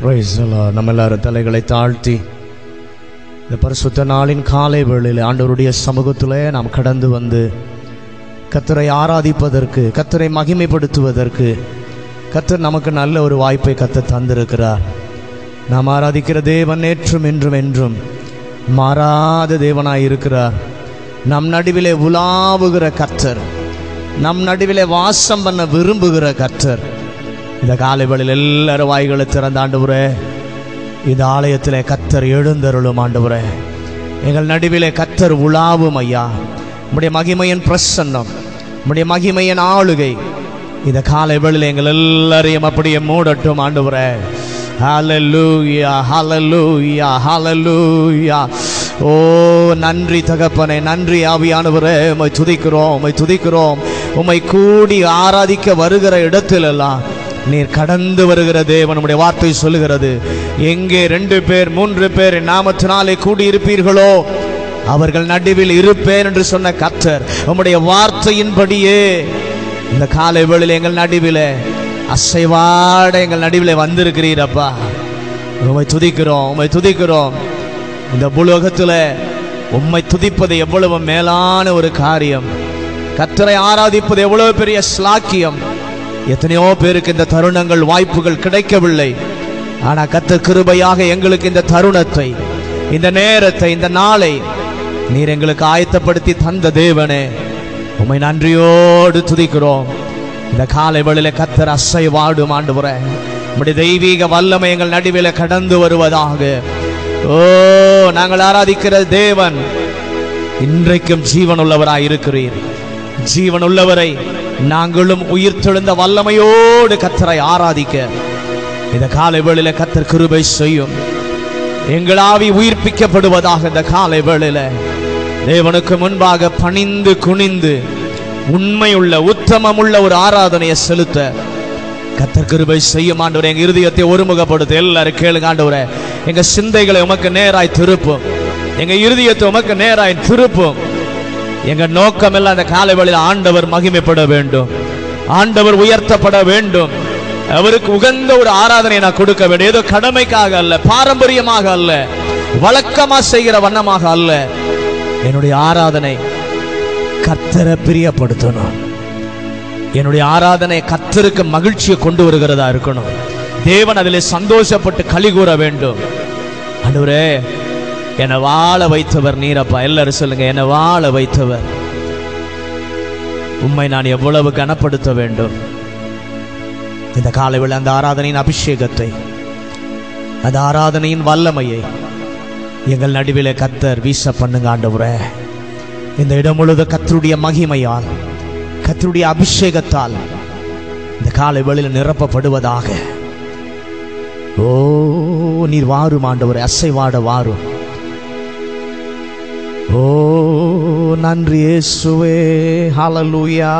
Praise the Lord. நம்ம எல்லாரும் தலைகளை தாழ்த்தி இந்த பரிசுத்த நாளின் காலை வேளையில் ஆண்டவருடைய சமூகத்திலே நாம் கடந்து வந்து கத்தரை ஆராதிப்பதற்கு கத்தரை மகிமைப்படுத்துவதற்கு கத்தர் நமக்கு நல்ல ஒரு வாய்ப்பை கத்த தந்திருக்கிறார் நாம் ஆராதிக்கிற தேவன் நேற்றும் என்றும் என்றும் மாறாத தேவனாய் இருக்கிறார் நம் நடுவிலே உலாவுகிற கர்த்தர் நம் நடுவிலே வாசம் பண்ண விரும்புகிற கர்த்தர் இந்த காலை வேளையில் எல்லாரும் வாய்களை திறந்த ஆண்டவரே இந்த ஆலயத்திலே கத்தர் எழுந்தருளும் ஆண்டவரே எங்கள் நடுவிலே கத்தர் உலாவும் ஐயா உம்முடைய மகிமையின் பிரசன்னம் உம்முடைய மகிமையின் ஆளுகை இந்த காலை வேளையில் எங்கள் எல்லாரையும் அப்படியே மூடட்டும் ஆண்டவரே ஹalleluya ஹalleluya ஹalleluya ஓ நன்றி தகப்பனே நன்றி ஆவியானவரே உம்மை துதிக்கிறோம் உம்மை துதிக்கிறோம் உம்மை கூடி ஆராதிக்க வருகிற இடத்திலெல்லாம் நீர் கடந்து வருகிற தேவன் உம்முடைய வார்த்தை சொல்லுகிறது எங்கே ரெண்டு பேர் மூன்று பேர் என் நாமத்தினாலே கூடி இருப்பீர்களோ அவர்கள் நடுவில் இருப்பேன் என்று சொன்ன கர்த்தர் உம்முடைய வார்த்தையின்படியே இந்த காலை வேளையில் எங்கள் நடுவிலே அசைவாட எங்கள் நடுவிலே வந்திருக்கிறீரப்பா உம்மை துதிக்கிறோம் உம்மை துதிக்கிறோம் இந்த புலோகத்தில் உம்மை துதிப்பது எவ்வளவு மேலான ஒரு காரியம் கத்தரை ஆராதிப்பது எவ்வளவு பெரிய ஸ்லாக்கியம் எத்தனையோ பேருக்கு இந்த தருணங்கள் வாய்ப்புகள் கிடைக்கவில்லை ஆனா கத்தர் கிருபையாக எங்களுக்கு இந்த தருணத்தை இந்த நேரத்தை இந்த நாளை நீர் எங்களுக்கு ஆயத்தப்படுத்தி தந்த தேவனே உம்மை நன்றியோடு துதிக்கிறோம் இந்த காலை வேளையில கத்தர் அசை வாடும் ஆண்டு உம்முடைய தெய்வீக வல்லமை எங்கள் நடுவில் கடந்து வருவதாக ஓ நாங்கள் ஆராதிக்கிற தேவன் இன்றைக்கும் ஜீவன் உள்ளவராய் இருக்கிறீர் ஜீவன் உள்ளவரை நாங்களும் உயிர் தெழுந்த வல்லமையோடு கத்தரை ஆராதிக்க இந்த காலை வேளையில கத்தர் கிருபை செய்யும் எங்கள் ஆவி உயிர்ப்பிக்கப்படுவதாக இந்த காலை வேளையில தேவனுக்கு முன்பாக பணிந்து குனிந்து உண்மையுள்ள உத்தமமுள்ள ஒரு ஆராதனையை செலுத்த கத்தர் கிருபை செய்யும் ஆண்டவரே எங்க இருதயத்தை ஒருமுகப்படுத்த எல்லாரும் கேளுங்க ஆண்டவரே எங்க சிந்தைகளை உமக்கு நேராய் திருப்பும் எங்க இருதயத்தை உமக்கு நேராய் திருப்பும் எங்க நோக்கம் எல்லாம் அந்த காலை வேளையில் ஆண்டவர் மகிமைப்பட வேண்டும் ஆண்டவர் உயர்த்தப்பட வேண்டும் அவருக்கு உகந்த ஒரு ஆராதனை நான் கொடுக்க வேண்டும் ஏதோ கடமைக்காக அல்ல பாரம்பரியமாக அல்ல வழக்கமா செய்கிற வண்ணமாக அல்ல என்னுடைய ஆராதனை கத்தரை பிரியப்படுத்தணும் என்னுடைய ஆராதனை கத்தருக்கு மகிழ்ச்சியை கொண்டு வருகிறதா இருக்கணும் தேவன் அதில் சந்தோஷப்பட்டு களி கூற வேண்டும் ஆண்டவரே என்னை வாழ வைத்தவர் நீரப்பா எல்லாரும் சொல்லுங்க என்னை வாழ வைத்தவர் உம்மை நான் எவ்வளவு கனப்படுத்த வேண்டும் இந்த காலைவில் அந்த ஆராதனையின் அபிஷேகத்தை அந்த ஆராதனையின் வல்லமையை எங்கள் நடுவிலே கத்தர் வீச பண்ணுங்க ஆண்டவரே இந்த இடம் முழுவதும் கத்தருடைய மகிமையால் கத்தருடைய அபிஷேகத்தால் இந்த காலை வேளையில் நிரப்பப்படுவதாக ஓ நீர் வாரும் ஆண்டவரே அசைவாட வாரும் ஓ நன்றி இயேசுவே ஹalleluya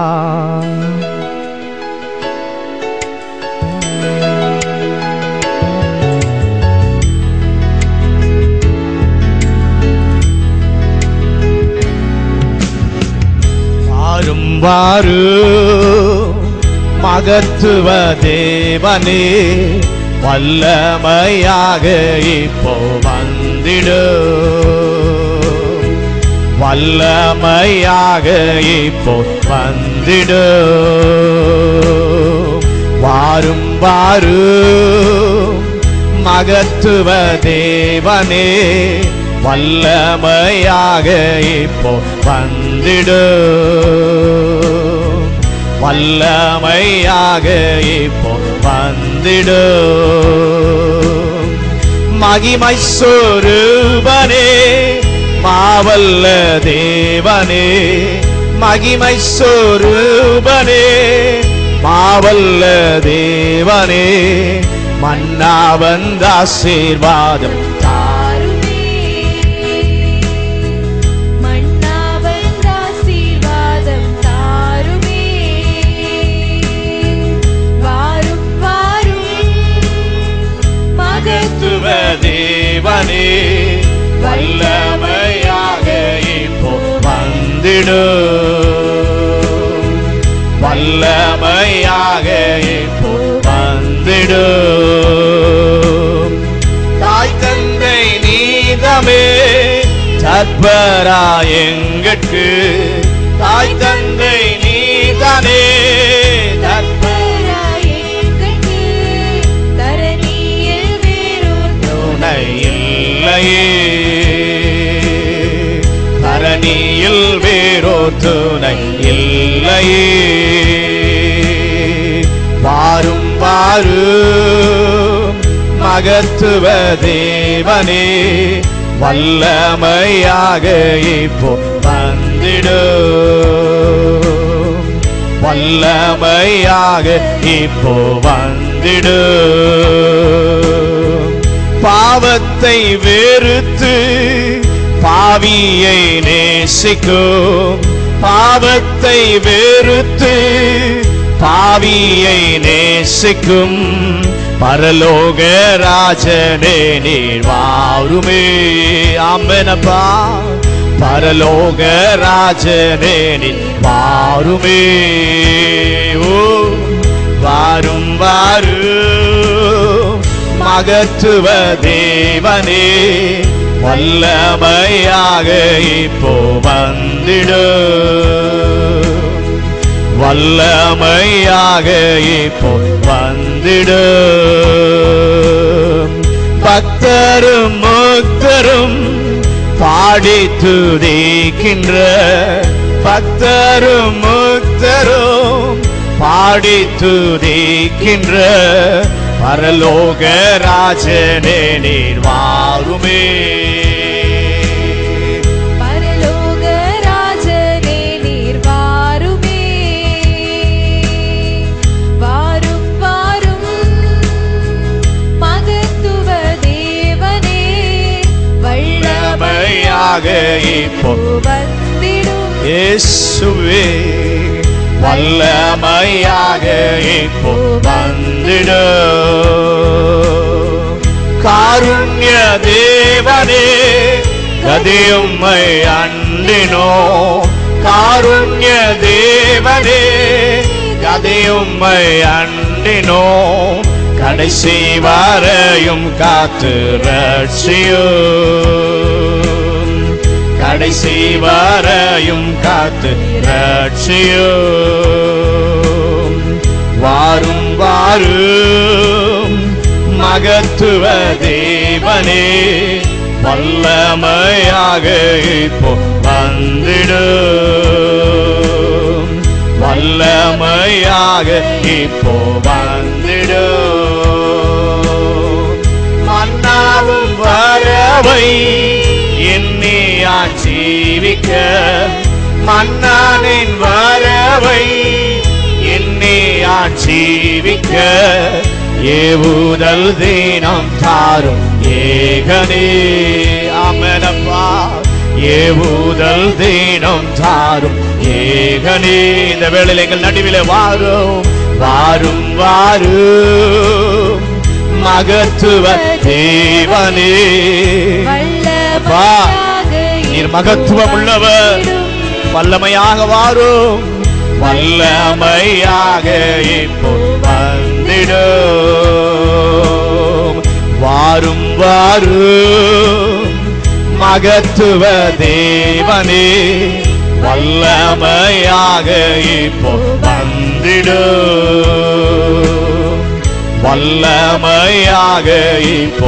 வாரும் வாரும் மகத்துவ தேவனே வல்லமையாக இப்போ வந்திடு வல்லமையாக இப்போ வந்திடு வாரும் வாரும் மகத்துவ தேவனே வல்லமையாக இப்போ வந்திடு வல்லமையாக இப்போ வந்திடு மகிமை சொரூபனே மாவல்ல தேவனே மகிமை சொரூபனே மாவல்ல தேவனே மன்னா வந்த ஆசீர்வாதம் தாருமே மன்னா வந்த ஆசீர்வாதம் தாருமே வாரும் வாரும் மகத்துவ தேவனே வல்லமையாக இப்போ வந்திடு வல்லமையாக இப்போ வந்திடு தற்பரா எங்கட்கு தாய் தந்தை நீதானே தற்பராய் எங்கட்கு தரணியில் வேறொரு துணை இல்லையே தரணியில் வேறோ துணை இல்லையே வாரும் வாரும் மகத்துவ தேவனே வல்லமையாக இப்போ வந்திடும் வல்லமையாக இப்போ வந்திடும் பாவத்தை வெறுத்து பாவியை நேசிக்கும் பாவத்தை வெறுத்து பாவியை நேசிக்கும் பரலோக ராஜனே நீர் வாருமே ஆமெனப்பா பரலோக ராஜனே நீர் வாருமே ஓ வாரும் வாரும் மகத்துவ தேவனே வல்லமையாக இப்போ வந்திடும் வல்லமையாக இப்போ வந்திடும் பக்தரும் முக்தரும் பாடி துதிக்கின்ற பக்தரும் முக்தரும் பாடி துதிக்கின்ற பரலோக ராஜனே நீர் வாருமே பரலோக ராஜனே நீர் வாருமே வாரும் வாரும் மகத்துவ தேவனே வல்லமையாக இப்போ வந்திடும் இயேசுவே வல்லமையாக இப்போ வந்திடும் காருண்ய தேவனே கதியும்மை அண்டினோ காருண்ய தேவனே கதியும்மை அண்டினோ கடைசி வரையும் காத்து ரட்சியும் கடைசி வரையும் காத்து ரட்சியும் வாரும் வாரும் மகத்துவ தேவனே வல்லமையாக இப்போ வந்திடும் வல்லமையாக இப்போ வந்திடும் மன்னாவும் வரவை எண்ணி ஜீவிக்க மன்னானின் வரவை எண்ணி ஜீவிக்க ஏவுதல் தீனம் தாரும் ஏகனே அமனப்பா ஏவுதல் தீனம் தாரும் ஏகனே இந்த வேளையில் எங்கள் நடுவிலே வாரும் வாரும் வாரும் மகத்துவ தேவனே அப்பா, நீர் மகத்துவம் உள்ளவர் வல்லமையாக வாரும் வல்லமையாக இப்போ வந்திடும் வாரும் வாரும் மகத்துவ தேவனே வல்லமையாக இப்போ வந்திடும் வல்லமையாக இப்போ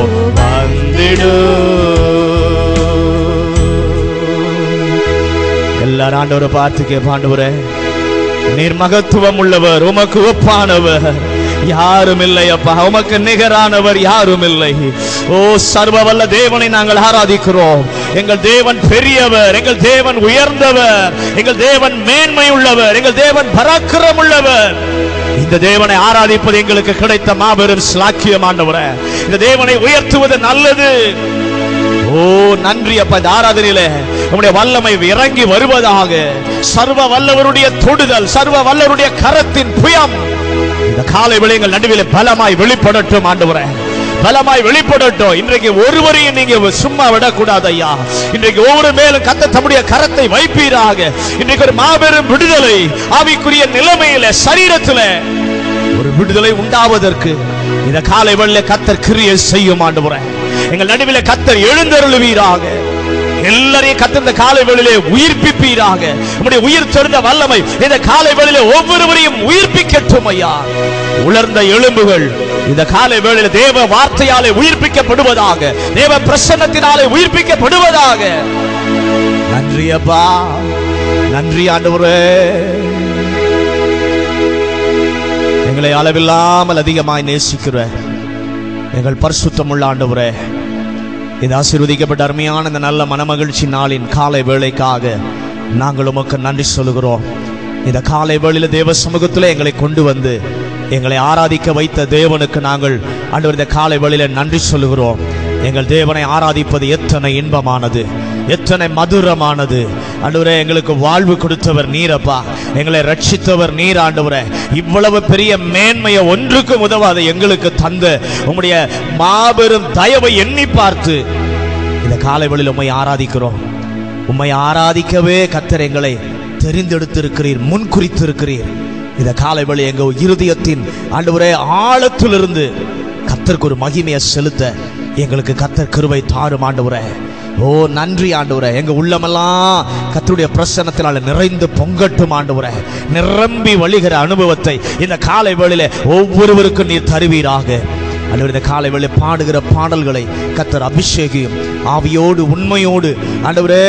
வந்திடும் எல்லாரும் ஆண்டவரை பார்த்து கேப்பாண்டவரே நீர் மகத்துவம் உள்ளவர் உமக்கு ஒப்பானவர் யாரும் இல்லை அப்பா உமக்கு நிகரானவர் யாரும் இல்லை ஓ சர்வ வல்ல தேவனை நாங்கள் ஆராதிக்கிறோம் எங்கள் தேவன் பெரியவர் எங்கள் தேவன் உயர்ந்தவர் எங்கள் தேவன் மேன்மை உள்ளவர் எங்கள் தேவன் பராக்கிரம் உள்ளவர் இந்த தேவனை ஆராதிப்பது எங்களுக்கு கிடைத்த மாபெரும் ஸ்லாக்கியம் ஆண்டவரே இந்த தேவனை உயர்த்துவது நல்லது ஓ நன்றி அப்ப இந்த ஆராதனையில உம்முடைய வல்லமை இறங்கி வருவதாக சர்வ வல்லவருடைய தொடுதல் சர்வ வல்லவருடைய கரத்தின் புயம் இந்த காலை விளையங்கள் நடுவில் பலமாய் வெளிப்படட்டும் ஆண்டவரே பலமாய் வெளிப்படட்டும் இன்றைக்கு ஒருவரையும் நீங்க சும்மா விடக்கூடாது ஐயா இன்றைக்கு ஒவ்வொரு மேலும் கத்த தம்முடைய கரத்தை வைப்பீராக இன்றைக்கு ஒரு மாபெரும் விடுதலை ஆவிக்குரிய நிலைமையில சரீரத்துல ஒரு விடுதலை உண்டாவதற்கு இந்த காலை வெள்ள கத்தர் கிரியை செய்யும் ஆண்டவரே எங்கள் நடுவில் கத்தர் எழுந்தருளுவீராக எல்லாரையும் கத்திருந்த காலை வேளையிலே உயிர்ப்பிப்பீராக உம்முடைய உயிர் தெரிந்த வல்லமை இந்த காலை வேளையிலே ஒவ்வொருவரையும் உயிர்ப்பிக்கட்டும் ஐயா உலர்ந்த எலும்புகள் இந்த காலை வேளையில தேவ வார்த்தையாலே உயிர்ப்பிக்கப்படுவதாக தேவ பிரசன்னத்தினாலே உயிர்ப்பிக்கப்படுவதாக நன்றி அப்பா நன்றி ஆண்டவரே எங்களை அளவில்லாமல் அதிகமாய் நேசிக்கிற எங்கள் பரிசுத்தமுள்ள ஆண்டவரே இந்த ஆசீர்வதிக்கப்பட்ட அருமையான இந்த நல்ல மனமகிழ்ச்சி நாளின் காலை வேளைக்காக நாங்கள் உமக்கு நன்றி சொல்லுகிறோம் இந்த காலை வேளையில தேவ சமூகத்திலே எங்களை கொண்டு வந்து எங்களை ஆராதிக்க வைத்த தேவனுக்கு நாங்கள் ஆண்டவர் இந்த காலை வேளையில நன்றி சொல்லுகிறோம் எங்கள் தேவனை ஆராதிப்பது எத்தனை இன்பமானது எத்தனை மதுரமானது ஆண்டவரே எங்களுக்கு வாழ்வு கொடுத்தவர் நீரப்பா எங்களை ரட்சித்தவர் நீர் ஆண்டவரே இவ்வளவு பெரிய மேன்மையை ஒன்றுக்கும் உதவாத எங்களுக்கு தந்த உம்முடைய மாபெரும் தயவை எண்ணி பார்த்து இந்த காலை வேளையில் உம்மை ஆராதிக்கிறோம் உம்மை ஆராதிக்கவே கத்தர் எங்களை தெரிந்தெடுத்திருக்கிறீர் முன் குறித்திருக்கிறீர் இந்த காலை வேளை எங்க இருதயத்தின் ஆண்டவரே ஆழத்திலிருந்து கத்தருக்கு ஒரு மகிமையை செலுத்த எங்களுக்கு கத்தர் கிருபை தாரும் ஆண்டவரே ஓ நன்றி ஆண்டவரே எங்க உள்ளமெல்லாம் கத்தருடைய பிரசன்னத்தினால நிறைந்து பொங்கட்டும் ஆண்டவரே நிரம்பி வழிகிற அனுபவத்தை இந்த காலை வேளையில ஒவ்வொருவருக்கும் நீர் தருவீராக ஆண்டவர் இந்த காலை வேளை பாடுகிற பாடல்களை கத்தர் அபிஷேகியும் ஆவியோடு உண்மையோடு ஆண்டவரே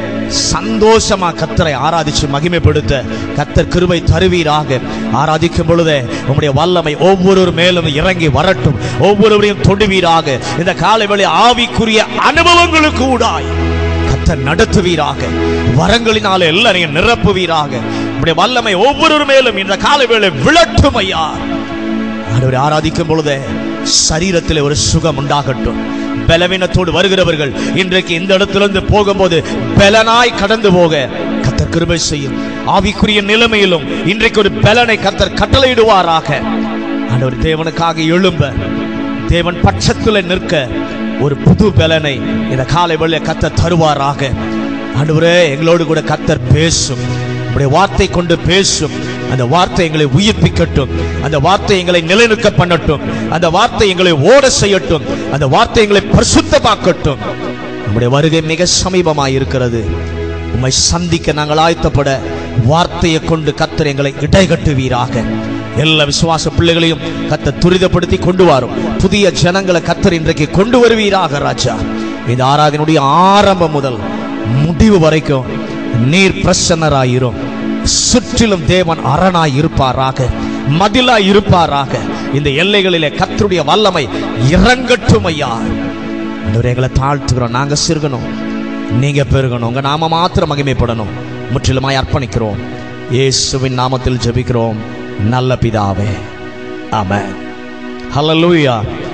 சந்தோஷமா கத்தரை ஆராதிச்சு மகிமைப்படுத்த கத்தர் கிருபை தருவீராக ஆராதிக்கும் பொழுதே உம்முடைய வல்லமை ஒவ்வொரு மேலும் இறங்கி வரட்டும் ஒவ்வொருவரையும் தொடுவீராக இந்த காலை வேளை ஆவிக்குரிய அனுபவங்களுக்கு ஊடாய் கத்தர் நடத்துவீராக வரங்களினால எல்லாரையும் நிரப்புவீராக உம்முடைய வல்லமை ஒவ்வொரு மேலும் இந்த காலை வேளை விளட்டும் ஐயா ஆண்டவரை ஆராதிக்கும் பொழுதே சரீரத்தில் ஒரு சுகம் உண்டாகட்டும் பலவீனத்தோடு வருகிறவர்கள் இன்றைக்கு இந்த இடத்திலிருந்து போகும்போது பலனாய் கடந்து போக கத்தர் கிருபை செய்யும் ஆவிக்குரிய நிலைமையிலும் இன்றைக்கு ஒரு பலனை கத்தர் கட்டளையிடுவாராக ஆண்டவர் தேவனுக்காக எழும்ப தேவன் பட்சத்தில் நிற்க ஒரு புது பலனை இந்த காலை வேளையில கத்தர் தருவாராக ஆண்டவரே எங்களோடு கூட கத்தர் பேசும் உடைய வார்த்தை கொண்டு பேசும் அந்த வார்த்தை எங்களை உயிர்ப்பிக்கட்டும் அந்த வார்த்தை எங்களை நிலைநிற்க பண்ணட்டும் அந்த வார்த்தை எங்களை ஓட செய்யட்டும் அந்த வார்த்தை எங்களை பரிசுத்தமாக்கட்டும் நம்முடைய வருகை மிக சமீபமாய் இருக்கிறது உம்மை சந்திக்க நாங்கள் ஆயத்தப்பட வார்த்தையை கொண்டு கத்தர் எங்களை இடைகட்டுவீராக எல்லா விசுவாச பிள்ளைகளையும் கத்த துரிதப்படுத்தி கொண்டு வரும் புதிய ஜனங்களை கத்தர் இன்றைக்கு கொண்டு வருவீராக ராஜா இந்த ஆராதனுடைய ஆரம்பம் முதல் முடிவு வரைக்கும் நீர் பிரசன்னராயிரும் சுற்றிலும் தேவன் அரணாய் இருப்பாராக மதிலாய் இருப்பாராக இந்த எல்லைகளிலே கத்தருடைய வல்லமை இறங்கட்டும் ஐயா ஆண்டவரே, எங்களை தாழ்த்துக்கிறோம் நாங்க சிறுகணும் நீங்க பெருகணும் உங்க நாம மாத்திரம் மகிமைப்படணும் முற்றிலுமாய் அர்ப்பணிக்கிறோம் இயேசுவின் நாமத்தில் ஜெபிக்கிறோம் நல்ல பிதாவே ஆமென் ஹalleluya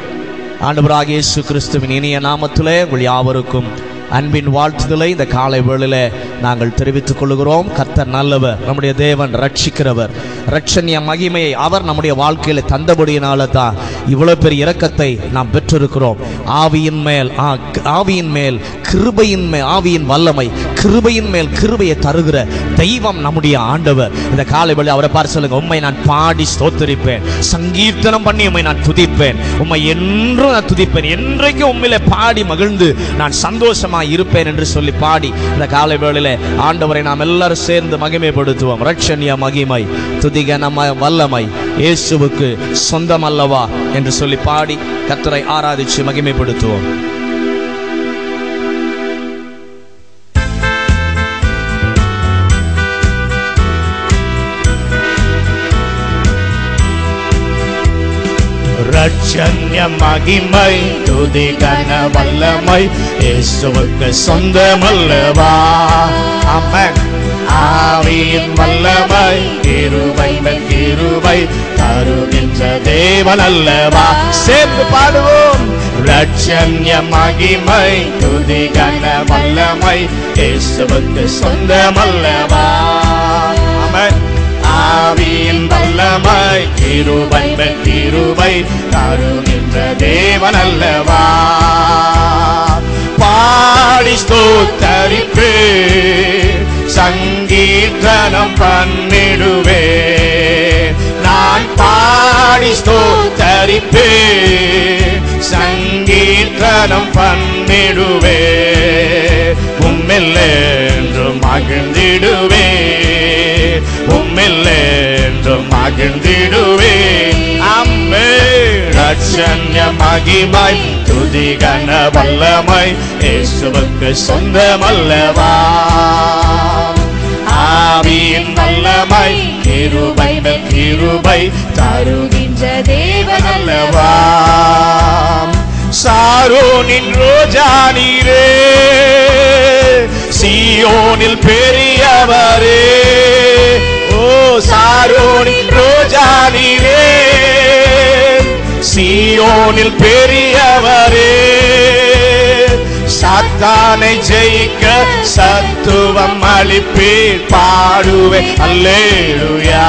ஆண்டவராகிய இயேசு கிறிஸ்துவின் இனிய நாமத்திலே உங்கள் யாவருக்கும் அன்பின் வாழ்த்துதலை இந்த காலை வேளையில நாங்கள் தெரிவித்துக் கொள்கிறோம் கர்த்தர் நல்லவர் நம்முடைய தேவன் ரட்சிக்கிறவர் ரட்சணிய மகிமையை அவர் நம்முடைய வாழ்க்கையில தந்தபடியினால தான் இவ்வளவு பெரிய இரக்கத்தை நாம் பெற்றிருக்கிறோம் ஆவியின் மேல் ஆ, ஆவியின் மேல் கிருபையின் மேல் ஆவியின் வல்லமை கிருபையின் மேல் கிருபையை தருகிற தெய்வம் நம்முடைய ஆண்டவர் இந்த காலை வேளை அவரை பார்த்து சொல்லுங்க உண்மை நான் பாடி ஸ்தோத்தரிப்பேன் சங்கீர்த்தனம் பண்ணி உண்மை நான் துதிப்பேன் உண்மை என்றும் நான் துதிப்பேன் என்றைக்கும் உண்மையில பாடி மகிழ்ந்து நான் சந்தோஷமா இருப்பேன் என்று சொல்லி பாடி இந்த காலை வேளையில ஆண்டவரை நாம் எல்லாரும் சேர்ந்து மகிமைப்படுத்துவோம் ரட்சணிய மகிமை துதிக நம்ம வல்லமை இயேசுவுக்கு சொந்தம் அல்லவா என்று சொல்லி பாடி கத்தரை ஆராதிச்சு மகிமைப்படுத்துவோம் ரட்சண்ய மகிமை துதி கன வல்லமை இயேசுவுக்கு சொந்தமல்லவா அமன் ஆவியின் வல்லமை கிருபை மேல் கிருபை தருகின்ற தேவன் அல்லவா சேர்ந்து பாடுவோம் ரட்சண்ய மகிமை துதி கன வல்லமை இயேசுவுக்கு சொந்தமல்லவா அமன் ஆவியின் வல்லமை கிருபை மேல் கிருபை தருகின்ற தேவன் அல்லவா பாடி ஸ்தோத்தரிப்பு சங்கீர்த்தனம் பண்ணிடுவே நான் பாடி ஸ்தோத்தரிப்பு சங்கீர்த்தனம் பண்ணிடுவே உம்மில் என்றும் மகிழ்ந்திடுவே உம்மில் என்றும் மகிழ்ந்திடுவே அம்மே ரட்சண்ய மகிமை துதிகன வல்லமை இயேசுவுக்கு சொந்தமல்லவா ஆவியின் வல்லமை கிருபை மேல் கிருபை தருகின்ற தேவனல்லவா சாரோனின் ரோஜா நீரே சியோனில் பெரியவரே ஓ சாரோனின் ரோஜா நீரே சியோனில் பெரியவரே சாத்தானை ஜெயிக்க சத்துவம் அளிப்பீர் பாடுவே அல்லேலுயா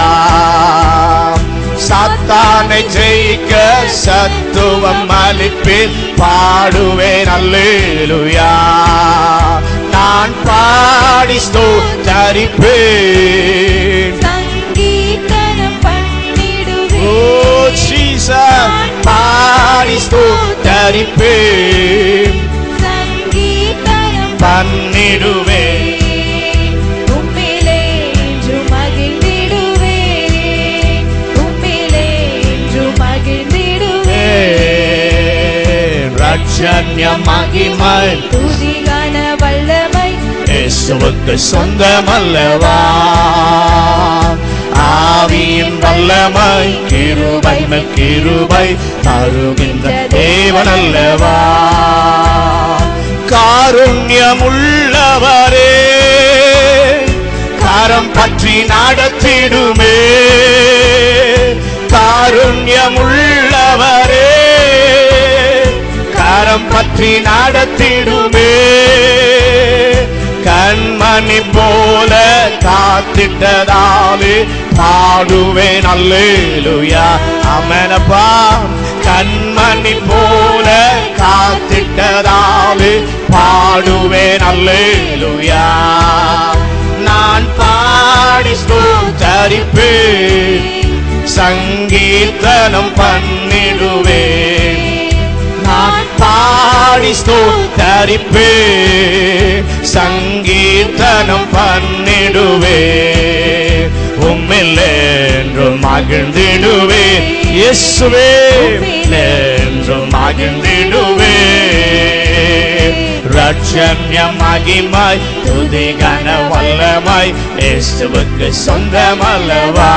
சாத்தானை ஜெயிக்க சத்துவம் அளிப்பீர் பாடுவேன் அல்லேலுயா நான் பாடி ஸ்தோத்தரிப்பேன் சங்கீதனம் பண்ணிடுவே ஓ ஜீசஸ் பாடி ஸ்தோத்தரிப்பேன் சங்கீதனம் பண்ணிடுவே உம்மிலே என்று மகிழ்ந்திடுவே உம்மிலே என்று மகிழ்ந்திடுவே ரட்சண்ய மகிமை துதிகான வல்லமை இயேசுவுக்கு சொந்தமல்லவா ஆவியின் வல்லமை கிருபை மேல் கிருபை தருகின்ற தேவனல்லவா காருண்யமுள்ளவரே கரம் பற்றி நடத்திடுமே காருண்யமுள்ளவரே கரம் பற்றி நடத்திடுமே கண்மணி போல காத்திட்டதாலே பாடுவேன் அல்லேலுயா அமனப்பா கண்மணி போல காத்திட்டதாலே பாடுவேன் அல்லேலுயா நான் பாடி ஸ்தோத்தரிப்பேன் சங்கீர்த்தனம் பண்ணிடுவேன் நான் பாடி ஸ்தோத்தரிப்பே சங்கீர்த்தனம் பண்ணிடுவே உம்மில் என்றும் மகிழ்ந்திடுவே இயேசுவே என்றும் மகிழ்ந்திடுவே ரட்சண்ய மகிமை துதிகன வல்லமை இயேசுவுக்கு சொந்தமல்லவா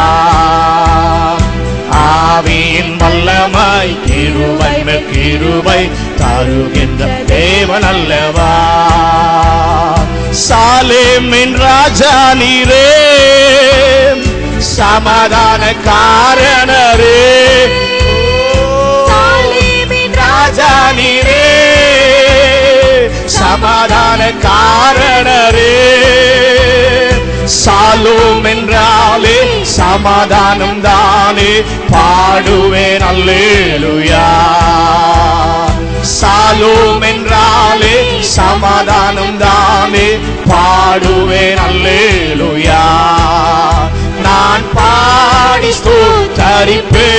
ஆவியின் வல்லமை கிருபை மேல் கிருபை தருகின்ற தேவன் அல்லவா சாலேமின் ராஜா நீரே சமாதான காரணரே சாலேமின் ராஜா நீரே சமாதான காரணரே சாலோம் என்றாலே சமாதானம் தானே பாடுவேன் அல்லேலுயா சாலோம் என்றாலே சமாதானம் தானே பாடுவேன் அல்லேலுயா நான் பாடி ஸ்தோத்தரிப்பே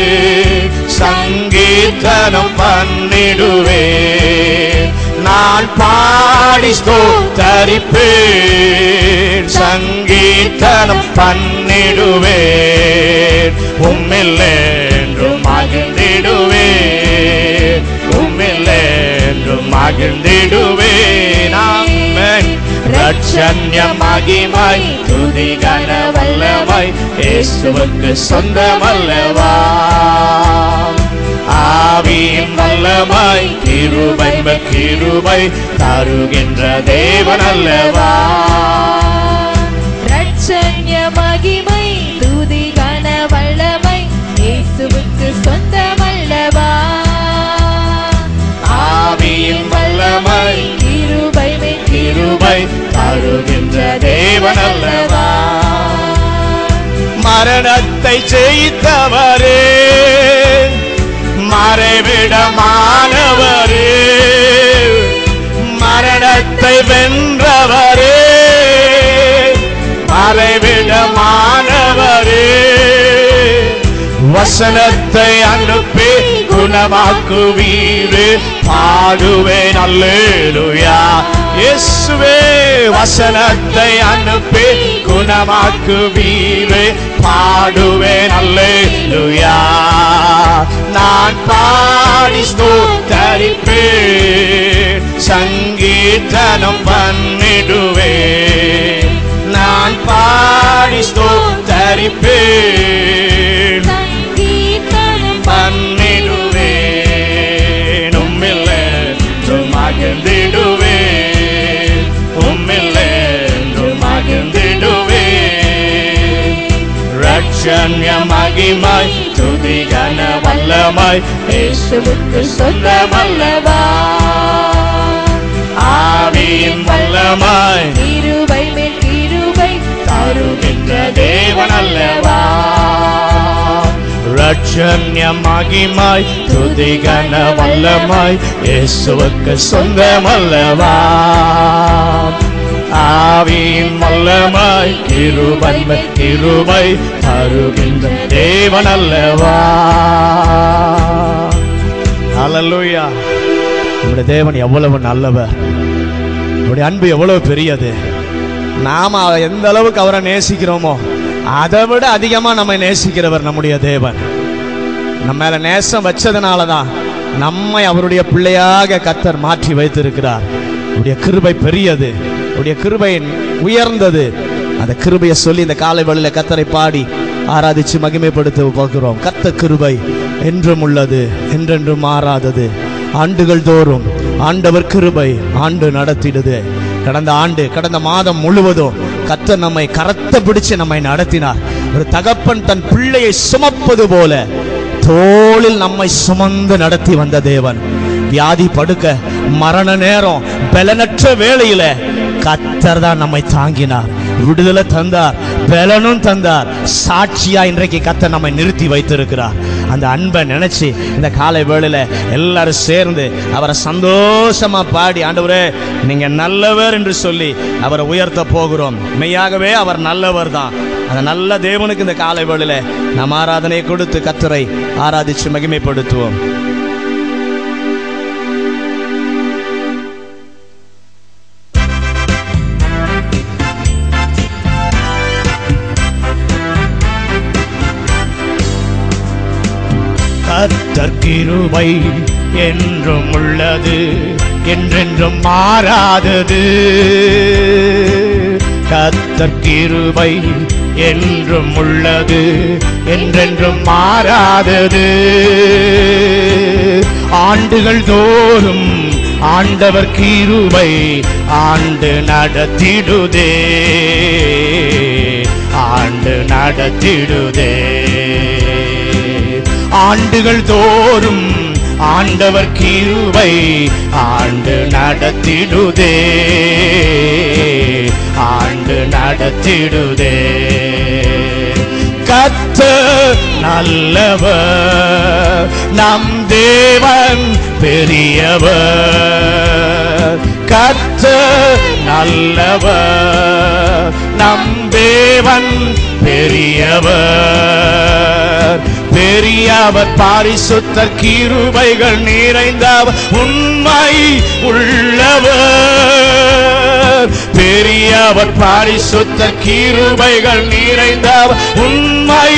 சங்கீர்த்தனம் பண்ணிடுவே நான் பாடி ஸ்தோத்தரிப்பே சங்கீர்த்தனம் பண்ணிடுவே உம்மில் என்றும் மகிழ்ந்திடுவே உம்மில் என்றும் மகிழ்ந்திடுவே நாமன் ரட்சண்ய மகிமை துதிகன வல்லமை இயேசுவுக்கு சொந்தமல்லவா ஆவியின் வல்லமை கிருபை மேல் கிருபை தருகின்ற தேவன் அல்லவா ரட்சண்ய மகிமை துதிகான வல்லமை இயேசுவுக்கு சொந்தமல்லவா ஆவியின் வல்லமை கிருபை மேல் கிருபை தருகின்ற தேவன் அல்லவா மரணத்தை ஜெயித்தவரே மறைவிடமானவரே மரணத்தை வென்றவரே மறைவிடமானவரே வசனத்தை அனுப்பி குணமாக்குவீரு பாடுவேன் அல்லேலுயா இயேசுவே வசனத்தை அனுப்பி குணமாக்குவீரே பாடுவேன் அல்லேலூயா நான் பாடி ஸ்தோத்தரிப்பேன் சங்கீர்த்தனம் பண்ணிடுவேன் நான் பாடி ஸ்தோத்தரிப்பேன் சங்கீதம் பண்ணிடுவேன் உம்மில்லை மகிழ்ந்திடுவேன் உம்மில்லை மகிழ்ந்திடுவேன் ரட்சண்ய மகிமாய் துதிகன வல்லமாய் இயேசுவுக்கு சொந்தமல்லவா ஆவியின் வல்லமாய் கிருபை மேல் கிருபை தருகின்ற தேவன் அல்லவா ரட்சண்ய மகிமாய் துதிகன வல்லமாய் இயேசுவுக்கு சொந்தமல்லவா ஆவியின் வல்லமாய் கிருபை மேல் கிருபை தருகின்ற தேவன் அல்லவா ஹalleluya நம்முடைய தேவன் எவ்வளவு நல்லவர் நம்முடைய அன்பு எவ்வளவு பெரியது நாம எந்த அளவுக்கு அவரை நேசிக்கிறோமோ அதை விட அதிகமா நம்ம நேசிக்கிறவர் நம்முடைய தேவன் நம்ம மேல நேசம் வச்சதுனால தான் நம்மை அவருடைய பிள்ளையாக கத்தர் மாற்றி வைத்திருக்கிறார் அவருடைய கிருபை பெரியது அவருடைய கிருபை உயர்ந்தது அந்த கிருபையை சொல்லி இந்த காலை வேளையில கத்தரை பாடி ஆராதிச்சு மகிமைப்படுத்த போகிறோம் கத்த கிருபை என்றும் உள்ளது என்றென்றும் மாறாதது ஆண்டுகள் தோறும் ஆண்டவர் கிருபை ஆண்டு நடத்திடுது கடந்த ஆண்டு கடந்த மாதம் முழுவதும் கத்தர் நம்மை கரத்தை பிடிச்சு நம்மை நடத்தினார் ஒரு தகப்பன் தன் பிள்ளையை சுமப்பது போல தோளில் நம்மை சுமந்து நடத்தி வந்த தேவன் வியாதி படுக்க மரண நேரம் பலனற்ற வேளையில கத்தர் தான் நம்மை தாங்கினார் விடுதலை தந்தார் பலனும் தந்தார் சாட்சியா இன்றைக்கு கத்தர் நம்மை நிறுத்தி வைத்திருக்கிறார் அந்த அன்பை நினைச்சு இந்த காலை வேளையில எல்லாரும் சேர்ந்து அவரை சந்தோஷமா பாடி ஆண்டவரே நீங்க நல்லவர் என்று சொல்லி அவரை உயர்த்த போகிறோம் மெய்யாகவே அவர் நல்லவர் தான் அந்த நல்ல தேவனுக்கு இந்த காலை வேளையில நாம் ஆராதனை கொடுத்து கத்தரை ஆராதிச்சு மகிமைப்படுத்துவோம் கர்த்தர் கிருபை என்றும் உள்ளது என்றென்றும் மாறாதது கர்த்தர் கிருபை என்றும் உள்ளது என்றென்றும் மாறாதது ஆண்டுகள் தோறும் ஆண்டவர் கிருபை ஆண்டு நடத்திடுதே ஆண்டு நடத்திடுதே ஆண்டுகள் தோறும் ஆண்டவர் கிருபை ஆண்டு நடத்திடுதே ஆண்டு நடத்திடுதே கத்த நல்லவர் நம் தேவன் பெரியவர் கத்த நல்லவர் நம் தேவன் பெரியவர் பெரியவர் பாரிசுத்த கிருபைகள் நிறைந்தவர் உண்மை உள்ளவர் பெரியவர் பாரிசுத்த கிருபைகள் நிறைந்தவர் உண்மை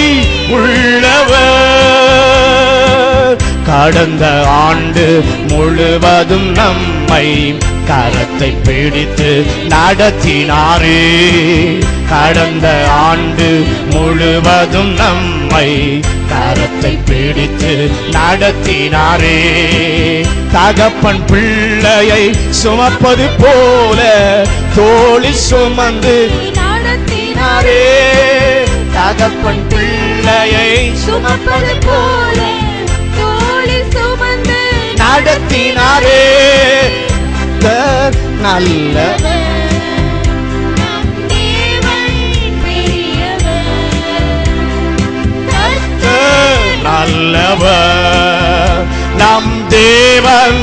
உள்ளவர் கடந்த ஆண்டு முழுவதும் நம்மை கரத்தை பிடித்து நடத்தினாரே கடந்த ஆண்டு முழுவதும் நம்மை கரத்தை பிடித்து நடத்தினாரே தகப்பன் பிள்ளையை சுமப்பது போல தோழி சுமந்து நடத்தினாரே தகப்பன் பிள்ளையை சுமப்பது போல தோளில் சுமந்து நடத்தினாரே கர்த்தர் நல்ல நம் தேவன் பெரியவர். கர்த்தர் நல்லவர் நம் தேவன்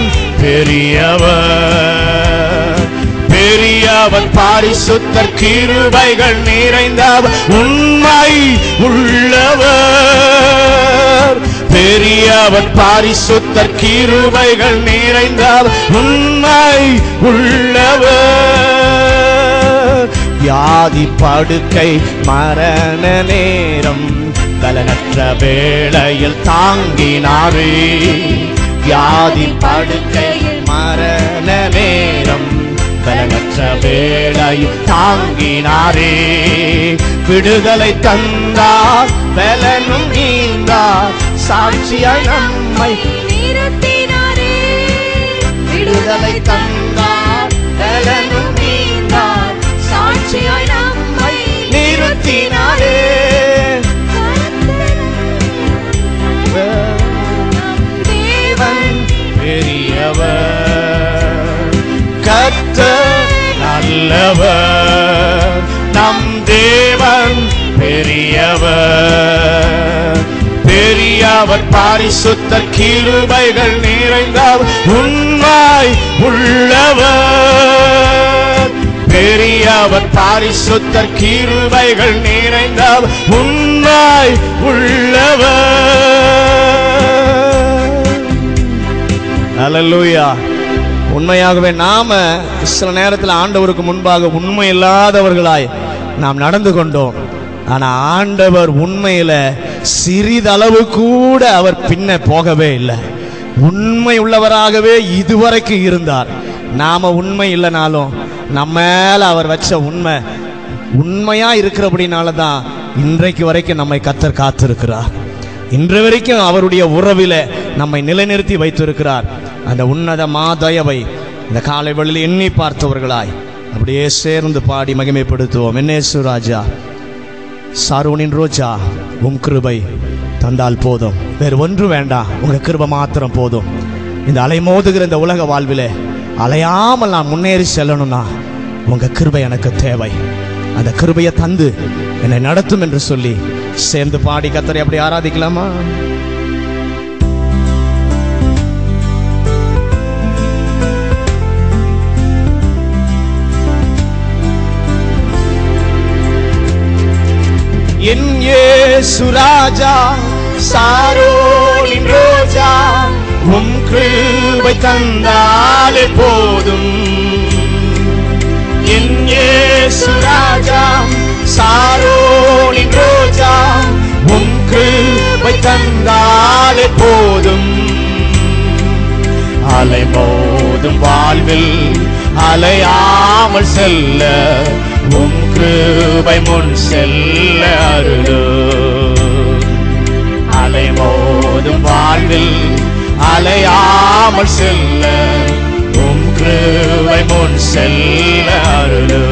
பெரியவர் பெரியவர் பாரிசுத்தர் கிருபைகள் நிறைந்தவர் உண்மை உள்ளவர் பெரியவர் பாரிசுத்தர் கிருபைகள் நிறைந்தவர் உண்மை உள்ளவர் வியாதி படுக்கை மரண நேரம் பலனற்ற வேளையில் தாங்கினாரே வியாதி படுக்கையில் மரண நேரம் பலனற்ற வேளையில் தாங்கினாரே விடுதலை தந்தார் பலனும் நீந்தார் சாட்சியாய் நம்மை நிறுத்தினாரே விடுதலை தந்தார் பலனும் நீந்தார் சாட்சியாய் நம்மை நிறுத்தினாரே நம் தேவன் பெரியவர் கர்த்தர் நல்லவர் நம் தேவன் பெரியவர் பெரியவர் பாரிசுத்தர் கிருபைகள் நிறைந்தவர் உண்மை உள்ளவர் பெரியவர் பாரிசுத்தர் கிருபைகள் நிறைந்தவர் உண்மை உள்ளவர் அல்லேலூயா உண்மையாகவே நாம சில நேரத்தில் ஆண்டவருக்கு முன்பாக உண்மை இல்லாதவர்களாய் நாம் நடந்து கொண்டோம் ஆனா ஆண்டவர் உண்மையில சிறிதளவு கூட அவர் பின்ன போகவே இல்லை உண்மை உள்ளவராகவே இதுவரைக்கும் இருந்தார் நாம உண்மை இல்லைனாலும் நம்ம மேல அவர் வச்ச உண்மை உண்மையா இருக்கிறபடினால தான் இன்றைக்கு வரைக்கும் நம்மை கத்தர் காத்திருக்கிறார் இன்று வரைக்கும் அவருடைய உறவில நம்மை நிலைநிறுத்தி வைத்திருக்கிறார் அந்த உன்னத மாதயவை இந்த காலை வேளையில் எண்ணி பார்த்தவர்களாய் அப்படியே சேர்ந்து பாடி மகிமைப்படுத்துவோம் என்னேசு ராஜா சாரோனின் ரோஜா உம் கிருபை தந்தால் போதும் வேறு ஒன்று வேண்டாம் உங்க கிருபை மாத்திரம் போதும் இந்த அலைமோதுகிற இந்த உலக வாழ்விலே அலையாமல் நான் முன்னேறி செல்லணும்னா உங்க கிருபை எனக்கு தேவை அந்த கிருபையை தந்து என்னை நடத்தும் என்று சொல்லி சேர்ந்து பாடி கத்தரை அப்படி ஆராதிக்கலாமா என் இயேசு ராஜா சாரோனின் ரோஜா உம் கிருபை தந்தாலே போதும் என் இயேசு ராஜா சாரோனின் ரோஜா உம் கிருபை தந்தாலே போதும் அலை மோதும் வாழ்வில் அலையாமல் செல்ல உம் கிருபை முன் செல்ல அருளோ அலை மோதும் வாழ்வில் அலையாமல் செல்ல உம் கிருபை முன் செல்ல அருளோ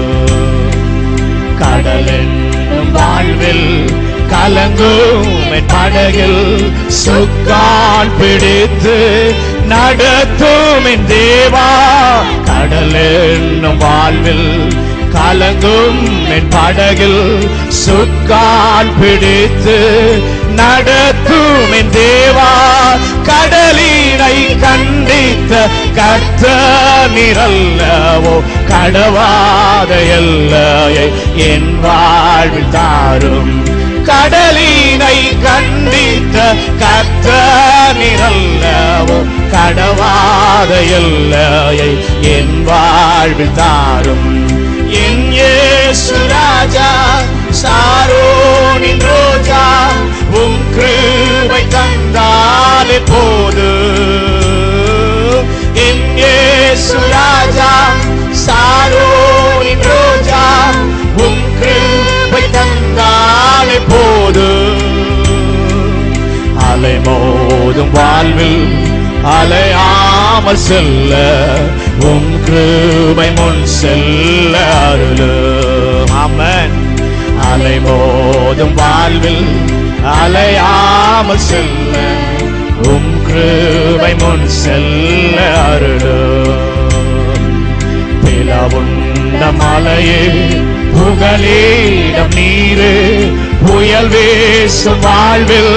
கடலென்னும் வாழ்வில் கலங்கும் என் படகில் சுக்கால் பிடித்து நடத்தும் என் தேவா கடல் என்னும் வாழ்வில் கலங்கும் என் படகில் சுக்கால் பிடித்து நடத்தும் என் தேவா கடலினை கண்டித்த கர்த்த நிரல்லவோ கடவாத எல்லையை என் வாழ்வில் தாரும் கடலினை கண்டித்த கர்த்த நிரல்லவோ கடவாத எல்லையை என் வாழ்வில் தாரும் என் இயேசு ராஜா சாரோனின் ரோஜா உம் கிருபை தந்தாலே போது என் இயேசு ராஜா சாரோனின் ரோஜா உம் கிருபை தந்தாலே போது அலை மோதும் வாழ்வில் அலையாமல் செல்ல உம் கிருபை முன் செல்ல அருளு ஆமென் அலை மோதும் வாழ்வில் அலையாமல் செல்ல உம் கிருபை முன் செல்ல அருளு பிளவுண்ட மலையே புகலிடம் நீரு புயல் வீசும் வாழ்வில்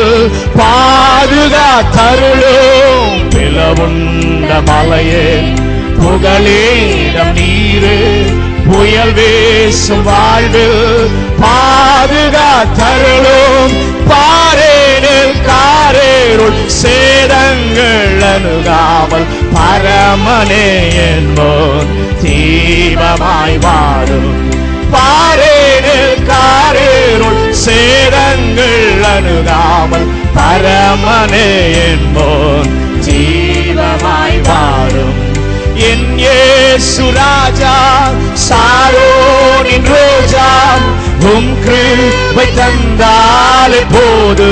பாதுகாத்தருளும் பிளவுண்ட மலையே புகலிடம் நீரு புயல் வீசும் வாழ்வில் பாதுகாத்தருளும் பாரேனே காரேருள் சேதங்கள் அணுகாமல் பரமனே என்போன் தீபமாய் வாடும் பாரேனில் காரேருள் சேதங்கள் அணுகாமல் பரமனே என்போன் ஜீவமாய் வாழும் என் இயேசு ராஜா சாரோனின் ரோஜா உம் கிருபை தந்தாலே போது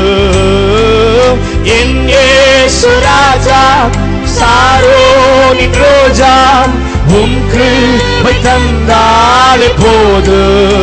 என் இயேசு ராஜா சாரோனின் ரோஜா உம் கிருபை தந்தாலே போது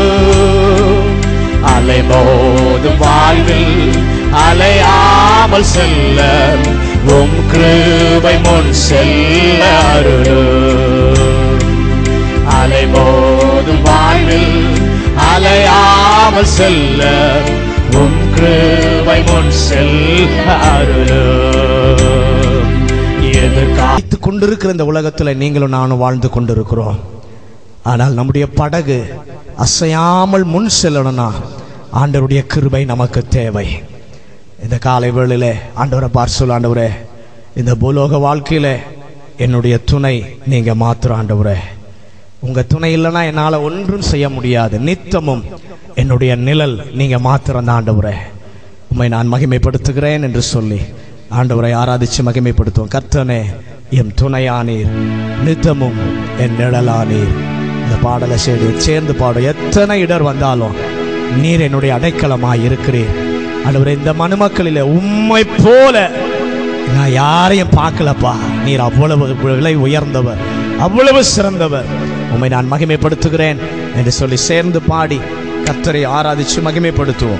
அலை மோதும் வாழ்வில் அலையாமல் செல்ல உம் கிருபை முன் செல்ல அருளும் அலை மோதும் வாழ்வில் அலையாமல் செல்ல உம் கிருபை முன் செல்ல அருளும் எதிர்காத்து கொண்டிருக்கிற இந்த உலகத்தில் நீங்களும் நானும் வாழ்ந்து கொண்டிருக்கிறோம் ஆனால் நம்முடைய படகு அசையாமல் முன் செல்லணும்னா ஆண்டவருடைய கிருபை நமக்கு தேவை இந்த காலை வேளையில ஆண்டவரை பார் சொல்ல ஆண்டவரே இந்த பூலோக வாழ்க்கையில என்னுடைய துணை நீங்க மாத்திரம் ஆண்டவரே உங்க துணை இல்லைன்னா என்னால ஒன்றும் செய்ய முடியாது நித்தமும் என்னுடைய நிழல் நீங்க மாத்திரம் தான் ஆண்டவரே உம்மை நான் மகிமைப்படுத்துகிறேன் என்று சொல்லி ஆண்டவரை ஆராதிச்சு மகிமைப்படுத்துவோம் கர்த்தனே எம் துணையானீர் நித்தமும் என் நிழலானீர் இந்த பாடலை சேர்ந்து சேர்ந்து பாடும் எத்தனை இடர் வந்தாலும் நீர் என்னுடைய அடைக்கலமாய் இருக்கிறீர் ஆண்டவரே இந்த மனுமக்களிலே உம்மை போல நான் யாரையும் பார்க்கலப்பா நீர் அவ்வளவு விலை உயர்ந்தவர் அவ்வளவு சிறந்தவர் உம்மை நான் மகிமைப்படுத்துகிறேன் என்று சொல்லி சேர்ந்து பாடி கர்த்தரை ஆராதிச்சு மகிமைப்படுத்துவோம்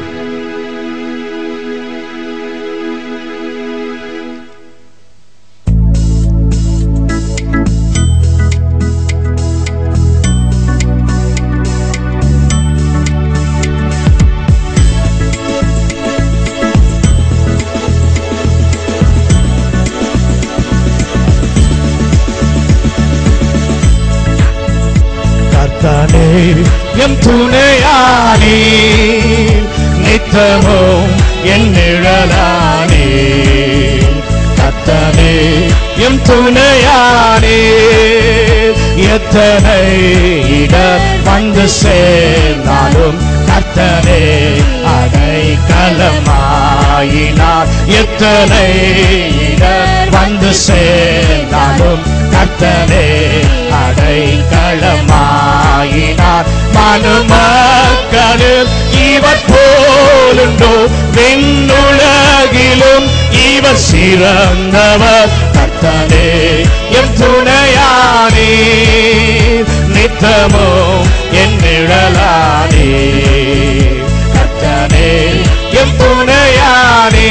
கர்த்தனே எம் துணையானே நித்தமும் என் நிழலானே கர்த்தனே எம் துணையானே எத்தனை இட வந்து சேர்ந்தாலும் கர்த்தனே அடை கலமாயினார் எத்தனை இட வந்து சேர்ந்தாலும் கர்த்தனே அடை களமாயினார் மனுமக்களில் இவர் போலுண்டோ விண்ணுலகிலும் இவர் சிறந்தவர் கர்த்தனே எம் துணையானே நித்தமும் என் நிழலானே கர்த்தனே எம் துணையானே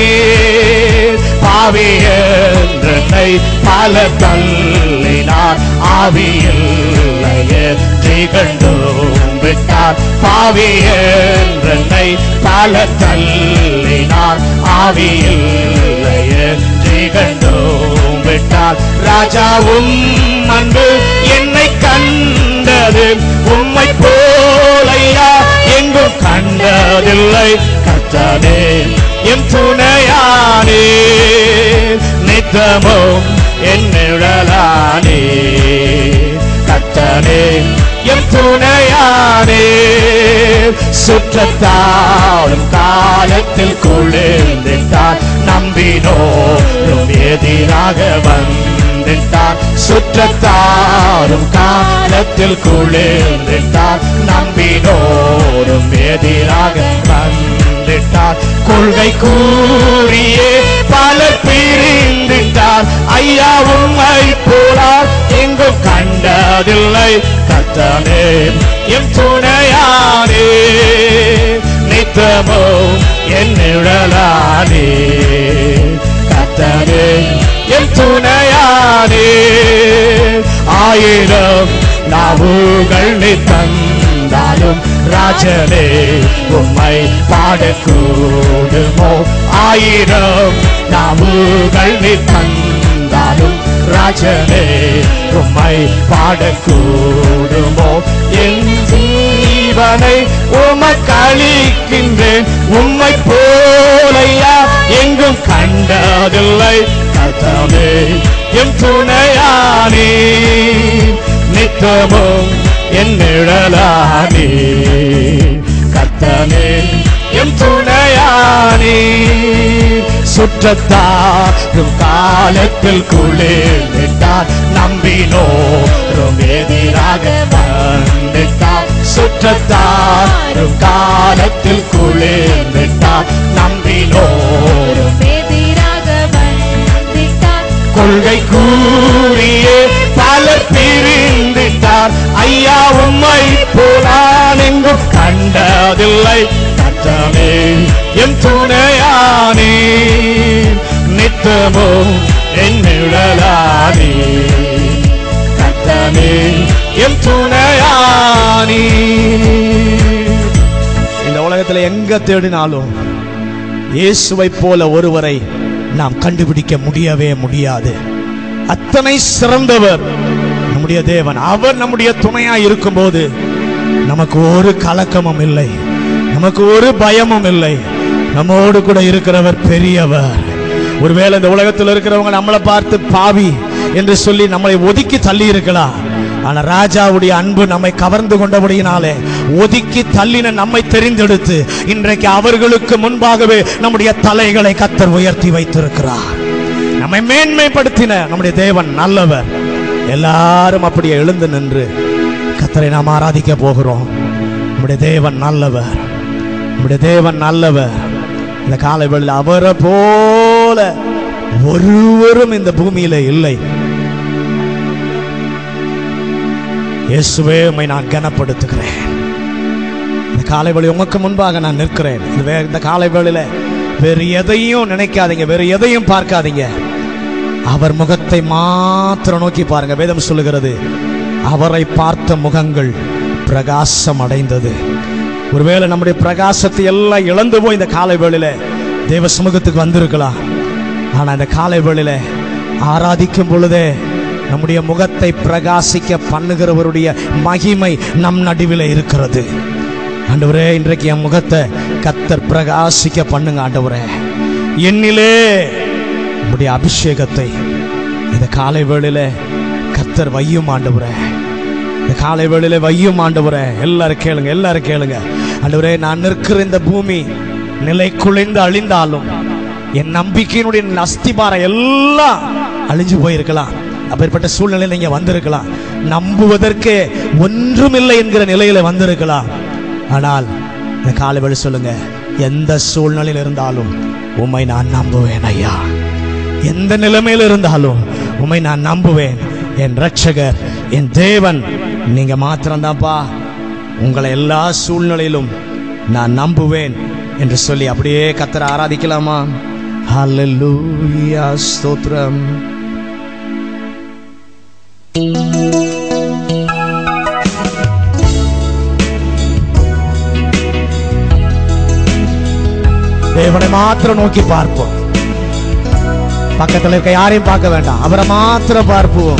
பாவியன்றை பல தள்ளினார் ஆவியில்லையே திகழ்ந்தோம் விட்டார் பாவியன்றை பல தள்ளினார் ஆவியில்லையே திகழ்ந்தோம் விட்டார் ராஜாவும் அன்பு என்னை கண்டது உம்மை போலையா எங்கும் கண்டதில்லை கர்த்தனே எம் துணையானே நித்தமும் என் நிழலானே கர்த்தனே எம் துணையானே சுற்றத்தாலும் காலத்தில் குளிர்ந்திட்டார் நம்பினோரும் எதிராக வந்திட்டார் சுற்றத்தாரும் காலத்தில் குளிர்ந்திட்டார் நம்பினோரும் எதிராக வந்திட்டார் கொள்கை கூறியே பலர் பிரிந்திட்டார் ஐயா உண்மை போலார் எங்கும் கண்டதில்லை கத்தனே எம் துணையானே நித்தமோ என் நிழலானே கத்தனே என் துணையானே ஆயிரம் நாவுகள் நீ தந்தாலும் ராஜனே உம்மை பாடக்கூடுமோ ஆயிரம் நாவுகள் நீ தந்தாலும் ராஜனே உம்மை பாடக்கூடுமோ என் ஜீவ ஜீவனை உமக்களிக்கின்றேன் உம்மை போலையா எங்கும் கண்டதில்லை கத்தமே எம் துணையானே நித்தமும் என் நிழலானே கத்தனே எம் துணையானே சுற்றத்தாரும் காலத்தில் குளிர்விட்டார் நம்பினோரும் எதிராக வந்துட்டார் சுற்றத்தாரும் காலத்தில் குளிர்விட்டார் நம்பினோரும் எதிராக வந்திட்டார் கொள்கை கூறியே பலர் பிரிந்திட்டார் ஐயா உம்மை போலான் எங்கும் கண்டதில்லை கற்றமே என் துணையானே நித்தமோ என் நிழலானே கத்தனே என் துணையானே இந்த உலகத்துல எங்க தேடினாலும் இயேசுவை போல ஒருவரை நாம் கண்டுபிடிக்க முடியவே முடியாது அத்தனை சிறந்தவர் நம்முடைய தேவன் அவர் நம்முடைய துணையா இருக்கும்போது நமக்கு ஒரு கலக்கமும் இல்லை நமக்கு ஒரு பயமும் இல்லை நம்மோடு கூட இருக்கிறவர் பெரியவர் ஒருவேளை இந்த உலகத்தில் இருக்கிறவங்க நம்மளை பார்த்து பாவி என்று சொல்லி நம்மளை ஒதுக்கி தள்ளி இருக்கலாம் ஆனா ராஜாவுடைய அன்பு நம்மை கவர்ந்து கொண்டபடியினாலே ஒதுக்கி தள்ளின நம்மை தெரிந்தெடுத்து இன்றைக்கு அவர்களுக்கு முன்பாகவே நம்முடைய தலைகளை கத்தர் உயர்த்தி வைத்திருக்கிறார் நம்மை மேன்மைப்படுத்தின நம்முடைய தேவன் நல்லவர் எல்லாரும் அப்படியே எழுந்து நின்று கத்தரை நாம் ஆராதிக்க போகிறோம் நம்முடைய தேவன் நல்லவர் நம்முடைய தேவன் நல்லவர் இந்த காலை வேளையில் அவரை போல ஒருவரும் இந்த பூமியில இல்லை இயேசுவே உம்மை நான் கனப்படுத்துகிறேன் இந்த காலை வேளை உமக்கு முன்பாக நான் நிற்கிறேன் இந்த வே- இந்த காலை வேளையில வேறு எதையும் நினைக்காதீங்க வேறு எதையும் பார்க்காதீங்க அவர் முகத்தை மாத்திரம் நோக்கி பாருங்க வேதம் சொல்லுகிறது அவரை பார்த்த முகங்கள் பிரகாசம் அடைந்தது ஒருவேளை நம்முடைய பிரகாசத்தை எல்லாம் இழந்து போய் இந்த காலை வேளையில தேவ சமூகத்துக்கு வந்திருக்கலாம் ஆனா இந்த காலை வேளையில ஆராதிக்கும் பொழுதே நம்முடைய முகத்தை பிரகாசிக்க பண்ணுகிறவருடைய மகிமை நம் நடுவில் இருக்கிறது ஆண்டவரே இன்றைக்கு என் முகத்தை கத்தர் பிரகாசிக்க பண்ணுங்க ஆண்டவரே என்னிலே உம்முடைய அபிஷேகத்தை இந்த காலை வேளையில கத்தர் வையும் ஆண்டவரே இந்த காலை வேளையில வையும் ஆண்டவரே எல்லாரும் கேளுங்க எல்லாரும் கேளுங்க ஆண்டவரே நான் நிற்கிற இந்த பூமி நிலை குலைந்து அழிந்தாலும் என் நம்பிக்கையினுடைய அஸ்திபாரம் எல்லாம் அழிஞ்சு போயிருக்கலாம் அப்பேற்பட்ட சூழ்நிலையில் நீங்க வந்திருக்கலாம் நம்புவதற்கு ஒன்றுமில்லை என்கிற நிலையில வந்திருக்கலாம் ஆனால் இந்த காலை வேளை சொல்லுங்க எந்த சூழ்நிலையில் இருந்தாலும் உம்மை நான் நம்புவேன் ஐயா எந்த நிலைமையில் இருந்தாலும் உம்மை நான் நம்புவேன் என் ரட்சகர் என் தேவன் நீங்க மாத்திரம்தான்ப்பா உங்களை எல்லா சூழ்நிலையிலும் நான் நம்புவேன் என்று சொல்லி அப்படியே கத்தரை ஆராதிக்கலாமா ஹalleluya ஸ்தோத்திரம் தேவனை மாத்திரம் நோக்கி பார்ப்போம் பக்கத்துல இருக்க யாரையும் பார்க்க வேண்டாம் அவரை மாத்திரம் பார்ப்போம்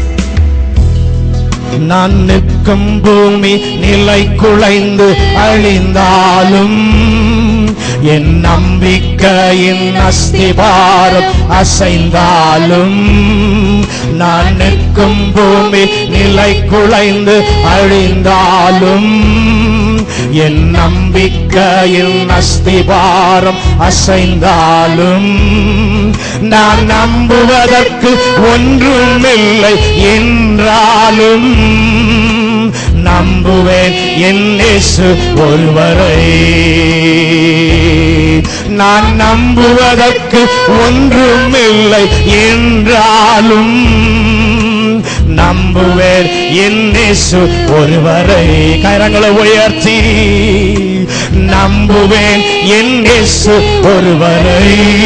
நான் நிற்கும் பூமி நிலை குலைந்து அழிந்தாலும் என் நம்பிக்கையின் அஸ்திபாரம் அசைந்தாலும் நான் நிற்கும் பூமி நிலை குலைந்து அழிந்தாலும் என் நம்பிக்கையின் அஸ்திபாரம் அசைந்தாலும் நான் நம்புவதற்கு ஒன்றுமில்லை என்றாலும் நம்புவேன் என் இயேசு ஒருவரை நான் நம்புவதற்கு ஒன்றுமில்லை என்றாலும் நம்புவேன் என் இயேசு ஒருவரை கரங்களை உயர்த்தி நம்புவேன் என் இயேசு ஒருவரை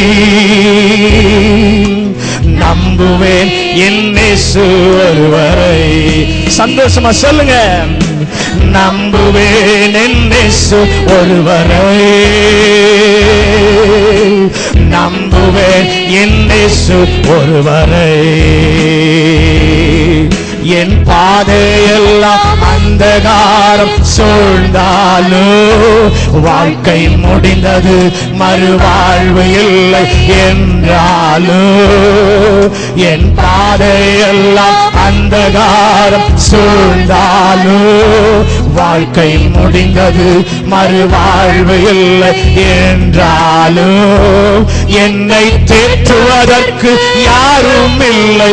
நம்புவேன் என் இயேசு ஒருவரை சந்தோஷமா சொல்லுங்க நம்புவேன் என் இயேசு ஒருவரை நம்புவேன் என் இயேசு ஒருவரை என் பாதையெல்லாம் அந்தகாரம் சூழ்ந்தாலும் வாழ்க்கை முடிந்தது மறுவாழ்வு இல்லை என்றாலும் என் பாதையெல்லாம் அந்தகாரம் சூழ்ந்தாலும் வாழ்க்கை முடிந்தது மறுவாழ்வு இல்லை என்றாலும் என்னை தேற்றுவதற்கு யாரும் இல்லை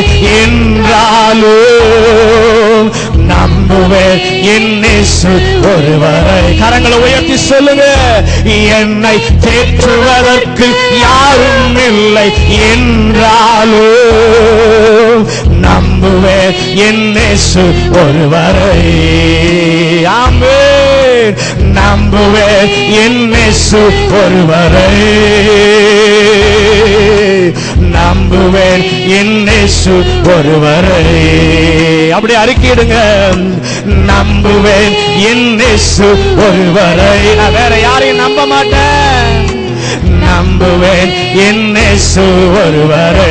என்றாலும் நம்புவேன் என்னேசு ஒருவரை கரங்களை உயர்த்தி சொல்லுங்க என்னை தேற்றுவதற்கு யாரும் இல்லை என்றாலும் நம்புவேன் என்னேசு ஒருவரை ஆமென் நம்புவேன் என்னேசு ஒருவரை நம்புவேன் என்னேசு ஒருவரை அப்படி அறிக்கையிடுங்க நம்புவேன் என்னேசு ஒருவரை நான் வேற யாரையும் நம்ப மாட்டேன் நம்புவேன் என்னேசு ஒருவரை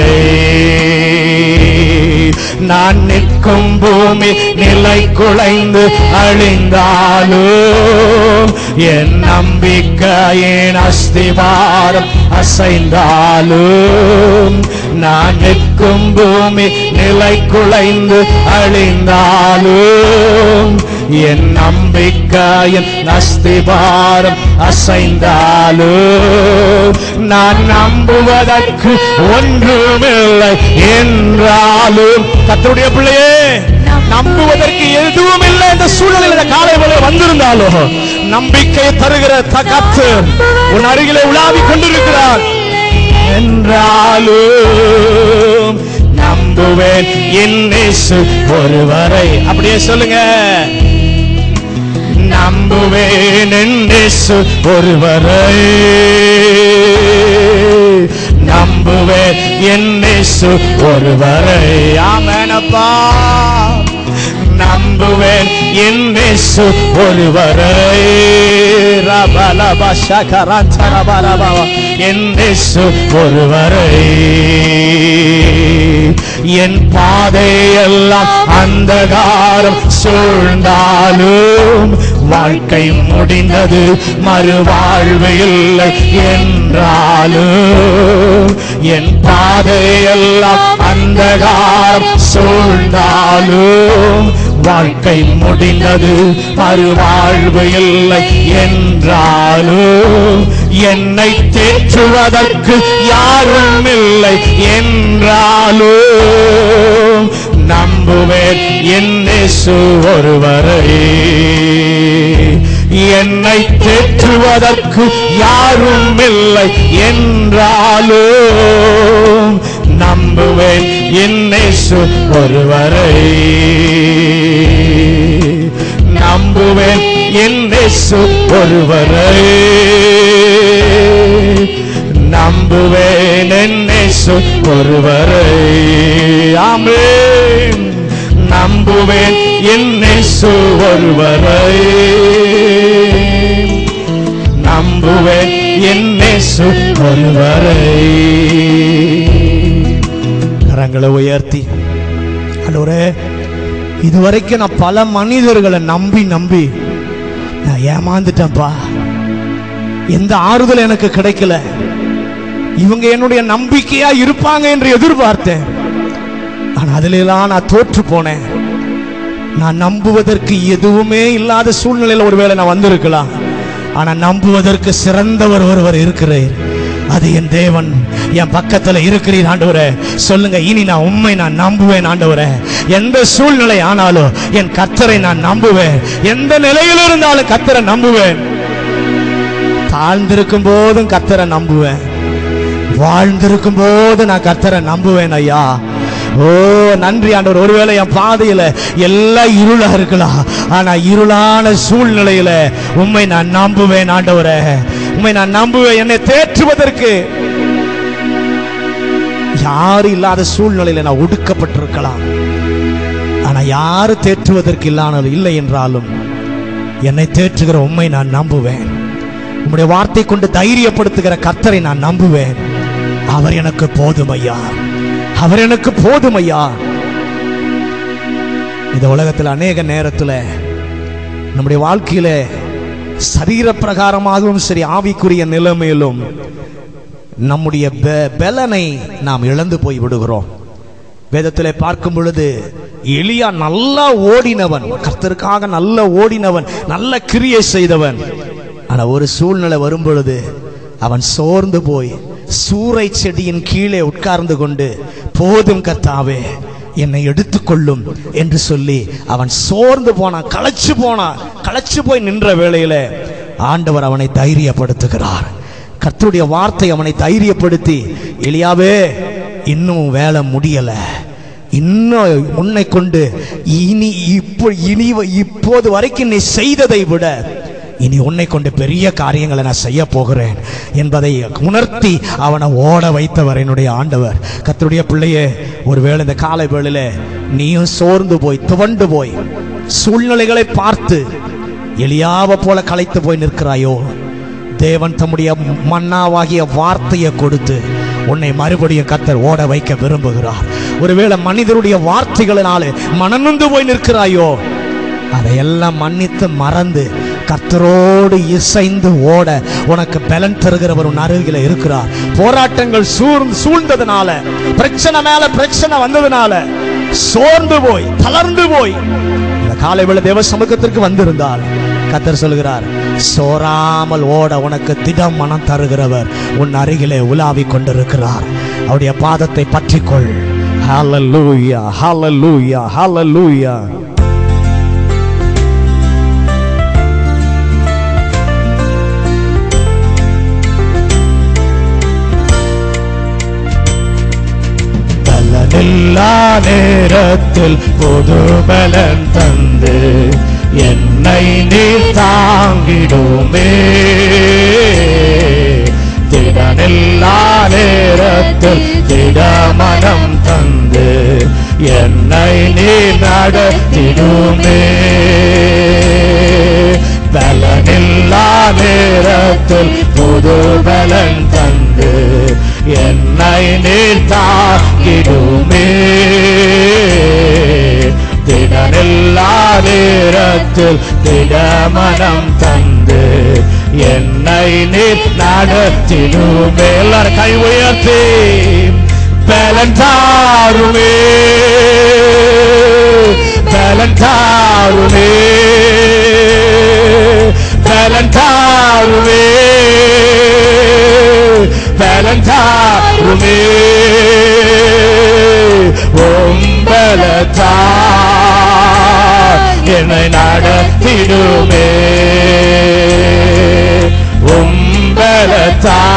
நான் நிற்கும் பூமி நிலை குலைந்து அழிந்தாலும் என் நம்பிக்கையின் அஸ்திவாரம் அசைந்தாலும் நான் நிற்கும் பூமி நிலை குலைந்து அழிந்தாலும் என் நம்பிக்கையின் அஸ்திபாரம் அசைந்தாலும் நான் நம்புவதற்கு ஒன்றுமில்லை என்றாலும் கத்தருடைய பிள்ளையே நம்புவதற்கு எதுவும் இல்லை இந்த சூழ்நிலையில காலை வேலை வந்திருந்தாலும் நம்பிக்கை தருகிற தகத்து உன் அருகிலே உலாவிக் கொண்டிருக்கிறார் என்றாலும் நம்புவேன் என்னேசு ஒருவரை அப்படியே சொல்லுங்க நம்புவேன் என்னேசு ஒருவரை நம்புவேன் என்னேசு ஒருவரை ஆமேனப்பா நம்புவேன் என்னேசு ஒருவரை ரபலப சகரந்தரபலபா என்னேசு ஒருவரை என் பாதையெல்லாம் அந்தகாரம் சூழ்ந்தாலும் வாழ்க்கை முடிந்தது மறுவாழ்வு இல்லை என்றாலும் என் பாதையெல்லாம் அந்தகாரம் சூழ்ந்தாலும் வாழ்க்கை முடிந்தது மறுவாழ்வு இல்லை என்றாலும் என்னை தேற்றுவதற்கு யாரும் இல்லை என்றாலும் நம்புவேன் என்னேசு ஒருவரை என்னை தேற்றுவதற்கு யாரும் இல்லை என்றாலும் நம்புவேன் என்னேசு ஒருவரை நம்புவேன் என்னேசு ஒருவரை நம்புவேன் என்னேசு ஒருவரை ஆமென் நம்புவேன் என்னேசு ஒருவரை நம்புவேன் என்னேசு ஒருவரை கரங்களை உயர்த்தி ஆண்டவரே இதுவரைக்கும் நான் பல மனிதர்களை நம்பி நம்பி நான் ஏமாந்துட்டேன்ப்பா எந்த ஆறுதல் எனக்கு கிடைக்கல இவங்க என்னுடைய நம்பிக்கையா இருப்பாங்க என்று எதிர்பார்த்தேன் ஆனா அதிலெல்லாம் நான் தோற்று போனேன் நான் நம்புவதற்கு எதுவுமே இல்லாத சூழ்நிலையில் ஒருவேளை நான் வந்திருக்கலாம் ஆனா நம்புவதற்கு சிறந்தவர் ஒருவர் இருக்கிறார் அது என் தேவன் என் பக்கத்துல இருக்கிறீர் ஆண்டவரே சொல்லுங்க இனி நான் உண்மை நான் நம்புவேன் ஆண்டவரே எந்த சூழ்நிலை ஆனாலும் என் கத்தரை நான் நம்புவேன் எந்த நிலையில் இருந்தாலும் கத்தரை நம்புவேன் தாழ்ந்திருக்கும் போதும் கத்தரை நம்புவேன் வாழ்ந்திருக்கும் போது நான் கத்தரை நம்புவேன் ஐயா ஓ நன்றி ஆண்டவர் ஒருவேளை என் பாதையில எல்லாம் இருளா இருக்கலாம் ஆனா இருளான சூழ்நிலையில உண்மை நான் நம்புவேன் ஆண்டவரே உண்மை நான் நம்புவேன் என்னை தேற்றுவதற்கு யாரும் இல்லாத சூழ்நிலையில நான் ஒடுக்கப்பட்டிருக்கலாம் ஆனா யாரு தேற்றுவதற்கு இல்லாமல் இல்லை என்றாலும் என்னை தேற்றுகிற உண்மை நான் நம்புவேன் உம்முடைய வார்த்தை கொண்டு தைரியப்படுத்துகிற கர்த்தரை நான் நம்புவேன் அவர் எனக்கு போதும் ஐயா அவர் எனக்கு போதும் ஐயா இந்த உலகத்தில் அநேக நேரத்தில் நம்முடைய வாழ்க்கையில சரீர பிரகாரமாகவும் சரி ஆவிக்குரிய நிலைமையிலும் நம்முடைய பெ- பெலனை நாம் இழந்து போய் விடுகிறோம் வேதத்திலே பார்க்கும் பொழுது எலியா நல்லா ஓடினவன் கர்த்தருக்காக நல்ல ஓடினவன் நல்ல கிரியை செய்தவன் ஆனா ஒரு சூழ்நிலை வரும் பொழுது அவன் சோர்ந்து போய் சூறை செடியின் கீழே உட்கார்ந்து கொண்டு போதும் கர்த்தாவே என்னை எடுத்துக்கொள்ளும் என்று சொல்லி அவன் சோர்ந்து போனான் களைச்சு போனான் களைச்சு போய் நின்ற வேளையில ஆண்டவர் அவனை தைரியப்படுத்துகிறார் கர்த்தருடைய வார்த்தை அவனை தைரியப்படுத்தி எலியாவே இன்னும் வேலை முடியல இன்னும் உன்னை கொண்டு இனி இப்போ இனி இப்போது வரைக்கும் நீ செய்ததை விட இனி உன்னை கொண்டு பெரிய காரியங்களை நான் செய்ய போகிறேன் என்பதை உணர்த்தி அவனை ஓட வைத்தவர் என்னுடைய ஆண்டவர் கர்த்தருடைய பிள்ளையே ஒருவேளை இந்த காலை வேளையில நீயும் சோர்ந்து போய் துவண்டு போய் சூழ்நிலைகளை பார்த்து எலியாவை போல களைத்து போய் நிற்கிறாயோ தேவன் தம்முடைய மன்னாவாகிய வார்த்தையை கொடுத்து உன்னை மறுபடியும் கத்தர் ஓட வைக்க விரும்புகிறார் ஒருவேளை மனிதருடைய வார்த்தைகளினாலே மனநொந்து போய் நிற்கிறாயோ அதையெல்லாம் மன்னித்து மறந்து கர்த்தரோடு இசைந்து ஓட உனக்கு பலன் தருகிறவர் உன் அருகில இருக்கிறார் போராட்டங்கள் சூழ்ந்து சூழ்ந்ததுனால பிரச்சனை மேல பிரச்சனை வந்ததுனால சோர்ந்து போய் தளர்ந்து போய் இந்த காலை வேளை தேவ சமூகத்திற்கு வந்திருந்தால் கத்தர் சொல்கிறார் சோராமல் ஓட உனக்கு திடம் மனம் தருகிறவர் உன் அருகிலே உலாவிக் கொண்டிருக்கிறார் அவருடைய பாதத்தை பற்றிக்கொள் ஹalleluya ஹalleluya ஹalleluya பலனில்லா நேரத்தில் புது பலன் தந்து என்னை நீ தாங்கிடுமே திடனில்லா நேரத்தில் திடமனம் தந்து என்னை நீ நடத்திடுமே பலனில்லா நேரத்தில் புது பலன் தந்து என்னை நீ தாக்கிடுமே திடனில்லா நேரத்தில் திடமனம் தந்து என்னை நீ நடத்திடுமே எல்லாரும் கை உயர்த்தி பலன் தாருமே பலன் தாருமே பலன் தாருமே பலன் தாருமே ஒம்பலத்தா என்னை நடத்திடுமே உம்பலத்தா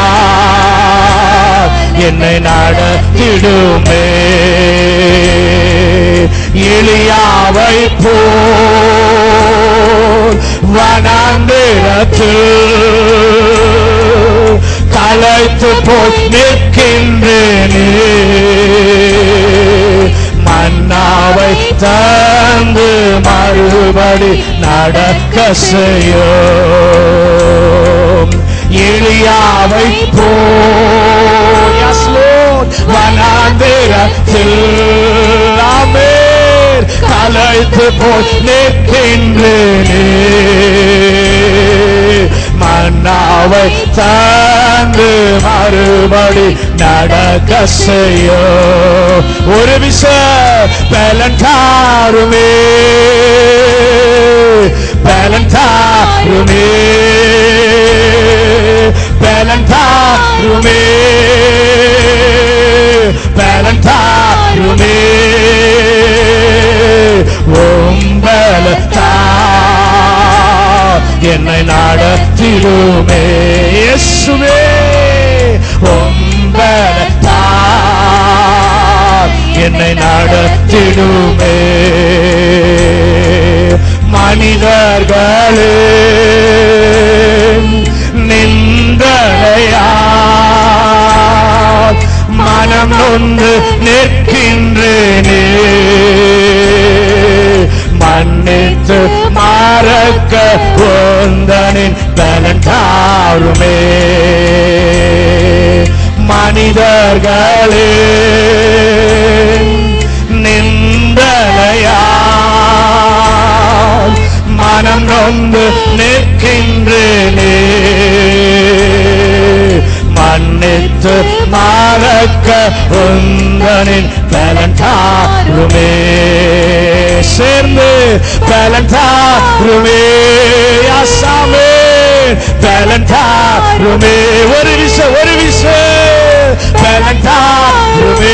என்னை நடத்திடுமே எளியாவை போல் வனாந்திரத்தில் களைத்து போய் நிற்கின்றேனே மன்னாவை தந்து மறுபடி நடக்க செய்யும் எளியாவை போல் Yes, Lord. வனாந்திரத்தில் ஆமென். களைத்து போய் நிற்கின்றேனே மன்னாவை தந்து மறுபடி நடக்க செய்யோ ஒரு விச பலன்காருமே பலன்காருமே பலன்காருமே பலன்காருமே உம்பலத்தா என்னை நடத்திடுமே இயேசுவே உம்பலத்தா என்னை நடத்திடுமே மனிதர்களே நிந்தனையா மனம் நொந்து நிற்கின்றேனே மன்னித்து மறக்க ஒந்தனின் பலன் தாருமே மனிதர்களே நிந்தனையா மனம் நொந்து ஜீவனின் பலன்தாருமே சேர்ந்து பலன்தாருமே ஆசாமே பலன்தாருமே ஒரு விச ஒரு விச பலன்தாருமே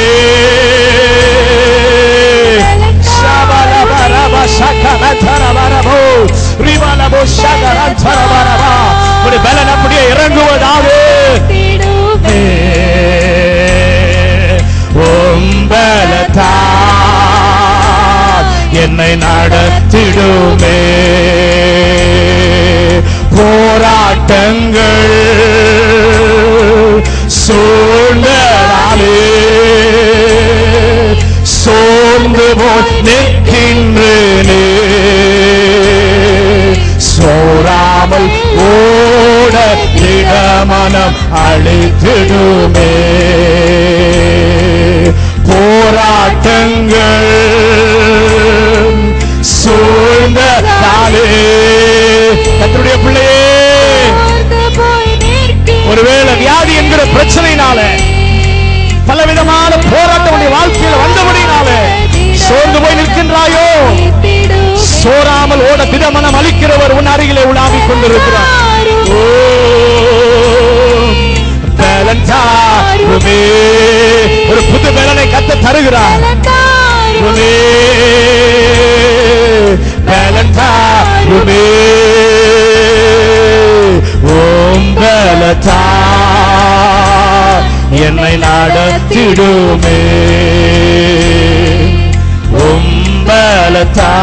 ஷபலபரப சகலதரபரபோ ரிவலபோ சகலதரபரபா ஒரு பலன் அப்படியே இறங்குவதாக திடுமே உம்பலத்தால் என்னை நடத்திடுமே போராட்டங்கள் சூழ்ந்தாலே சோர்ந்து போய் நிற்கின்றேனே சோராமல் ஓட இடமனம் அழித்திடுமே போராட்டங்கள் சூழ்ந்தாலே கத்தருடைய பிள்ளையே சோர்ந்து போய் நிற்கிறேன். ஒருவேளை வியாதி என்கிற பிரச்சனையினால பலவிதமான போராட்டம் உடைய வாழ்க்கையில வந்தபடினால சோர்ந்து போய் நிற்கின்றாயோ திடுமே. சோராமல் ஓட திடமனம் அளிக்கிறவர் உன் அருகிலே உலாவிக் கொண்டிருக்கிறார் ஓ, பலன்தாருமே. ஒரு புது பலனை கத்த தருகிறார் பலன்தாருமே. பலன்தாருமே ஓம்பலத்தா என்னை நடத்திடுமே ஒம்பலத்தா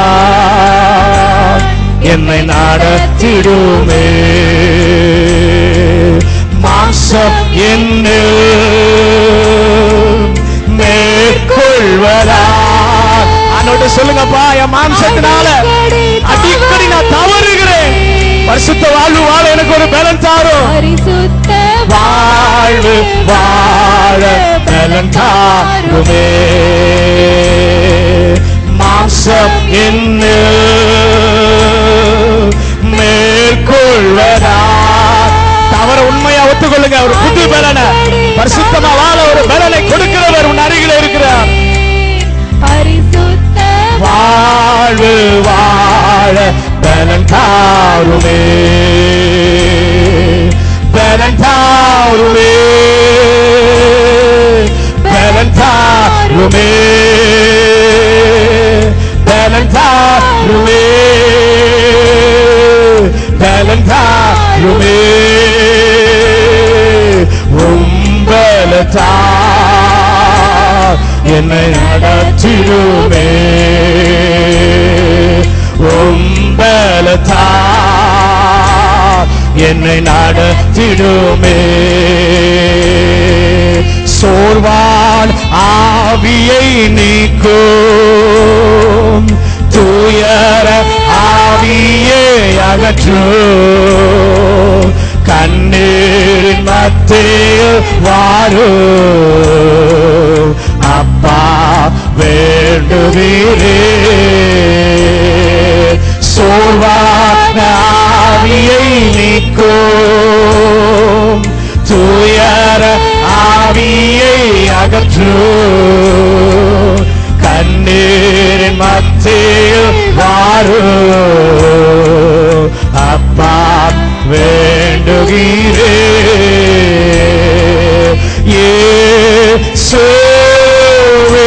என்னை நடத்திடுமே மாம்சம் என்ன மேற்கொள்வதா அன்னோட சொல்லுங்கப்பா என் மாம்சத்தினால அடிக்கடி நான் தவறுகிறேன் பரிசுத்த வாழ்வு வாழ எனக்கு ஒரு பலன் தாரும் பரிசுத்த வாழ்வு வாழ பலன் தாருமே மாம்சம் என்ன மேற்கொள்வதா தவற உண்மையா ஒத்துக்கொள்ளுங்க ஒரு புது பலனை பரிசுத்தமா வாழ ஒரு பலனை கொடுக்கிறவர் உன் அருகில் இருக்கிறார் பரிசுத்த வாழ்வு வாழ பலன் தாருமே பலன் தாருமே பலன் தாருமே பலன் தாருமே பலன் தாருமே உம்பலத்தா என்னை நடத்திடுமே உம்பலத்தா என்னை நடத்திடுமே சோர்வான் ஆவியை நீக்கும் துயர ஆவியை அகற்றும் கண்ணீரின் மத்தியில் வாரும் அப்பா வேண்டுவீரே சோர்வான ஆவியை நீக்கும் துயர ஆவியை அகற்றும் கண்ணீரின் மத்தியில் வாரும் அப்பா வேண்டுகிறே இயேசுவே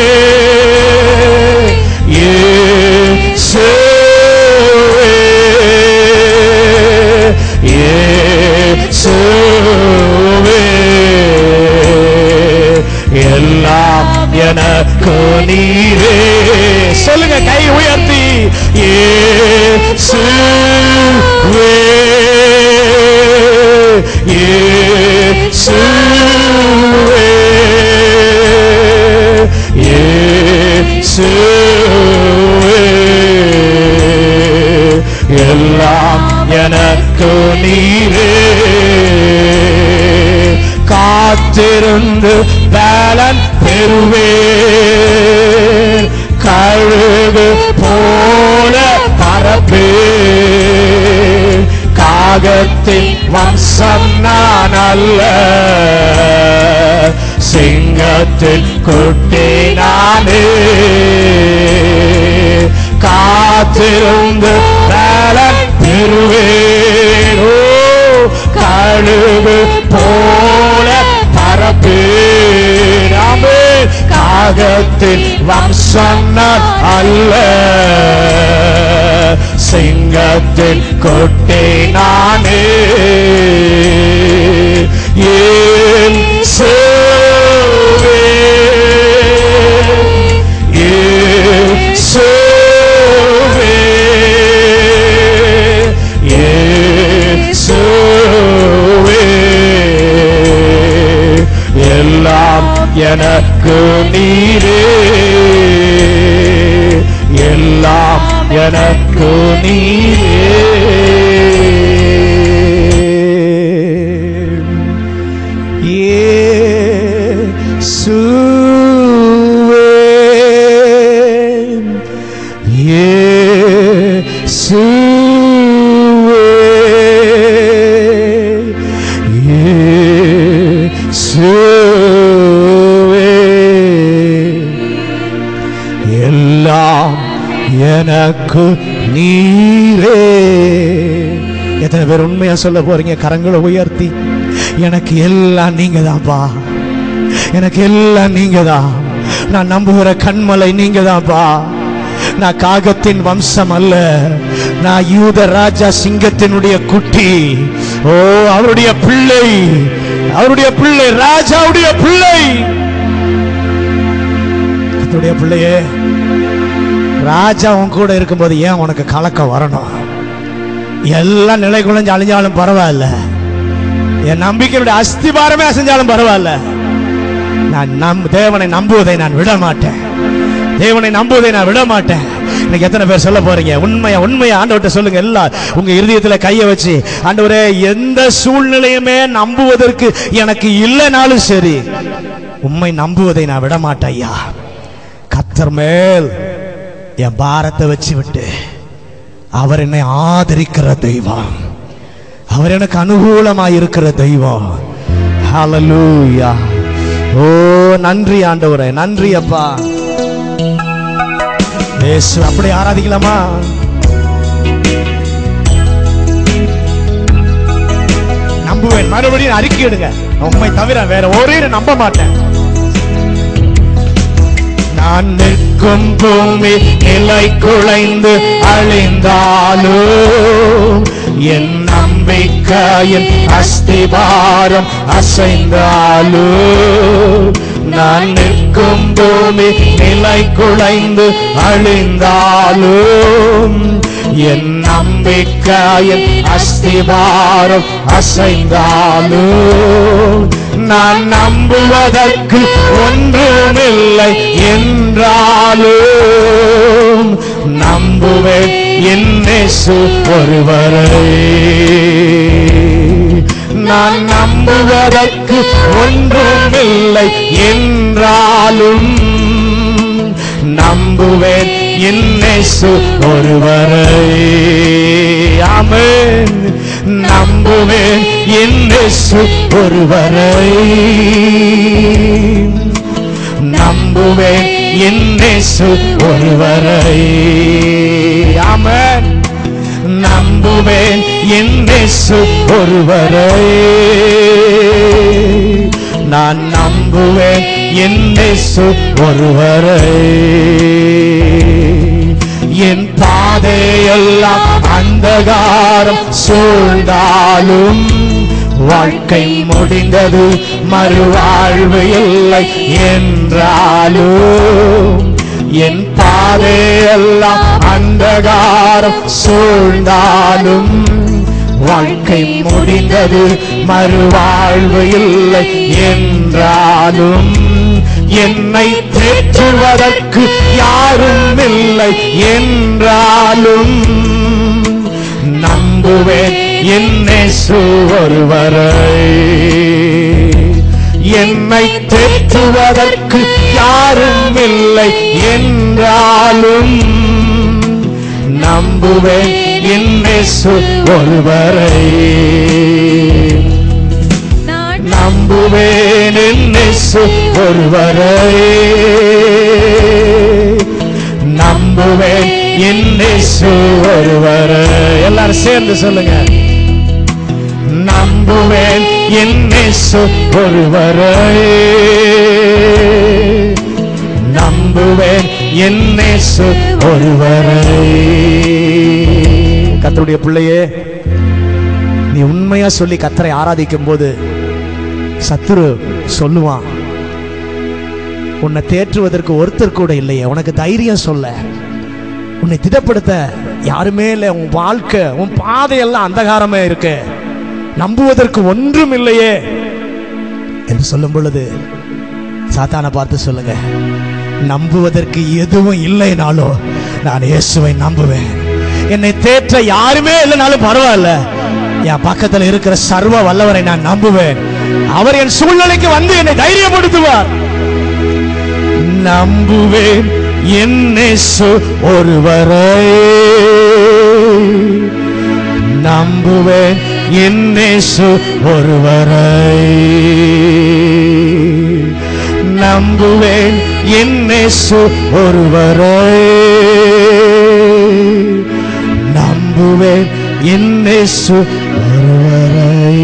இயேசுவே இயேசுவே எல்லாம் எனக்கு நீரே சொல்லுங்க கை உயர்த்தி இயேசுவே இயேசுவே இயேசுவே எல்லாம் எனக்கு நீரே காத்திருந்து பலன் பெறுவேன் கழுகு போல பரப்பே காகத்தின் வம்சம் நான் அல்ல சிங்கத்தில் குட்டி நானே காத்திருந்து பலன் பெறுவேன் ஓ கழுகு போல பரப்பேன் ஆமென். காகத்தின் வம்சம் நான் அல்ல சிங்கத்தின் கொட்டை நானே ஏன் சேவே ஏன் சேவே ஏன் சேவே எல்லாம் எனக்கு நீரே எல்லாம் எனக்கு நீரே எல்லாம் எனக்கு நீரே எத்தனை பேர் உண்மையா சொல்ல போறீங்க கரங்களை உயர்த்தி எனக்கு எல்லாம் நீங்க தான்ப்பா எனக்கு எல்லாம் நீங்க தான் நான் நம்புகிற கண்மலை நீங்க தான்ப்பா நான் காகத்தின் வம்சம் அல்ல நான் யூத ராஜா சிங்கத்தினுடைய குட்டி ஓ அவருடைய பிள்ளை அவருடைய பிள்ளை ராஜாவுடைய பிள்ளை கர்த்தருடைய பிள்ளையே ராஜா உன் கூட இருக்கும்போது ஏன் உனக்கு கலக்கம் வரணும் எல்லாம் நிலை குலைஞ்சு அழிஞ்சாலும் பரவாயில்ல என் நம்பிக்கையுடைய அஸ்திபாரமே அசைஞ்சாலும் பரவாயில்ல நான் நம் தேவனை நம்புவதை நான் விட மாட்டேன் தேவனை நம்புவதை நான் விட மாட்டேன் இன்னைக்கு எத்தனை பேர் சொல்ல போறீங்க உண்மையா உண்மையா ஆண்டவர்கிட்ட சொல்லுங்க எல்லாம் உங்க இருதயத்துல கையை வச்சு ஆண்டவரே எந்த சூழ்நிலையுமே நம்புவதற்கு எனக்கு இல்லைனாலும் சரி உண்மை நம்புவதை நான் விட மாட்டேன் ஐயா கத்தர் மேல் என் பாரத்தை வச்சு விட்டு அவர் என்னை ஆதரிக்கிற தெய்வம் அவர் எனக்கு அனுகூலமாய் இருக்கிற தெய்வம் ஹalleluya ஓ நன்றி ஆண்டவரே நன்றி அப்பா இயேசு அப்படி ஆராதிக்கலாமா நம்புவேன் மறுபடியும் அறிக்கை எடுங்க உண்மை தவிர வேற ஒரே நம்ப மாட்டேன் நான் நிற்கும் பூமி நிலை குலைந்து அழிந்தாலும் என் நம்பிக்கையின் அஸ்திபாரம் அசைந்தாலும் நான் நிற்கும் பூமி நிலை குலைந்து அழிந்தாலும் என் நம்பிக்கையின் அஸ்திபாரம் அசைந்தாலும் நான் நம்புவதற்கு ஒன்றுமில்லை என்றாலும் நம்புவேன் என்னேசு ஒருவரை நான் நம்புவதற்கு ஒன்றுமில்லை என்றாலும் நம்புவேன் என்னேசு ஒருவரை ஆமென் நம்புவேன் என்னேசு ஒருவரை நம்புவேன் என்னேசு ஒருவரை ஆமென் நம்புவேன் என்னேசு ஒருவரை நான் நம்புவேன் என்னேசு ஒருவரை என் பாதையெல்லாம் அந்தகாரம் சூழ்ந்தாலும் வாழ்க்கை முடிந்தது மறுவாழ்வு இல்லை என்றாலும் என் பாதையெல்லாம் அந்தகாரம் சூழ்ந்தாலும் வாழ்க்கை முடிந்தது மறுவாழ்வு இல்லை என்றாலும் என்னை தேற்றுவதற்கு யாரும் இல்லை என்றாலும் நம்புவேன் என்னேசு ஒருவரை என்னை தேற்றுவதற்கு யாரும் இல்லை என்றாலும் நம்புவேன் என்னேசு ஒருவரை நான் நம்புவேன் என் இயேசு ஒருவரை நம்புவேன் என் இயேசு ஒருவரை எல்லாரும் சேர்ந்து சொல்லுங்க நம்புவேன் என் இயேசு ஒருவரை நம்புவேன் என் இயேசு ஒருவரை கர்த்தருடைய பிள்ளையே நீ உண்மையா சொல்லி கத்தரை ஆராதிக்கும் போது சத்துரு சொல்லுவான் உன்னை தேற்றுவதற்கு ஒருத்தர் கூட இல்லையே உனக்கு தைரியம் சொல்ல உன்னை திடப்படுத்த யாருமே இல்லை உன் வாழ்க்கை உன் பாதையெல்லாம் அந்தகாரமே இருக்கு நம்புவதற்கு ஒன்றும் இல்லையே என்று சொல்லும் பொழுது சாத்தானை பார்த்து சொல்லுங்க நம்புவதற்கு எதுவும் இல்லைனாலும் நான் இயேசுவை நம்புவேன் என்னை தேற்ற யாருமே இல்லைனாலும் பரவாயில்ல என் பக்கத்தில் இருக்கிற சர்வ வல்லவரை நான் நம்புவேன் அவர் என் சூழ்நிலைக்கு வந்து என்னை தைரியப்படுத்துவார் நம்புவேன் என் இயேசு ஒருவரை நம்புவேன் என் இயேசு ஒருவரை நம்புவேன் என் இயேசு ஒருவரை நம்புவேன் என் இயேசு ஒருவரை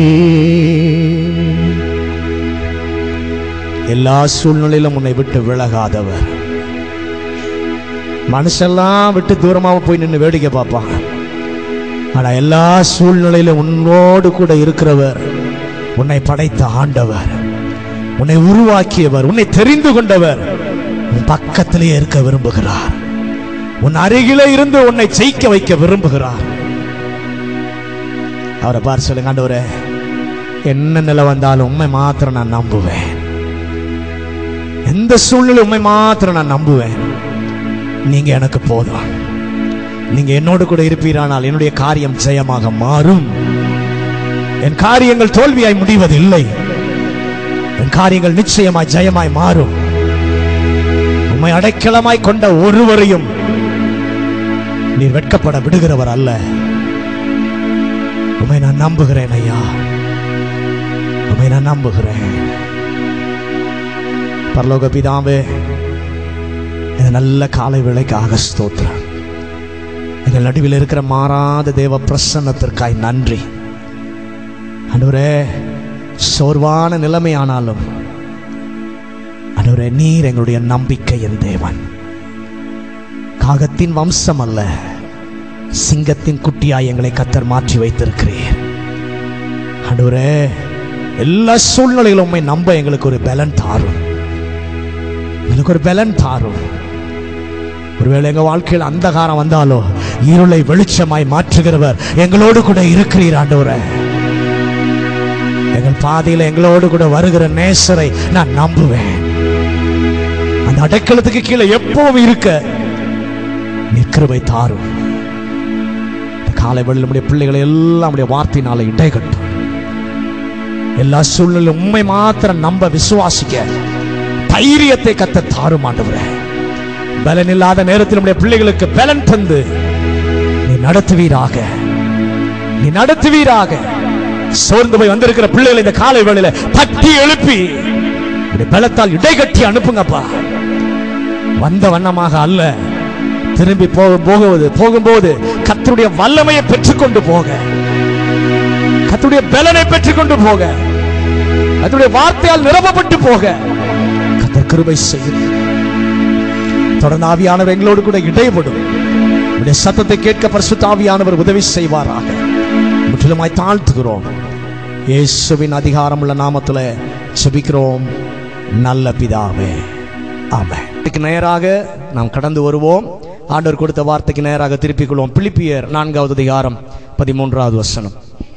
எல்லா சூழ்நிலையிலும் உன்னை விட்டு விலகாதவர் மனுஷெல்லாம் விட்டு தூரமா போய் நின்று வேடிக்கை பார்ப்பான் ஆனா எல்லா சூழ்நிலையிலும் உன்னோடு கூட இருக்கிறவர் உன்னை படைத்த ஆண்டவர் உன்னை உருவாக்கியவர் உன்னை தெரிந்து கொண்டவர் உன் பக்கத்திலே இருக்க விரும்புகிறார் உன் அருகிலே இருந்து உன்னை ஜெயிக்க வைக்க விரும்புகிறார் அவரை பார் சொல்லுங்க ஆண்டவரே என்ன நிலை வந்தாலும் உண்மை மாத்திரம் நான் நம்புவேன் எந்த சூழ்நிலை உண்மை மாத்திரம் நான் நம்புவேன் நீங்க எனக்கு போதும் நீங்க என்னோடு கூட இருப்பீரானால் என்னுடைய காரியம் ஜெயமாக மாறும் என் காரியங்கள் தோல்வியாய் முடிவதில்லை என் காரியங்கள் நிச்சயமாய் ஜெயமாய் மாறும் உம்மை அடைக்கலமாய் கொண்ட ஒருவரையும் நீர் வெட்கப்பட விடுகிறவர் அல்ல உம்மை நான் நம்புகிறேன் ஐயா உம்மை நான் நம்புகிறேன் பரலோக பிதாவே இந்த நல்ல காலை வேளைக்காக ஸ்தோத்திரம் எங்கள் நடுவில் இருக்கிற மாறாத தேவ பிரசன்னத்திற்காய் நன்றி அன்றுவரே சோர்வான நிலைமை ஆனாலும் அன்றுவரே நீர் எங்களுடைய நம்பிக்கையின் தேவன் காகத்தின் வம்சம் அல்ல சிங்கத்தின் குட்டியாய் எங்களை கத்தர் மாற்றி வைத்திருக்கிறீர் அன்றுவரே எல்லா சூழ்நிலைகளும் உண்மை நம்ப எங்களுக்கு ஒரு பலன் தாரும் எங்களுக்கு ஒரு பலன் தாரும் ஒருவேளை எங்க வாழ்க்கையில் அந்தகாரம் வந்தாலோ இருளை வெளிச்சமாய் மாற்றுகிறவர் எங்களோடு கூட இருக்கிறீர் ஆண்டவரே எங்கள் பாதையில எங்களோடு கூட வருகிற நேசரை நான் நம்புவேன் அந்த அடைக்கலத்துக்கு கீழே எப்பவும் இருக்க நிற்கிறவை தாரும் இந்த காலை வேளையில் நம்முடைய பிள்ளைகளை எல்லாம் நம்முடைய வார்த்தையினால இடைகட்டும் எல்லா சூழ்நிலையும் உண்மை மாத்திரம் நம்ப விசுவாசிக்க தைரியத்தை கத்த தாரும் ஆண்டவரே பலன் இல்லாத நேரத்தில் நம்முடைய பிள்ளைகளுக்கு பலன் தந்து நீ நடத்துவீராக நீ நடத்துவீராக சோர்ந்து போய் வந்திருக்கிற பிள்ளைகளை இந்த காலை வேளையில தட்டி எழுப்பி உம்முடைய பலத்தால் இடைகட்டி அனுப்புங்கப்பா வந்த வண்ணமாக அல்ல திரும்பி போக போகுவது போகும்போது கத்தருடைய வல்லமையை பெற்றுக்கொண்டு போக கத்தருடைய பலனை பெற்றுக்கொண்டு போக கத்தருடைய வார்த்தையால் நிரப்பப்பட்டு போக கத்தர் கிருபை செய்யும் தொடர்ந்து ஆவியானவர் எங்களோடு கூட இடைப்படும் உடைய சத்தத்தை கேட்க பரிசுத்த ஆவியானவர் உதவி செய்வாராக முற்றிலுமாய் தாழ்த்துகிறோம் இயேசுவின் அதிகாரம் உள்ள நாமத்தில் செபிக்கிறோம் நல்ல பிதாவே ஆமென் இதுக்கு நேராக நாம் கடந்து வருவோம் ஆண்டவர் கொடுத்த வார்த்தைக்கு நேராக திருப்பிக் கொள்வோம் பிலிப்பியர் நான்காவது அதிகாரம் பதிமூன்றாவது வசனம்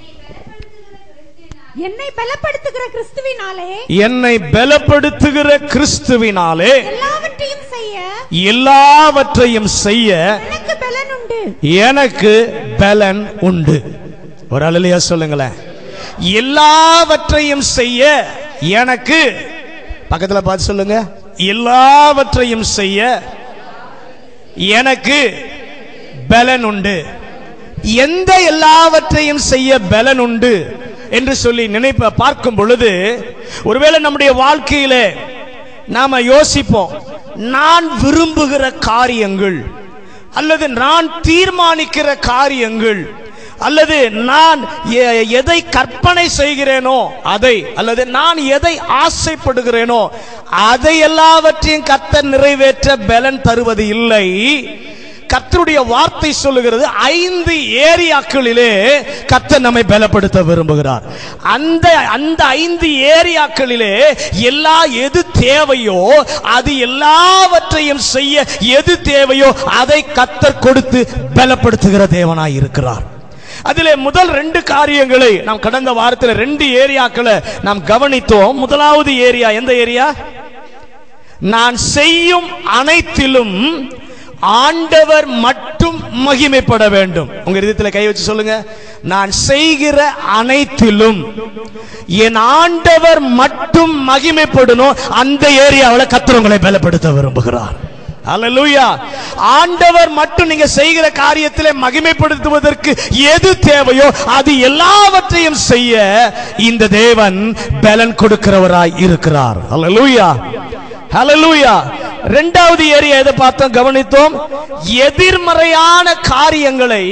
என்னை பலப்படுத்துகிற கிறிஸ்துவினாலே என்னை பலப்படுத்துகிற கிறிஸ்துவினாலே எல்லாவற்றையும் செய்ய எல்லாவற்றையும் செய்ய எனக்கு பலன் உண்டு எனக்கு பலன் உண்டு ஒரு அழலையா சொல்லுங்களேன் எல்லாவற்றையும் செய்ய எனக்கு பக்கத்துல பார்த்து சொல்லுங்க எல்லாவற்றையும் செய்ய எனக்கு பலன் உண்டு எந்த எல்லாவற்றையும் செய்ய பலன் உண்டு என்று சொல்லி நினைப்ப பார்க்கும் பொழுது ஒருவேளை நம்முடைய வாழ்க்கையிலே நாம யோசிப்போம் நான் விரும்புகிற காரியங்கள் அல்லது நான் தீர்மானிக்கிற காரியங்கள் அல்லது நான் எ- எதை கற்பனை செய்கிறேனோ அதை அல்லது நான் எதை ஆசைப்படுகிறேனோ அதை எல்லாவற்றையும் கர்த்தர் நிறைவேற்ற பலன் தருவது இல்லை கர்த்தருடைய வார்த்தை சொல்லுகிறது ஐந்து ஏரியாக்களிலே கர்த்தர் நம்மை பலப்படுத்த விரும்புகிறார் அந்த அந்த ஐந்து ஏரியாக்களிலே எல்லா எது தேவையோ அது எல்லாவற்றையும் செய்ய எது தேவையோ அதை கர்த்தர் கொடுத்து பலப்படுத்துகிற தேவனாய் இருக்கிறார் அதிலே முதல் ரெண்டு காரியங்களை நாம் கடந்த வாரத்தில் ரெண்டு ஏரியாக்களை நாம் கவனித்தோம் முதலாவது ஏரியா எந்த ஏரியா நான் செய்யும் அனைத்திலும் ஆண்டவர் மட்டும் மகிமைப்பட வேண்டும் உங்க இதயத்தில் கை வச்சு சொல்லுங்க நான் செய்கிற அனைத்திலும் என் ஆண்டவர் மட்டும் மகிமைப்படணும் அந்த ஏரியாவில் கத்திரவங்களை பலப்படுத்த விரும்புகிறார் அல்லேலூயா ஆண்டவர் மட்டும் நீங்க செய்கிற காரியத்திலே மகிமைப்படுத்துவதற்கு எது தேவையோ அது எல்லாவற்றையும் செய்ய இந்த தேவன் பலன் கொடுக்கிறவராய் இருக்கிறார் அல்லேலூயா ஹalleluya இரண்டாவது ஏரியா எதை பார்த்தோம் கவனித்தோம் எதிர்மறையான காரியங்களை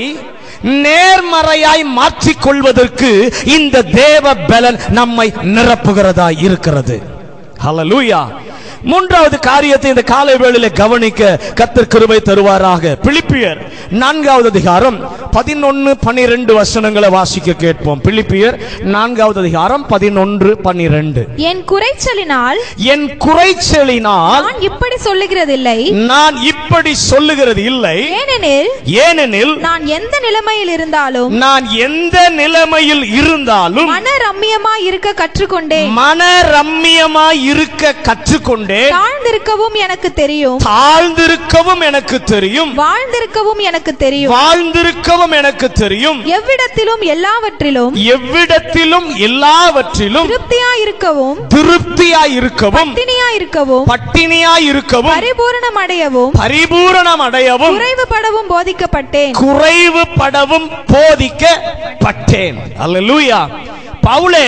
நேர்மறையாய் மாற்றிக் கொள்வதற்கு இந்த தேவ பலன் நம்மை நிரப்புகிறதா இருக்கிறது ஹalleluya மூன்றாவது காரியத்தை இந்த காலை வேளையில கவனிக்க கத்தர் கிருபை தருவாராக பிலிப்பியர் நான்காவது அதிகாரம் பதினொன்னு பனிரெண்டு வசனங்களை வாசிக்க கேட்போம் பிலிப்பியர் நான்காவது அதிகாரம் பதினொன்று பனிரெண்டு என் குறைச்சலினால் என் குறைச்சலினால் நான் இப்படி சொல்லுகிறதில்லை நான் இப்படி சொல்லுகிறது இல்லை ஏனெனில் ஏனெனில் நான் எந்த நிலைமையில் இருந்தாலும் நான் எந்த நிலைமையில் இருந்தாலும் மன ரம்மியமா இருக்க கற்றுக்கொண்டேன் மன ரம்மியமாய் இருக்க கற்றுக்கொண்டேன் தாழ்ந்திருக்கவும் எனக்கு தெரியும் தாழ்ந்திருக்கவும் எனக்கு தெரியும் வாழ்ந்திருக்கவும் எனக்கு தெரியும் வாழ்ந்திருக்கவும் எனக்கு தெரியும் எவ்விடத்திலும் எல்லாவற்றிலும் எவ்விடத்திலும் எல்லாவற்றிலும் திருப்தியா இருக்கவும் திருப்தியாய் இருக்கவும் பட்டினியா இருக்கவும் பட்டினியாய் இருக்கவும் பரிபூரணம் அடையவும் பரிபூரணம் அடையவும் குறைவுபடவும் போதிக்கப்பட்டேன் குறைவு படவும் போதிக்கப்பட்டேன் அல்லேலூயா பவுலே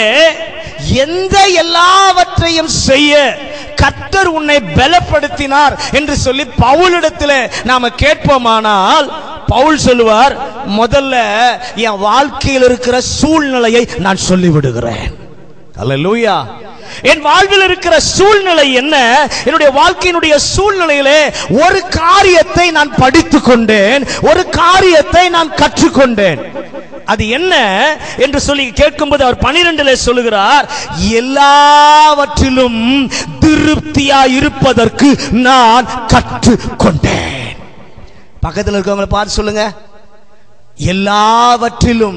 எந்த எல்லாவற்றையும் செய்ய கர்த்தர் உன்னை பலப்படுத்தினார் என்று சொல்லி பவுலிடத்தில் நாம கேட்போமானால் பவுல் சொல்லுவார் முதல்ல என் வாழ்க்கையில் இருக்கிற சூழ்நிலையை நான் சொல்லிவிடுகிறேன் அல்லேலூயா என் வாழ்வில் இருக்கிற சூழ்நிலை என்ன என்னுடைய வாழ்க்கையினுடைய சூழ்நிலையிலே ஒரு காரியத்தை நான் படித்துக் கொண்டேன் ஒரு காரியத்தை நான் கற்றுக்கொண்டேன் அது என்ன என்று சொல்லி கேட்கும்போது அவர் பனிரெண்டுல சொல்லுகிறார் எல்லாவற்றிலும் திருப்தியா இருப்பதற்கு நான் கற்றுக்கொண்டேன் பக்கத்தில் இருக்கவங்களை பார்த்து சொல்லுங்க எல்லாவற்றிலும்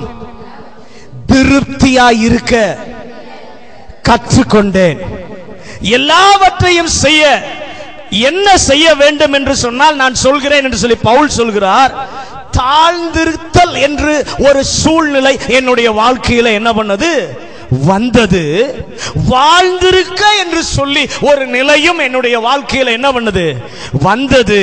திருப்தியா இருக்க கற்றுக்கொண்டேன் எல்லாவற்றையும் செய்ய என்ன செய்ய வேண்டும் என்று சொன்னால் நான் சொல்கிறேன் என்று சொல்லி பவுல் சொல்கிறார் தாழ்ந்திருத்தல் என்று ஒரு சூழ்நிலை என்னுடைய வாழ்க்கையில என்ன பண்ணது வந்தது வாழ்ந்திருக்க என்று சொல்லி ஒரு நிலையும் என்னுடைய வாழ்க்கையில என்ன பண்ணது வந்தது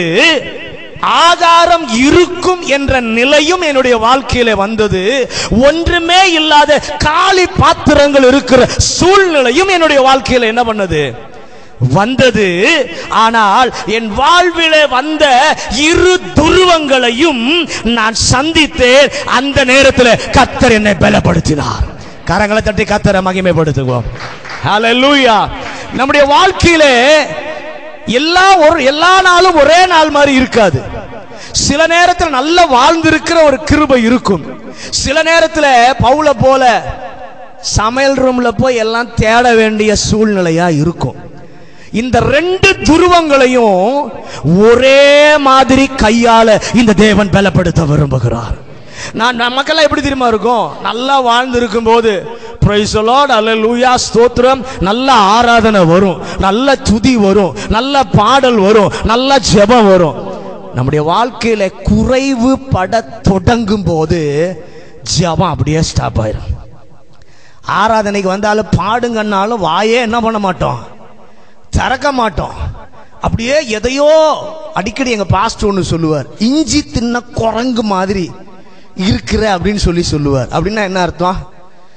ஆதாரம் இருக்கும் என்ற நிலையும் என்னுடைய வாழ்க்கையில வந்தது ஒன்றுமே இல்லாத காலி பாத்திரங்கள் இருக்கிற சூழ்நிலையும் என்னுடைய வாழ்க்கையில என்ன பண்ணது வந்தது ஆனால் என் வாழ்விலே வந்த இரு துருவங்களையும் நான் சந்தித்தேன் அந்த நேரத்தில் கத்தர் என்னை பலப்படுத்தினார் கரங்களை தட்டி கத்தரை மகிமைப்படுத்துவோம் ஹalleluya நம்முடைய வாழ்க்கையிலே எல்லா ஒரு எல்லா நாளும் ஒரே நாள் மாதிரி இருக்காது சில நேரத்தில் நல்ல வாழ்ந்திருக்கிற ஒரு கிருபை இருக்கும் சில நேரத்தில் பவுல போல சமையல் ரூம்ல போய் எல்லாம் தேட வேண்டிய சூழ்நிலையா இருக்கும் இந்த ரெண்டு துருவங்களையும் ஒரே மாதிரி கையால இந்த தேவன் பலப்படுத்த விரும்புகிறார் நான் நமக்கெல்லாம் எப்படி தெரியுமா இருக்கும் நல்லா வாழ்ந்து இருக்கும் போது பிரைசலோட் அல்லூயா ஸ்தோத்திரம் நல்ல ஆராதனை வரும் நல்ல துதி வரும் நல்ல பாடல் வரும் நல்ல ஜெபம் வரும் நம்முடைய வாழ்க்கையில குறைவு பட தொடங்கும் போது ஜெபம் அப்படியே ஸ்டாப் ஆயிரும் ஆராதனைக்கு வந்தாலும் பாடுங்கன்னாலும் வாயே என்ன பண்ண மாட்டோம் திறக்க மாட்டோம் அப்படியே எதையோ அடிக்கடி எங்க பாஸ்டர் ஒன்று சொல்லுவார் இஞ்சி தின்ன குரங்கு மாதிரி இருக்கிற அப்படின்னு சொல்லி சொல்லுவார் அப்படின்னா என்ன அர்த்தம்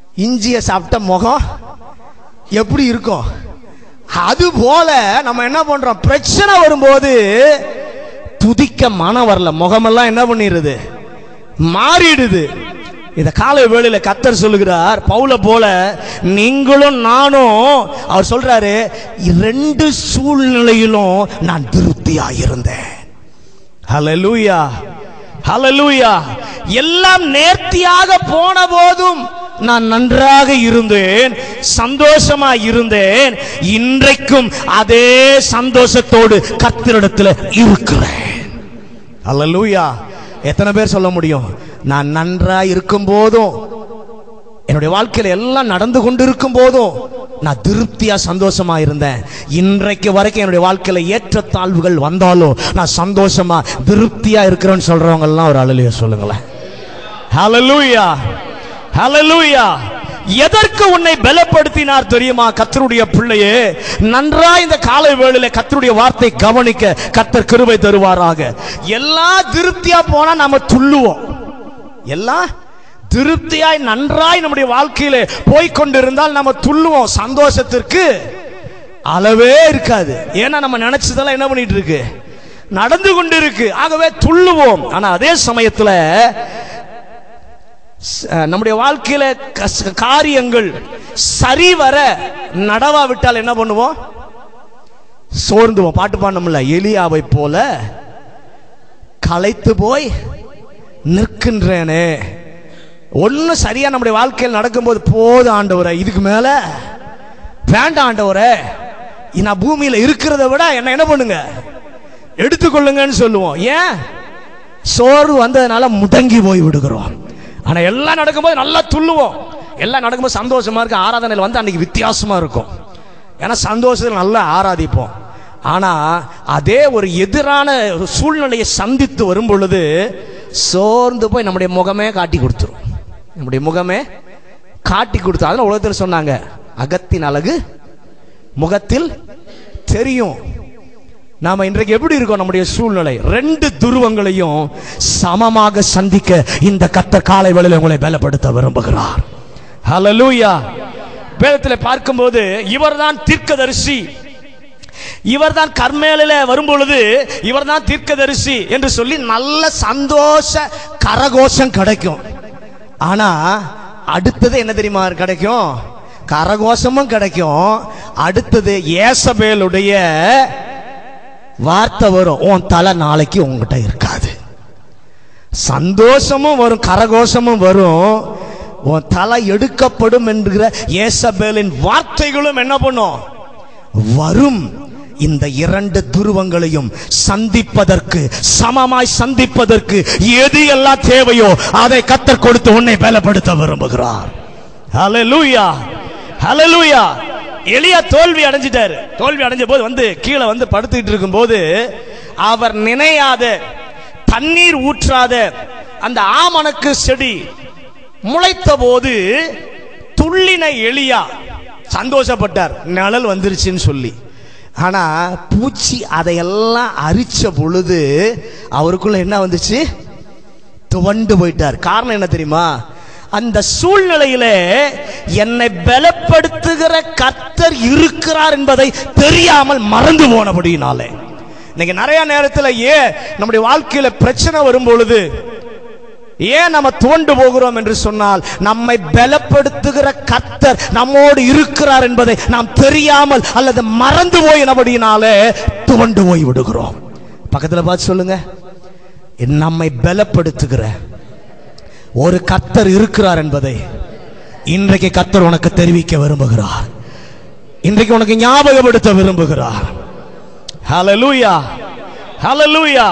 இஞ்சியை சாப்பிட்ட முகம் எப்படி இருக்கும் அது போல நம்ம என்ன பண்றோம் பிரச்சனை வரும்போது துதிக்க மனம் வரல முகமெல்லாம் என்ன பண்ணிடுது மாறிடுது இந்த காலை வேளையில கத்தர் சொல்லுகிறார் பவுல போல நீங்களும் நானும் அவர் சொல்றாரு ரெண்டு சூழ்நிலையிலும் நான் திருப்தியா இருந்தேன் ஹalleluya ஹalleluya எல்லாம் நேர்த்தியாக போன போதும் நான் நன்றாக இருந்தேன் சந்தோஷமா இருந்தேன் இன்றைக்கும் அதே சந்தோஷத்தோடு கர்த்தரிடத்தில் இருக்கிறேன் ஹalleluya எத்தனை பேர் சொல்ல முடியும் நான் நன்றா இருக்கும் போதும் என்னுடைய வாழ்க்கையில எல்லாம் நடந்து கொண்டிருக்கும் போதும் நான் திருப்தியா சந்தோஷமா இருந்தேன் இன்றைக்கு வரைக்கும் என்னுடைய வாழ்க்கையில ஏற்றத்தாழ்வுகள் வந்தாலும் நான் சந்தோஷமா திருப்தியா இருக்கிறேன்னு சொல்றவங்க எல்லாம் ஒரு அழலிய சொல்லுங்களேன் ஹalleluya ஹalleluya எதற்கு உன்னை பலப்படுத்தினார் தெரியுமா கத்தருடைய பிள்ளையே நன்றா இந்த காலை வேளையில கத்தருடைய வார்த்தை கவனிக்க கத்தர் கிருபை தருவாராக எல்லா திருப்தியா போனா நாம துள்ளுவோம் எல்லாம் திருப்தியாய் நன்றாய் நம்முடைய வாழ்க்கையில போய்க்கொண்டிருந்தால் நம்ம துள்ளுவோம் சந்தோஷத்திற்கு அளவே இருக்காது ஏன்னா நம்ம நினைச்சதெல்லாம் என்ன பண்ணிட்டு இருக்கு நடந்து கொண்டு இருக்கு ஆகவே துள்ளுவோம் ஆனா அதே சமயத்துல ஸ்- அஹ், நம்முடைய வாழ்க்கையில கஸ்- காரியங்கள் சரிவர நடவா விட்டால் என்ன பண்ணுவோம் சோர்ந்துவோம் பாட்டு பாடணும்ல எலியாவை போல களைத்து போய் நிற்கின்றேனே ஒன்றும் சரியா நம்முடைய வாழ்க்கையில் நடக்கும்போது போதும் ஆண்டவரே இதுக்கு மேல வேண்டாம் ஆண்டவரே நான் பூமியில இருக்கிறத விட என்ன என்ன பண்ணுங்க எடுத்துக்கொள்ளுங்கன்னு சொல்லுவோம் ஏன் சோர்வு வந்ததுனால முடங்கி போய் விடுகிறோம் ஆனா எல்லாம் நடக்கும்போது நல்லா துள்ளுவோம் எல்லாம் நடக்கும்போது சந்தோஷமா இருக்கு ஆராதனையில் வந்து அன்னைக்கு வித்தியாசமா இருக்கும் ஏன்னா சந்தோஷத்தில் நல்லா ஆராதிப்போம் ஆனா அதே ஒரு எதிரான ஒரு சூழ்நிலையை சந்தித்து வரும் பொழுது சோர்ந்து போய் நம்முடைய முகமே காட்டி கொடுத்துரும் நம்முடைய முகமே காட்டி கொடுத்து அதனால உலகத்தில் சொன்னாங்க அகத்தின் அழகு முகத்தில் தெரியும் நாம இன்றைக்கு எப்படி இருக்கோம் நம்முடைய சூழ்நிலை ரெண்டு துருவங்களையும் சமமாக சந்திக்க இந்த கத்த காலை வேளையில உங்களை பலப்படுத்த விரும்புகிறார் ஹalleluya வேதத்தில் பார்க்கும்போது இவர்தான் தீர்க்கதரிசி இவர்தான் கர்மேலில வரும்பொழுது இவர்தான் தீர்க்கதரிசி என்று சொல்லி நல்ல சந்தோஷ கரகோஷம் கிடைக்கும் ஆனா அடுத்தது என்ன தெரியுமா கிடைக்கும் கரகோஷமும் கிடைக்கும் அடுத்தது ஏசபேலுடைய வார்த்தை வரும் உன் தலை நாளைக்கு உங்ககிட்ட இருக்காது சந்தோஷமும் வரும் கரகோஷமும் வரும் உன் தலை எடுக்கப்படும் என்கிற ஏசபேலின் வார்த்தைகளும் என்ன பண்ணும் வரும் இந்த இரண்டு துருவங்களையும் சந்திப்பதற்கு சமமாய் சந்திப்பதற்கு எது எல்லாம் தேவையோ அதை கத்தர் கொடுத்து உன்னை பலப்படுத்த விரும்புகிறார் ஹalleluya ஹalleluya எலியா தோல்வி அடைஞ்சிட்டாரு தோல்வி அடைஞ்ச போது வந்து கீழே வந்து படுத்துக்கிட்டு இருக்கும்போது அவர் நினையாத தண்ணீர் ஊற்றாத அந்த ஆமணக்கு செடி முளைத்த போது துள்ளின எலியா சந்தோஷப்பட்டார் நிழல் வந்துருச்சுன்னு சொல்லி ஆனா பூச்சி அதையெல்லாம் அரிச்ச பொழுது அவருக்குள்ள என்ன வந்துச்சு துவண்டு போயிட்டார் காரணம் என்ன தெரியுமா அந்த சூழ்நிலையில என்னை பலப்படுத்துகிற கர்த்தர் இருக்கிறார் என்பதை தெரியாமல் மறந்து போனபடியினாலே இன்னைக்கு நிறைய நேரத்தில் ஏன் நம்முடைய வாழ்க்கையில பிரச்சனை வரும் பொழுது ஏன் நம்ம துவண்டு போகிறோம் என்று சொன்னால் நம்மை பலப்படுத்துகிற கர்த்தர் நம்மோடு இருக்கிறார் என்பதை நாம் தெரியாமல் அல்லது மறந்து போயினபடியினாலே துவண்டு போய் விடுகிறோம் பக்கத்துல பார்த்து சொல்லுங்க நம்மை பலப்படுத்துகிற ஒரு கர்த்தர் இருக்கிறார் என்பதை இன்றைக்கு கர்த்தர் உனக்கு தெரிவிக்க விரும்புகிறார் இன்றைக்கு உனக்கு ஞாபகப்படுத்த விரும்புகிறார் ஹalleluya ஹalleluya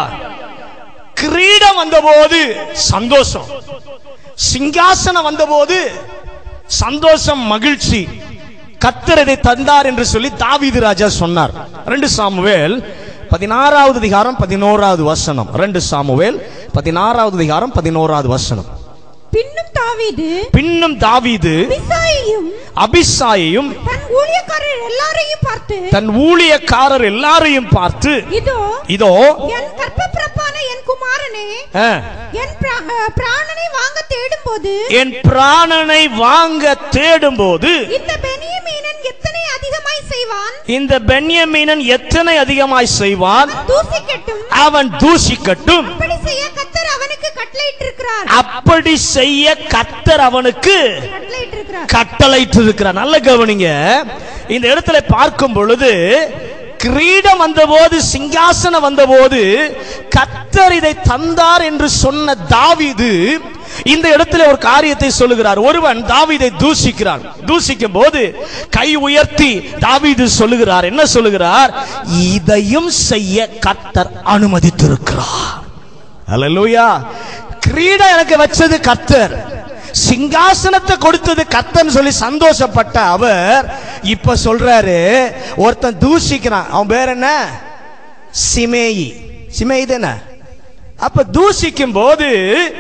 கிரீடம் வந்தபோது சந்தோஷம் சிங்காசனம் வந்தபோது சந்தோஷம் மகிழ்ச்சி கத்தர் இதை தந்தார் என்று சொல்லி தாவீது ராஜா சொன்னார் ரெண்டு சாமுவேல் பதினாறாவது அதிகாரம் பதினோராவது வசனம் ரெண்டு சாமுவேல் பதினாறாவது அதிகாரம் பதினோராவது வசனம் பின்னும் தாவீது பின்னும் தாவீது பிசாயையும் அபிசாயையும் தன் ஊழியக்காரர் எல்லாரையும் பார்த்து தன் ஊழியக்காரர் எல்லாரையும் பார்த்து இதோ இதோ என் கற்பப்பிறப்பான என் குமாரன் குமாரனே ஆ. என் பிரா- அஹ், பிராணனை வாங்க தேடும்போது என் பிராணனை வாங்க தேடும்போது இந்த பெனியமீனன் எத்தனை அதிகமாய் செய்வான் இந்த பென்யமீனன் எத்தனை அதிகமாய் செய்வான் தூசிக்கட்டும் அவன் தூசிக்கட்டும் அப்படி செய்ய கத்தர் அவனுக்கு கட்டளையிட்டிருக்கிறார் அப்படி செய்ய கத்தர் அவனுக்கு கட்டளையிட்டிருக்கிறார் கட்டளையிட்டு இருக்கிறார் நல்ல கவனிங்க இந்த இடத்துல பார்க்கும் பொழுது கிரீடம் வந்தபோது சிங்காசனம் வந்தபோது கத்தர் இதை தந்தார் என்று சொன்ன தாவீது இந்த இடத்துல ஒரு காரியத்தை சொல்லுகிறார் ஒருவன் தாவீதை தூசிக்கிறான் தூசிக்கும் போது கை உயர்த்தி தாவீது சொல்லுகிறார் என்ன சொல்லுகிறார் இதையும் செய்ய கத்தர் அனுமதித்திருக்கிறார் அல்லேலூயா கிரீடம் எனக்கு வச்சது கத்தர் சிங்காசனத்தை கொடுத்தது கத்தன்னு சொல்லி சந்தோஷப்பட்ட அவர் இப்ப சொல்றாரு ஒருத்தன் தூசிக்கிறான் அவன் பேர் என்ன சிமேயி சிமேயி தானே அப்ப தூசிக்கும் போது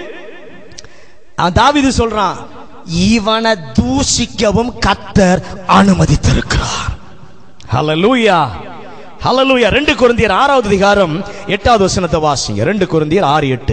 அவன் தாவீது சொல்றான் இவனை தூசிக்கவும் கத்தர் அனுமதித்திருக்கிறார் ஹalleluya ஹalleluya ரெண்டு கொரிந்தியர் ஆறாவது அதிகாரம் எட்டாவது வசனத்தை வாசிங்க ரெண்டு கொரிந்தியர் ஆறு எட்டு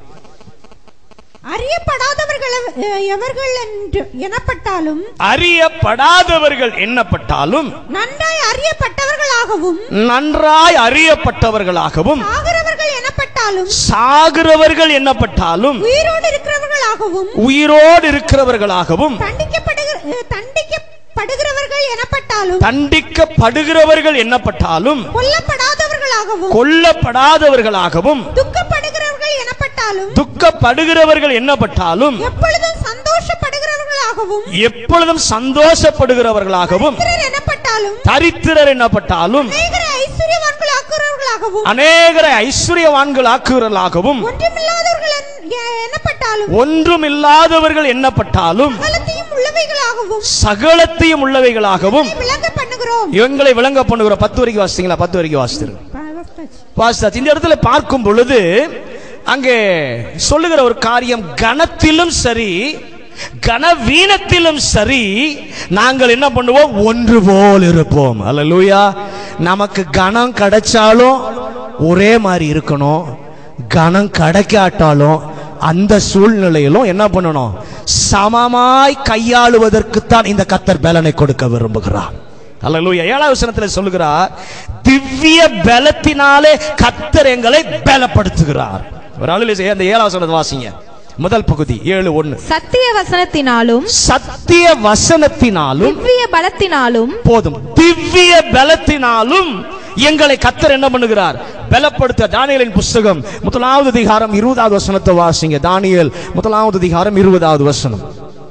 அறியப்படாதவர்கள் எவ- எவர்கள் என்று எனப்பட்டாலும் அறியப்படாதவர்கள் எண்ணப்பட்டாலும் நன்றாய் அறியப்பட்டவர்களாகவும் நன்றாய் அறியப்பட்டவர்களாகவும் ஆகிறவர்கள் எனப்பட்டாலும் சாகிறவர்கள் எண்ணப்பட்டாலும் உயிரோடு இருக்கிறவர்களாகவும் உயிரோடு இருக்கிறவர்களாகவும் தண்டிக்கப்படுகிற அஹ், தண்டிக்கப்படுகிறவர்கள் எனப்பட்டாலும் தண்டிக்கப்படுகிறவர்கள் எண்ணப்பட்டாலும் கொல்லப்படாதவர்களாகவும் கொல்லப்படாதவர்களாகவும் துக்கப்படுகிறவர்கள் எனப்பட்டாலும் துக்கப்படுகிறவர்கள் எண்ணப்பட்டாலும் எப்பொழுதும் சந்தோஷப்படுகிறவர்களாகவும் எப்பொழுதும் சந்தோஷப்படுகிறவர்களாகவும் பிறர் எனப்பட்டாலும் தரித்திரர் எண்ணப்பட்டாலும் அநேகரை ஐஸ்வர்யவான்களாக்குறவர்களாகவும் அநேகரை ஐஸ்வர்யவான்கள் ஆக்குகிறவர்களாகவும் ஒன்றுமில்லாதவர்கள் என்- எனப்பட்டாலும் ஒன்றும் இல்லாதவர்கள் எண்ணப்பட்டாலும் சகலத்தையும் உள்ளவைகளாகவும் சகலத்தையும் உள்ளவைகளாகவும் விளங்க பண்ணுகிறோம் இவங்களை விளங்க பண்ணுகிற பத்து வரைக்கும் வாசித்தீங்களா பத்து வரைக்கும் வாசித்திரு வாசித்தாச்சு இந்த இடத்துல பார்க்கும் பொழுது அங்கே சொல்லுகிற ஒரு காரியம் கனத்திலும் சரி கனவீனத்திலும் சரி நாங்கள் என்ன பண்ணுவோம் ஒன்று போல் இருப்போம் அல்லேலூயா நமக்கு கனம் கிடைச்சாலும் ஒரே மாதிரி இருக்கணும் கனம் கிடைக்காட்டாலும் அந்த சூழ்நிலையிலும் என்ன பண்ணணும் சமமாய் கையாளுவதற்குத்தான் இந்த கத்தர் பலனை கொடுக்க விரும்புகிறார் அல்லேலூயா ஏழாவது வசனத்தில் சொல்லுகிறார் திவ்ய பலத்தினாலே கத்தர் எங்களை பலப்படுத்துகிறார் ஒரு ஆளுல அந்த ஏழாவது வசனத்தை வாசிங்க முதல் பகுதி ஏழு ஒண்ணு சத்திய வசனத்தினாலும் சத்திய வசனத்தினாலும் திவ்ய பலத்தினாலும் போதும் திவ்ய பலத்தினாலும் எங்களை கத்தர் என்ன பண்ணுகிறார் பலப்படுத்த தானியலின் புஸ்தகம் முதலாவது அதிகாரம் இருபதாவது வசனத்தை வாசிங்க தானியல் முதலாவது அதிகாரம் இருபதாவது வசனம்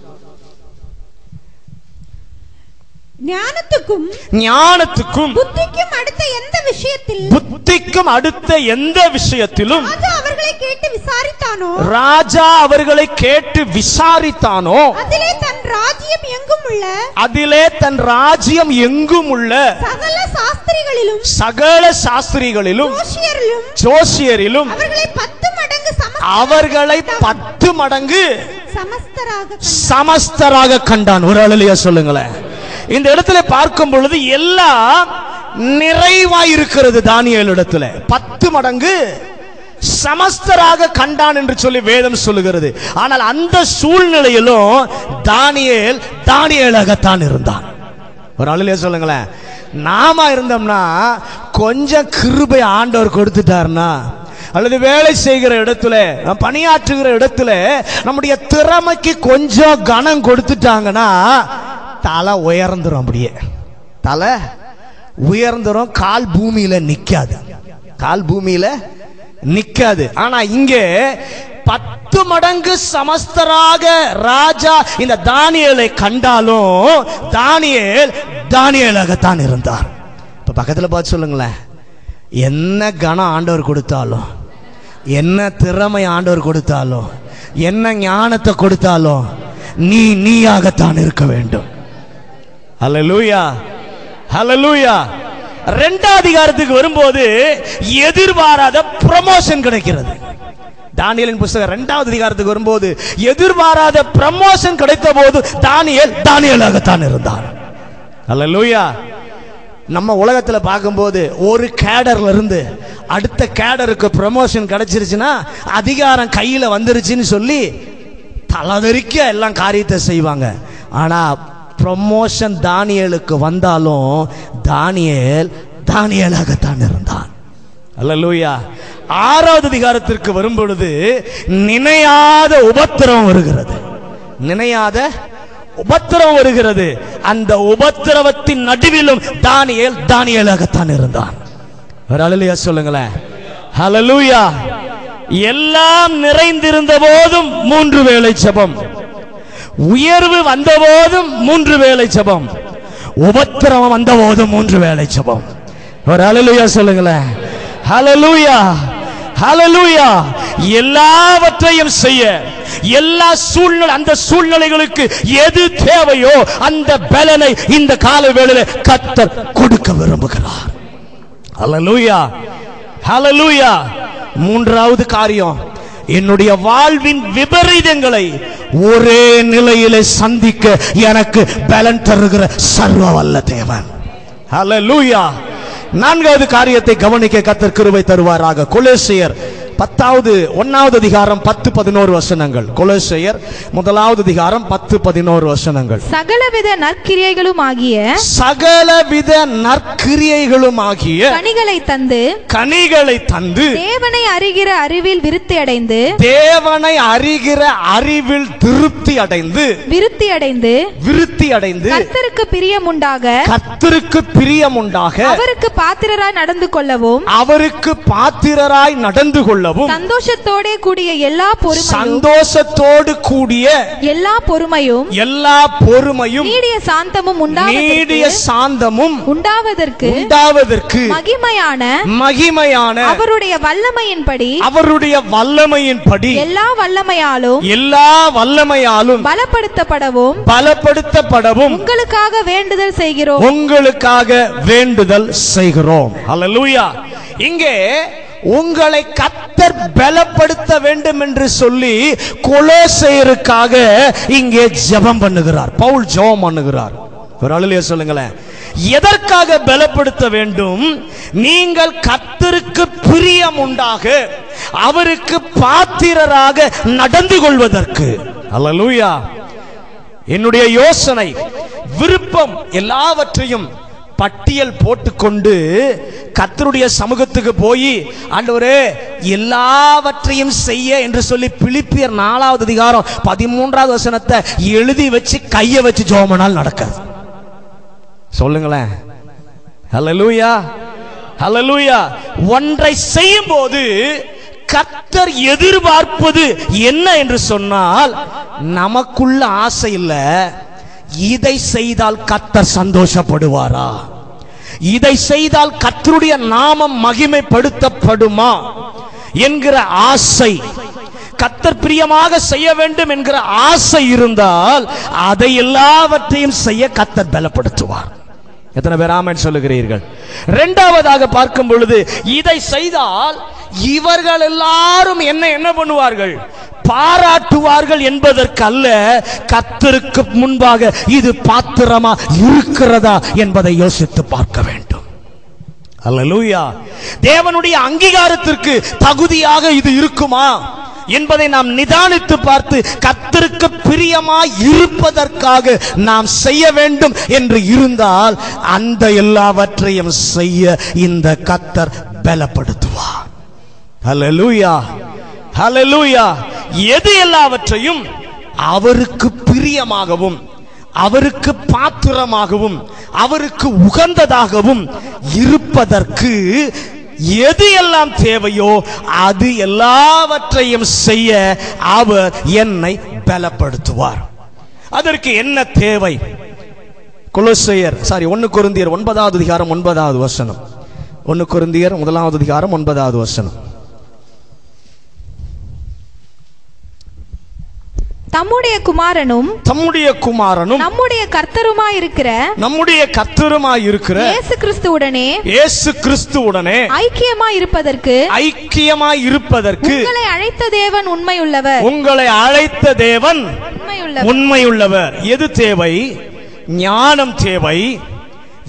ஞானத்துக்கும் ஞானத்துக்கும் புத்திக்கும் அடுத்த எந்த விஷயத்தில் புத்திக்கும் அடுத்த எந்த விஷயத்திலும் ராஜா அவர்களை கேட்டு விசாரித்தானோ ராஜா அவர்களை கேட்டு விசாரித்தானோ அதிலே தன் ராஜ்யம் எங்கும் உள்ள அதிலே தன் ராஜ்யம் எங்கும் உள்ள சகல சாஸ்திரிகளிலும் சகல சாஸ்திரிகளிலும் ஜோஷியரிலும் ஜோசியரிலும் அவர்களை பத்து மடங்கு சம- அவர்களை பத்து மடங்கு சமஸ்தராக கண்டார். சமஸ்தராக கண்டான் ஒரு அழலியா சொல்லுங்களேன் இந்த இடத்துல பார்க்கும் பொழுது எல்லாம் நிறைவாய் இருக்கிறது தானியல் இடத்துல பத்து மடங்கு சமஸ்தராக கண்டான் என்று சொல்லி வேதம் சொல்லுகிறது ஆனால் அந்த சூழ்நிலையிலும் தானியேல் தானியேலாகத்தான் இருந்தான் ஒரு அழலியா சொல்லுங்களேன் நாம இருந்தோம்னா கொஞ்சம் கிருபை ஆண்டவர் கொடுத்துட்டாருன்னா அல்லது வேலை செய்கிற இடத்துல நாம் பணியாற்றுகிற இடத்துல நம்முடைய திறமைக்கு கொஞ்சம் கனம் கொடுத்துட்டாங்கன்னா தலை உயர்ந்துரும் அப்படியே தலை உயர்ந்துரும் கால் பூமியில நிக்காது கால் பூமியில நிக்காது ஆனா இங்கே பத்து மடங்கு சமஸ்தராக ராஜா இந்த தானியேலை கண்டாலும் தானியேல் தானியேலாகத்தான் இருந்தார் இப்ப பக்கத்துல பார்த்து சொல்லுங்களேன் என்ன கனம் ஆண்டவர் கொடுத்தாலும் என்ன திறமை ஆண்டவர் கொடுத்தாலும் என்ன ஞானத்தை கொடுத்தாலும் நீ நீயாகத்தான் இருக்க வேண்டும் ஹalleluya ஹalleluya ரெண்டாவது அதிகாரத்துக்கு வரும்போது எதிர்பாராத ப்ரமோஷன் கிடைக்கிறது தானியலின் புஸ்தகம் இரண்டாவது அதிகாரத்துக்கு வரும்போது எதிர்பாராத ப்ரமோஷன் கிடைத்த போது தானியல் தானியலாகத்தான் இருந்தான் ஹalleluya நம்ம உலகத்துல பார்க்கும்போது ஒரு கேடர்ல இருந்து அடுத்த கேடருக்கு ப்ரமோஷன் கிடைச்சிருச்சுன்னா அதிகாரம் கையில வந்துருச்சுன்னு சொல்லி தலதெறிக்க எல்லாம் காரியத்தை செய்வாங்க ஆனா ப்ரமோஷன் தானியேலுக்கு வந்தாலும் தானியேல் தானியேலாகத்தான் இருந்தான் அல்லேலூயா ஆறாவது அதிகாரத்திற்கு வரும் பொழுது நினையாத உபத்திரம் வருகிறது நினையாத உபத்திரம் வருகிறது அந்த உபத்திரவத்தின் நடுவிலும் தானியேல் தானியேலாகத்தான் இருந்தான் ஒரு அழலையா சொல்லுங்களேன் ஹalleluya எல்லாம் நிறைந்திருந்த போதும் மூன்று வேளை ஜெபம் உயர்வு வந்த போதும் மூன்று வேளை ஜெபம் உபத்திரவம் வந்த போதும் மூன்று வேளை ஜெபம் ஒரு ஹalleluya சொல்லுங்களேன் ஹalleluya ஹalleluya எல்லாவற்றையும் செய்ய எல்லா சூழ்நிலை அந்த சூழ்நிலைகளுக்கு எது தேவையோ அந்த பலனை இந்த கால வேளையில கத்தர் கொடுக்க விரும்புகிறார் ஹalleluya ஹalleluya மூன்றாவது காரியம் என்னுடைய வாழ்வின் விபரீதங்களை ஒரே நிலையிலே சந்திக்க எனக்கு பலன் தருகிற சர்வ வல்ல தேவன் ஹalleluya நான்காவது காரியத்தை கவனிக்க கத்தர் கிருபை தருவாராக கொலேசியர் பத்தாவது ஒன்னாவது அதிகாரம் பத்து பதினோரு வசனங்கள் கொலேசியர் முதலாவது அதிகாரம் பத்து பதினோரு வசனங்கள் சகலவித நற்கிரியைகளும் ஆகிய சகலவித நற்கிரியைகளும் ஆகிய கனிகளை தந்து கனிகளை தந்து தேவனை அறிகிற அறிவில் விருத்தி அடைந்து தேவனை அறிகிற அறிவில் திருப்தி அடைந்து விருத்தி அடைந்து விருத்தி அடைந்து கர்த்தருக்கு பிரியமுண்டாக கர்த்தருக்கு பிரியமுண்டாக அவருக்கு பாத்திரராய் நடந்து கொள்ளவும் அவருக்கு பாத்திரராய் நடந்து கொள்ளவும் சந்தோஷத்தோட கூடிய எல்லா பொறுமையும் சந்தோஷத்தோடு கூடிய எல்லா பொறுமையும் எல்லா பொறுமையும் நீடிய சாந்தமும் நீடிய உண்டாவதற்கு சாந்தமும் உண்டாவதற்கு உண்டாவதற்கு மகிமையான மகிமையான அவருடைய வல்லமையின்படி அவருடைய வல்லமையின்படி எல்லா வல்லமையாலும் எல்லா வல்லமையாலும் பலப்படுத்தப்படவும் பலப்படுத்தப்படவும் உங்களுக்காக வேண்டுதல் செய்கிறோம் உங்களுக்காக வேண்டுதல் செய்கிறோம் அல்லேலூயா இங்கே உங்களை கத்தர் பலப்படுத்த வேண்டும் என்று சொல்லி கொலோசையருக்காக இங்கே ஜெபம் பண்ணுகிறார் பவுல் ஜெபம் பண்ணுகிறார் ஒரு அழுலைய சொல்லுங்களேன் எதற்காக பலப்படுத்த வேண்டும் நீங்கள் கத்தருக்கு பிரியம் உண்டாக அவருக்கு பாத்திரராக நடந்து கொள்வதற்கு அல்லேலூயா என்னுடைய யோசனை விருப்பம் எல்லாவற்றையும் பட்டியல் போட்டுக்கொண்டு கத்தருடைய சமூகத்துக்கு போய் ஆண்டவரே எல்லாவற்றையும் செய்ய என்று சொல்லி பிலிப்பியர் நாலாவது அதிகாரம் பதிமூன்றாவது வசனத்தை எழுதி வச்சு கையை வச்சு ஜோமனால் நடக்காது சொல்லுங்களேன் ஹalleluya ஹalleluya ஒன்றை செய்யும் போது கர்த்தர் எதிர்பார்ப்பது என்ன என்று சொன்னால் நமக்குள்ள ஆசை இல்ல இதை செய்தால் கர்த்தர் சந்தோஷப்படுவாரா இதை செய்தால் கர்த்தருடைய நாமம் மகிமைப்படுத்தப்படுமா என்கிற ஆசை கத்தர் பிரியமாக செய்ய வேண்டும் என்கிற ஆசை இருந்தால் அதை எல்லாவற்றையும் செய்ய கத்தர் பலப்படுத்துவார் எத்தனை பேர் ஆமென் சொல்லுகிறீர்கள் இரண்டாவதாக பார்க்கும் பொழுது இதை செய்தால் இவர்கள் எல்லாரும் என்ன என்ன பண்ணுவார்கள் பாராட்டுவார்கள் என்பதற்கு அல்ல கத்தருக்கு முன்பாக இது பாத்திரமா இருக்கிறதா என்பதை யோசித்து பார்க்க வேண்டும் அல்லேலூயா தேவனுடைய அங்கீகாரத்திற்கு தகுதியாக இது இருக்குமா என்பதை நாம் நிதானித்து பார்த்து கத்தருக்கு பிரியமாய் இருப்பதற்காக நாம் செய்ய வேண்டும் என்று இருந்தால் அந்த எல்லாவற்றையும் செய்ய இந்த கத்தர் பலப்படுத்துவார் ஹalleluya ஹalleluya எது எல்லாவற்றையும் அவருக்கு பிரியமாகவும் அவருக்கு பாத்திரமாகவும் அவருக்கு உகந்ததாகவும் இருப்பதற்கு எது எல்லாம் தேவையோ அது எல்லாவற்றையும் செய்ய அவர் என்னை பலப்படுத்துவார் அதற்கு என்ன தேவை கொலோசையர் சாரி ஒன்னு குருந்தியர் ஒன்பதாவது அதிகாரம் ஒன்பதாவது வசனம் ஒன்னு குருந்தியர் முதலாவது அதிகாரம் ஒன்பதாவது வசனம் தம்முடைய குமாரனும் தம்முடைய குமாரனும் நம்முடைய கர்த்தருமாய் இருக்கிற நம்முடைய கத்தருமாய் இருக்கிற இயேசு கிறிஸ்துவுடனே இயேசு கிறிஸ்துவுடனே ஐக்கியமாய் இருப்பதற்கு ஐக்கியமாய் இருப்பதற்கு உங்களை அழைத்த தேவன் உண்மையுள்ளவர் உங்களை அழைத்த தேவன் உண்மையுள்ளவர் உண்மையுள்ளவர் எது தேவை ஞானம் தேவை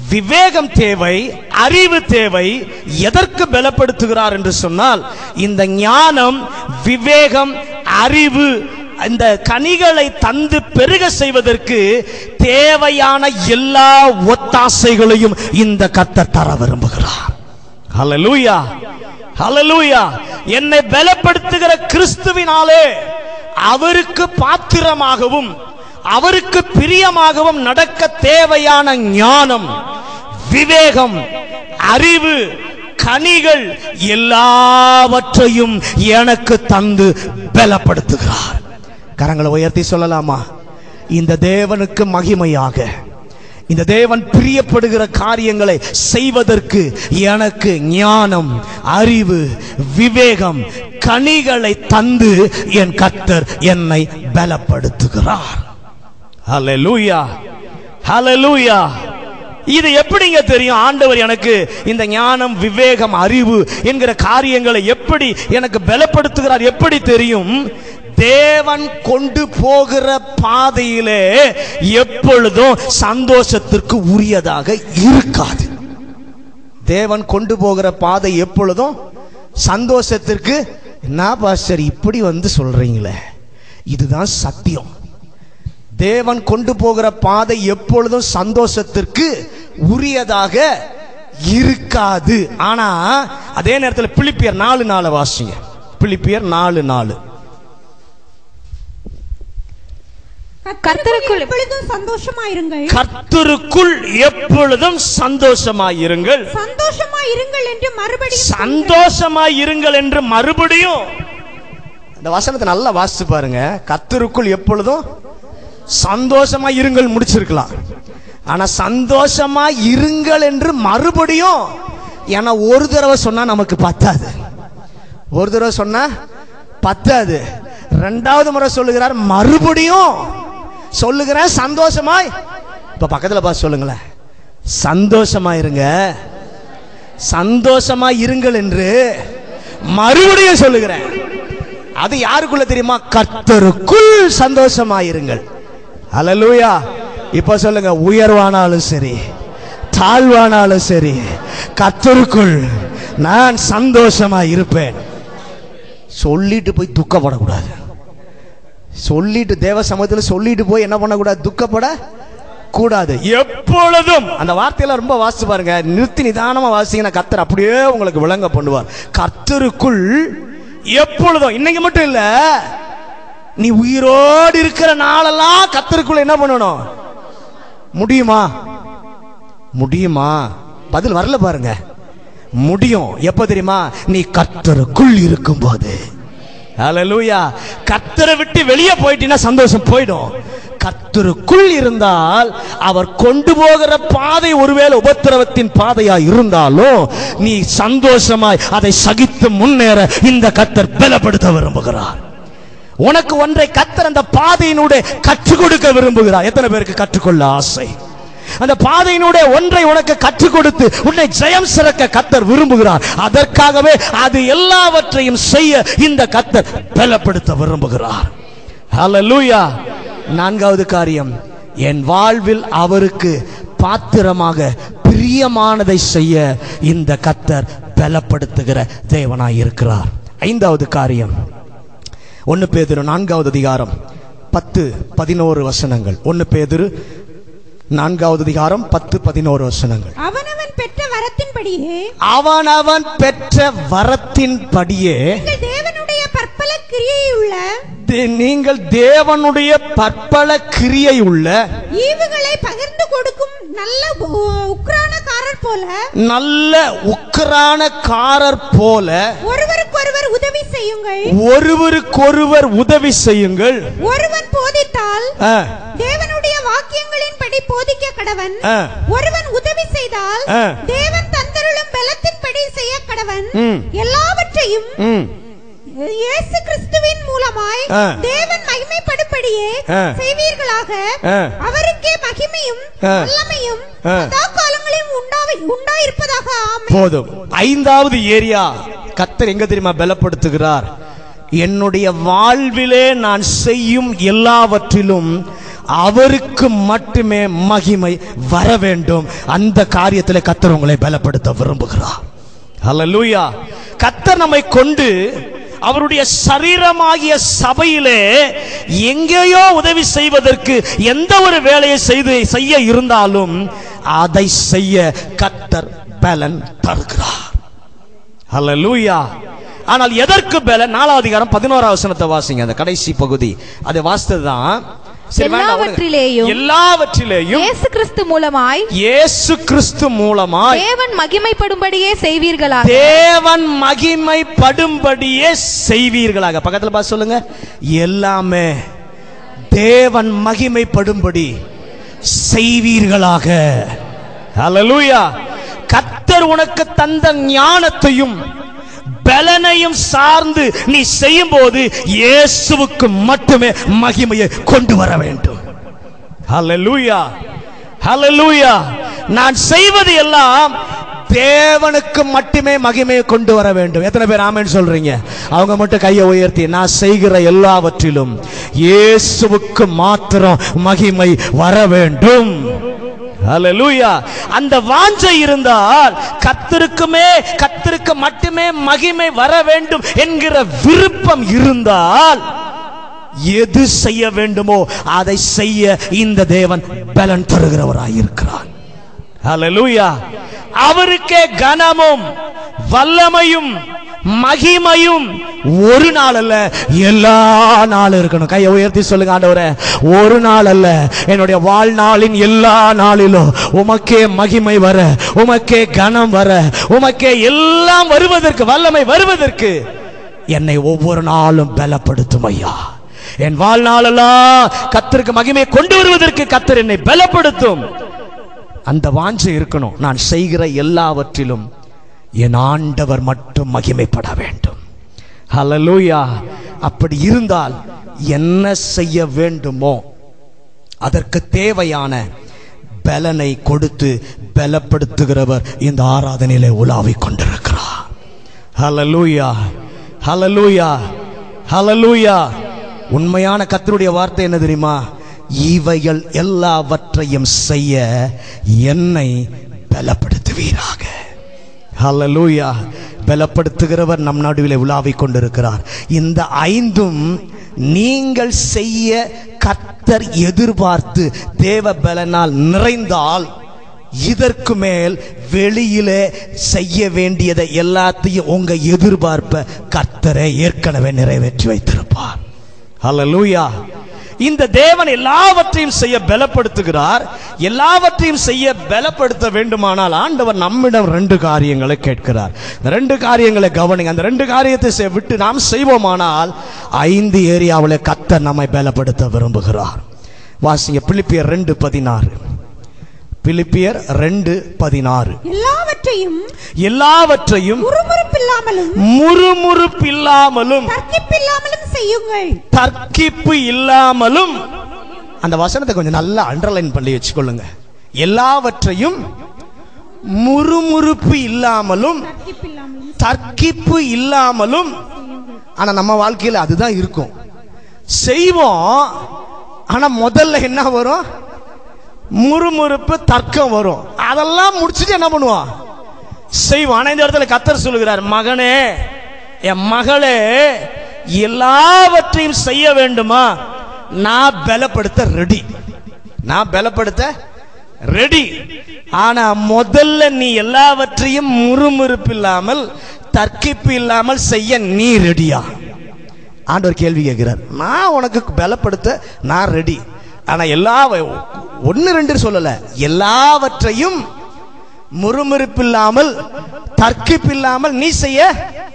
விவேகம் தேவை அறிவு தேவை எதற்கு பலப்படுத்துகிறார் என்று சொன்னால் இந்த ஞானம் விவேகம் அறிவு இந்த கனிகளை தந்து பெருக செய்வதற்கு தேவையான எல்லா ஒத்தாசைகளையும் இந்த கத்தர் தர விரும்புகிறார் ஹalleluya ஹalleluya என்னை பலப்படுத்துகிற கிறிஸ்துவினாலே அவருக்கு பாத்திரமாகவும் அவருக்கு பிரியமாகவும் நடக்க தேவையான ஞானம் விவேகம் அறிவு கனிகள் எல்லாவற்றையும் எனக்கு தந்து பலப்படுத்துகிறார் கரங்களை உயர்த்தி சொல்லலாமா இந்த தேவனுக்கு மகிமையாக இந்த தேவன் பிரியப்படுகிற காரியங்களை செய்வதற்கு எனக்கு ஞானம் அறிவு விவேகம் கனிகளை தந்து என் கர்த்தர் என்னை பலப்படுத்துகிறார் ஹalleluya ஹalleluya இது எப்படிங்க தெரியும் ஆண்டவர் எனக்கு இந்த ஞானம் விவேகம் அறிவு என்கிற காரியங்களை எப்படி எனக்கு பலப்படுத்துகிறார் எப்படி தெரியும் தேவன் கொண்டு போகிற பாதையிலே எப்பொழுதும் சந்தோஷத்திற்கு உரியதாக இருக்காது தேவன் கொண்டு போகிற பாதை எப்பொழுதும் சந்தோஷத்திற்கு என்ன பாஸ்டர் இப்படி வந்து சொல்றீங்களே இதுதான் சத்தியம் தேவன் கொண்டு போகிற பாதை எப்பொழுதும் சந்தோஷத்திற்கு உரியதாக இருக்காது ஆனா அதே நேரத்தில் பிலிப்பியர் நாலு நாலு வாசிங்க பிலிப்பியர் நாலு நாலு கர்த்தருக்குள் எப்பொழுதும் சந்தோஷமாயிருங்கள் கர்த்தருக்குள் எப்பொழுதும் சந்தோஷமாயிருங்கள் சந்தோஷமாயிருங்கள் என்று மறுபடியும் சந்தோஷமாயிருங்கள் என்று மறுபடியும் இந்த வசனத்தை நல்லா வாசிச்சு பாருங்க கர்த்தருக்குள் எப்பொழுதும் சந்தோஷமா இருங்கள் முடிச்சிருக்கலாம் ஆனா சந்தோஷமா இருங்கள் என்று மறுபடியும் ஏன்னா ஒரு தடவை சொன்னா நமக்கு பத்தாது ஒரு தடவை சொன்னா பத்தாது ரெண்டாவது முறை சொல்லுகிறார் மறுபடியும் சொல்லுகிறேன் சந்தோஷமாய் இப்ப பக்கத்துல பார்த்து சொல்லுங்களேன் சந்தோஷமா இருங்க சந்தோஷமா இருங்கள் என்று மறுபடியும் சொல்லுகிறேன் அது யாருக்குள்ள தெரியுமா கர்த்தருக்குள் சந்தோஷமா இருங்கள் அல்லேலூயா இப்ப சொல்லுங்க உயர்வானாலும் சரி தாழ்வானாலும் சரி கர்த்தருக்குள் நான் சந்தோஷமா இருப்பேன் சொல்லிட்டு போய் துக்கப்படக்கூடாது சொல்லிட்டு தேவ சமூகத்தில் சொல்லிட்டு போய் என்ன பண்ணக்கூடாது துக்கப்பட கூடாது எப்பொழுதும் அந்த வார்த்தையெல்லாம் ரொம்ப வாசிச்சு பாருங்க நிறுத்தி நிதானமா வாசிங்கன்னா கர்த்தர் அப்படியே உங்களுக்கு விளங்க பண்ணுவார் கர்த்தருக்குள் எப்பொழுதும் இன்னைக்கு மட்டும் இல்ல நீ உயிரோடு இருக்கிற நாளெல்லாம் கர்த்தருக்குள்ள என்ன பண்ணணும் முடியுமா முடியுமா பதில் வரல பாருங்க முடியும் எப்ப தெரியுமா நீ கர்த்தருக்குள் இருக்கும்போது ஹalleluya கர்த்தரை விட்டு வெளியே போயிட்டீன்னா சந்தோஷம் போயிடும் கர்த்தருக்குள் இருந்தால் அவர் கொண்டு போகிற பாதை ஒருவேளை உபத்திரவத்தின் பாதையா இருந்தாலும் நீ சந்தோஷமாய் அதை சகித்து முன்னேற இந்த கர்த்தர் பலப்படுத்த விரும்புகிறார் உனக்கு ஒன்றை கத்தர் அந்த பாதையினூட கற்றுக் கொடுக்க விரும்புகிறார் எத்தனை பேருக்கு கற்றுக்கொள்ள ஆசை அந்த பாதையினுடைய ஒன்றை உனக்கு கற்றுக் கொடுத்து உன்னை ஜெயம் சிறக்க கத்தர் விரும்புகிறார் அதற்காகவே அது எல்லாவற்றையும் செய்ய இந்த கத்தர் பலப்படுத்த விரும்புகிறார் ஹalleluya நான்காவது காரியம் என் வாழ்வில் அவருக்கு பாத்திரமாக பிரியமானதை செய்ய இந்த கத்தர் பலப்படுத்துகிற தேவனாய் இருக்கிறார் ஐந்தாவது காரியம் ஒன்னு பேதுரு நான்காவது அதிகாரம் பத்து பதினோரு வசனங்கள் ஒன்னு பேதுரு நான்காவது அதிகாரம் பத்து பதினோரு வசனங்கள் அவனவன் பெற்ற வரத்தின்படியே அவனவன் பெற்ற வரத்தின்படியே நீங்கள் தேவனுடைய பற்பல கிரியையுள்ள தே- நீங்கள் தேவனுடைய பற்பல கிரியை உள்ள ஈவுகளை பகிர்ந்து கொடுக்கும் நல்ல உ- உக்ரானக்காரர் போல நல்ல உக்கரானக்காரர் போல ஒருவருக்கொருவர் உதவி செய்யுங்கள் ஒருவருக்கொருவர் உதவி செய்யுங்கள் ஒருவன் போதித்தால் ஆ, தேவனுடைய வாக்கியங்களின்படி போதிக்க கடவன் ஆ. ஒருவன் உதவி செய்தால் ஆ. தேவன் தந்தருளும் பலத்தின்படி செய்ய கடவன் ம். எல்லாவற்றையும் ம், இயேசு கிறிஸ்துவின் மூலமாய் ஆ. தேவன் மகிமைப்படும்படியே ஆ. செய்வீர்களாக ஆ. அவருக்கே மகிமையும் ஆ. வல்லமையும் ஆ. சதா காலங்களிலும் உண்டாவி உண்டாயிருப்பதாக ஆமென் போதும் ஐந்தாவது ஏரியா கத்தர் எங்க தெரியுமா பலப்படுத்துகிறார் என்னுடைய வாழ்விலே நான் செய்யும் எல்லாவற்றிலும் அவருக்கு மட்டுமே மகிமை வர வேண்டும் அந்த காரியத்தில் கத்தர் உங்களை பலப்படுத்த விரும்புகிறார் ஹalleluya கர்த்தர் நம்மை கொண்டு அவருடைய சரீரமாகிய சபையிலே எங்கேயோ உதவி செய்வதற்கு எந்த ஒரு வேலையை செய்து செய்ய இருந்தாலும் அதை செய்ய கத்தர் பலன் தருகிறார் ஹalleluya ஆனால் எதற்கு பலன் நாலாவது அதிகாரம் பதினோராவது வசனத்தை வாசிங்க அந்த கடைசி பகுதி அதை வாசித்ததுதான் சரி, வேண்டாம், விடுங்க. எல்லாவற்றிலேயும் எல்லாவற்றிலேயும் இயேசு கிறிஸ்து மூலமாய் இயேசு கிறிஸ்து மூலமாய் தேவன் மகிமைப்படும்படியே செய்வீர்களாக தேவன் மகிமைப்படும்படியே செய்வீர்களாக பக்கத்துல பார்த்து சொல்லுங்க எல்லாமே தேவன் மகிமைப்படும்படி செய்வீர்களாக ஹalleluya கர்த்தர் உனக்கு தந்த ஞானத்தையும் பலனையும் சார்ந்து நீ செய்யும் போது இயேசுவுக்கு மட்டுமே மகிமையை கொண்டு வர வேண்டும் ஹalleluya ஹalleluya நான் செய்வது எல்லாம் தேவனுக்கு மட்டுமே மகிமையை கொண்டு வர வேண்டும் எத்தனை பேர் ஆமென்னு சொல்றீங்க அவங்க மட்டும் கையை உயர்த்தி நான் செய்கிற எல்லாவற்றிலும் இயேசுவுக்கு மாத்திரம் மகிமை வர வேண்டும் ஹalleluya அந்த வாஞ்சை இருந்தால் கர்த்தருக்குமே கர்த்தருக்கு மட்டுமே மகிமை வர வேண்டும் என்கிற விருப்பம் இருந்தால் எது செய்ய வேண்டுமோ அதை செய்ய இந்த தேவன் பலன் தருகிறவராயிருக்கிறார் ஹalleluya அவருக்கே கனமும் வல்லமையும் மகிமையும் ஒரு நாள் அல்ல எல்லா நாளும் இருக்கணும் கையை உயர்த்தி சொல்லுங்க ஆண்டவரே ஒரு நாள் அல்ல என்னுடைய வாழ்நாளின் எல்லா நாளிலும் உமக்கே மகிமை வர உமக்கே கனம் வர உமக்கே எல்லாம் வருவதற்கு வல்லமை வருவதற்கு என்னை ஒவ்வொரு நாளும் பலப்படுத்தும் ஐயா என் வாழ்நாளெல்லாம் கத்தருக்கு மகிமை கொண்டு வருவதற்கு கத்தர் என்னை பலப்படுத்தும் அந்த வாஞ்சை இருக்கணும் நான் செய்கிற எல்லாவற்றிலும் என் ஆண்டவர் மட்டும் மகிமைப்பட வேண்டும் ஹalleluya அப்படி இருந்தால் என்ன செய்ய வேண்டுமோ அதற்கு தேவையான பலனை கொடுத்து பலப்படுத்துகிறவர் இந்த ஆராதனையிலே உலாவிக் கொண்டிருக்கிறார் ஹalleluya ஹalleluya ஹalleluya உண்மையான கர்த்தருடைய வார்த்தை என்ன தெரியுமா இவைகள் எல்லாவற்றையும் செய்ய என்னை பலப்படுத்துவீராக ஹalleluya பலப்படுத்துகிறவர் நம் நடுவிலே உலாவிக் கொண்டிருக்கிறார் இந்த ஐந்தும் நீங்கள் செய்ய கர்த்தர் எதிர்பார்த்து தேவ பலனால் நிறைந்தால் இதற்கு மேல் வெளியிலே செய்ய வேண்டியதை எல்லாத்தையும் உங்க எதிர்பார்ப்ப கர்த்தரை ஏற்கனவே நிறைவேற்றி வைத்திருப்பார் ஹalleluya இந்த தேவன் எல்லாவற்றையும் செய்ய பலப்படுத்துகிறார் எல்லாவற்றையும் செய்ய பலப்படுத்த வேண்டுமானால் ஆண்டவர் நம்மிடம் ரெண்டு காரியங்களை கேட்கிறார் இந்த ரெண்டு காரியங்களை கவனிங்க அந்த ரெண்டு காரியத்தை செய்- விட்டு நாம் செய்வோமானால் ஐந்து ஏரியாவில் கர்த்தர் நம்மை பலப்படுத்த விரும்புகிறார் வாசிங்க பிலிப்பியர் ரெண்டு பதினாறு பிலிப்பியர் ரெண்டு பதினாறு எல்லாவற்றையும் எல்லாவற்றையும் முறுமுறுப்பில்லாமலும் முறுமுறுப்பில்லாமலும் தர்க்கிப்பில்லாமலும் செய்யுங்கள் தர்க்கிப்பு இல்லாமலும் அந்த வசனத்தை கொஞ்சம் நல்லா அண்டர்லைன் பண்ணி வச்சுக்கொள்ளுங்க எல்லாவற்றையும் முறுமுறுப்பு இல்லாமலும் தர்க்கிப்பில்லாமலும் தர்க்கிப்பு இல்லாமலும் ஆனா நம்ம வாழ்க்கையில அதுதான் இருக்கும் செய்வோம் ஆனா முதல்ல என்ன வரும் முறுமுறுப்பு தர்க்கம் வரும் அதெல்லாம் முடிச்சுட்டு என்ன பண்ணுவோம் செய்வோம் ஆனா இந்த இடத்துல கத்தர் சொல்லுகிறார் மகனே என் மகளே எல்லாவற்றையும் செய்ய வேண்டுமா நான் பலப்படுத்த ரெடி நான் பலப்படுத்த ரெடி ஆனா முதல்ல நீ எல்லாவற்றையும் முறுமுறுப்பு இல்லாமல் தர்க்கிப்பு இல்லாமல் செய்ய நீ ரெடியா ஆண்டவர் கேள்வி கேட்கிறார் நான் உனக்கு பலப்படுத்த நான் ரெடி ஆனா எல்லா ஒன்னு ரெண்டு சொல்லல எல்லாவற்றையும் முறுமுறுப்பு இல்லாமல் தர்க்கிப்பு இல்லாமல் நீ செய்ய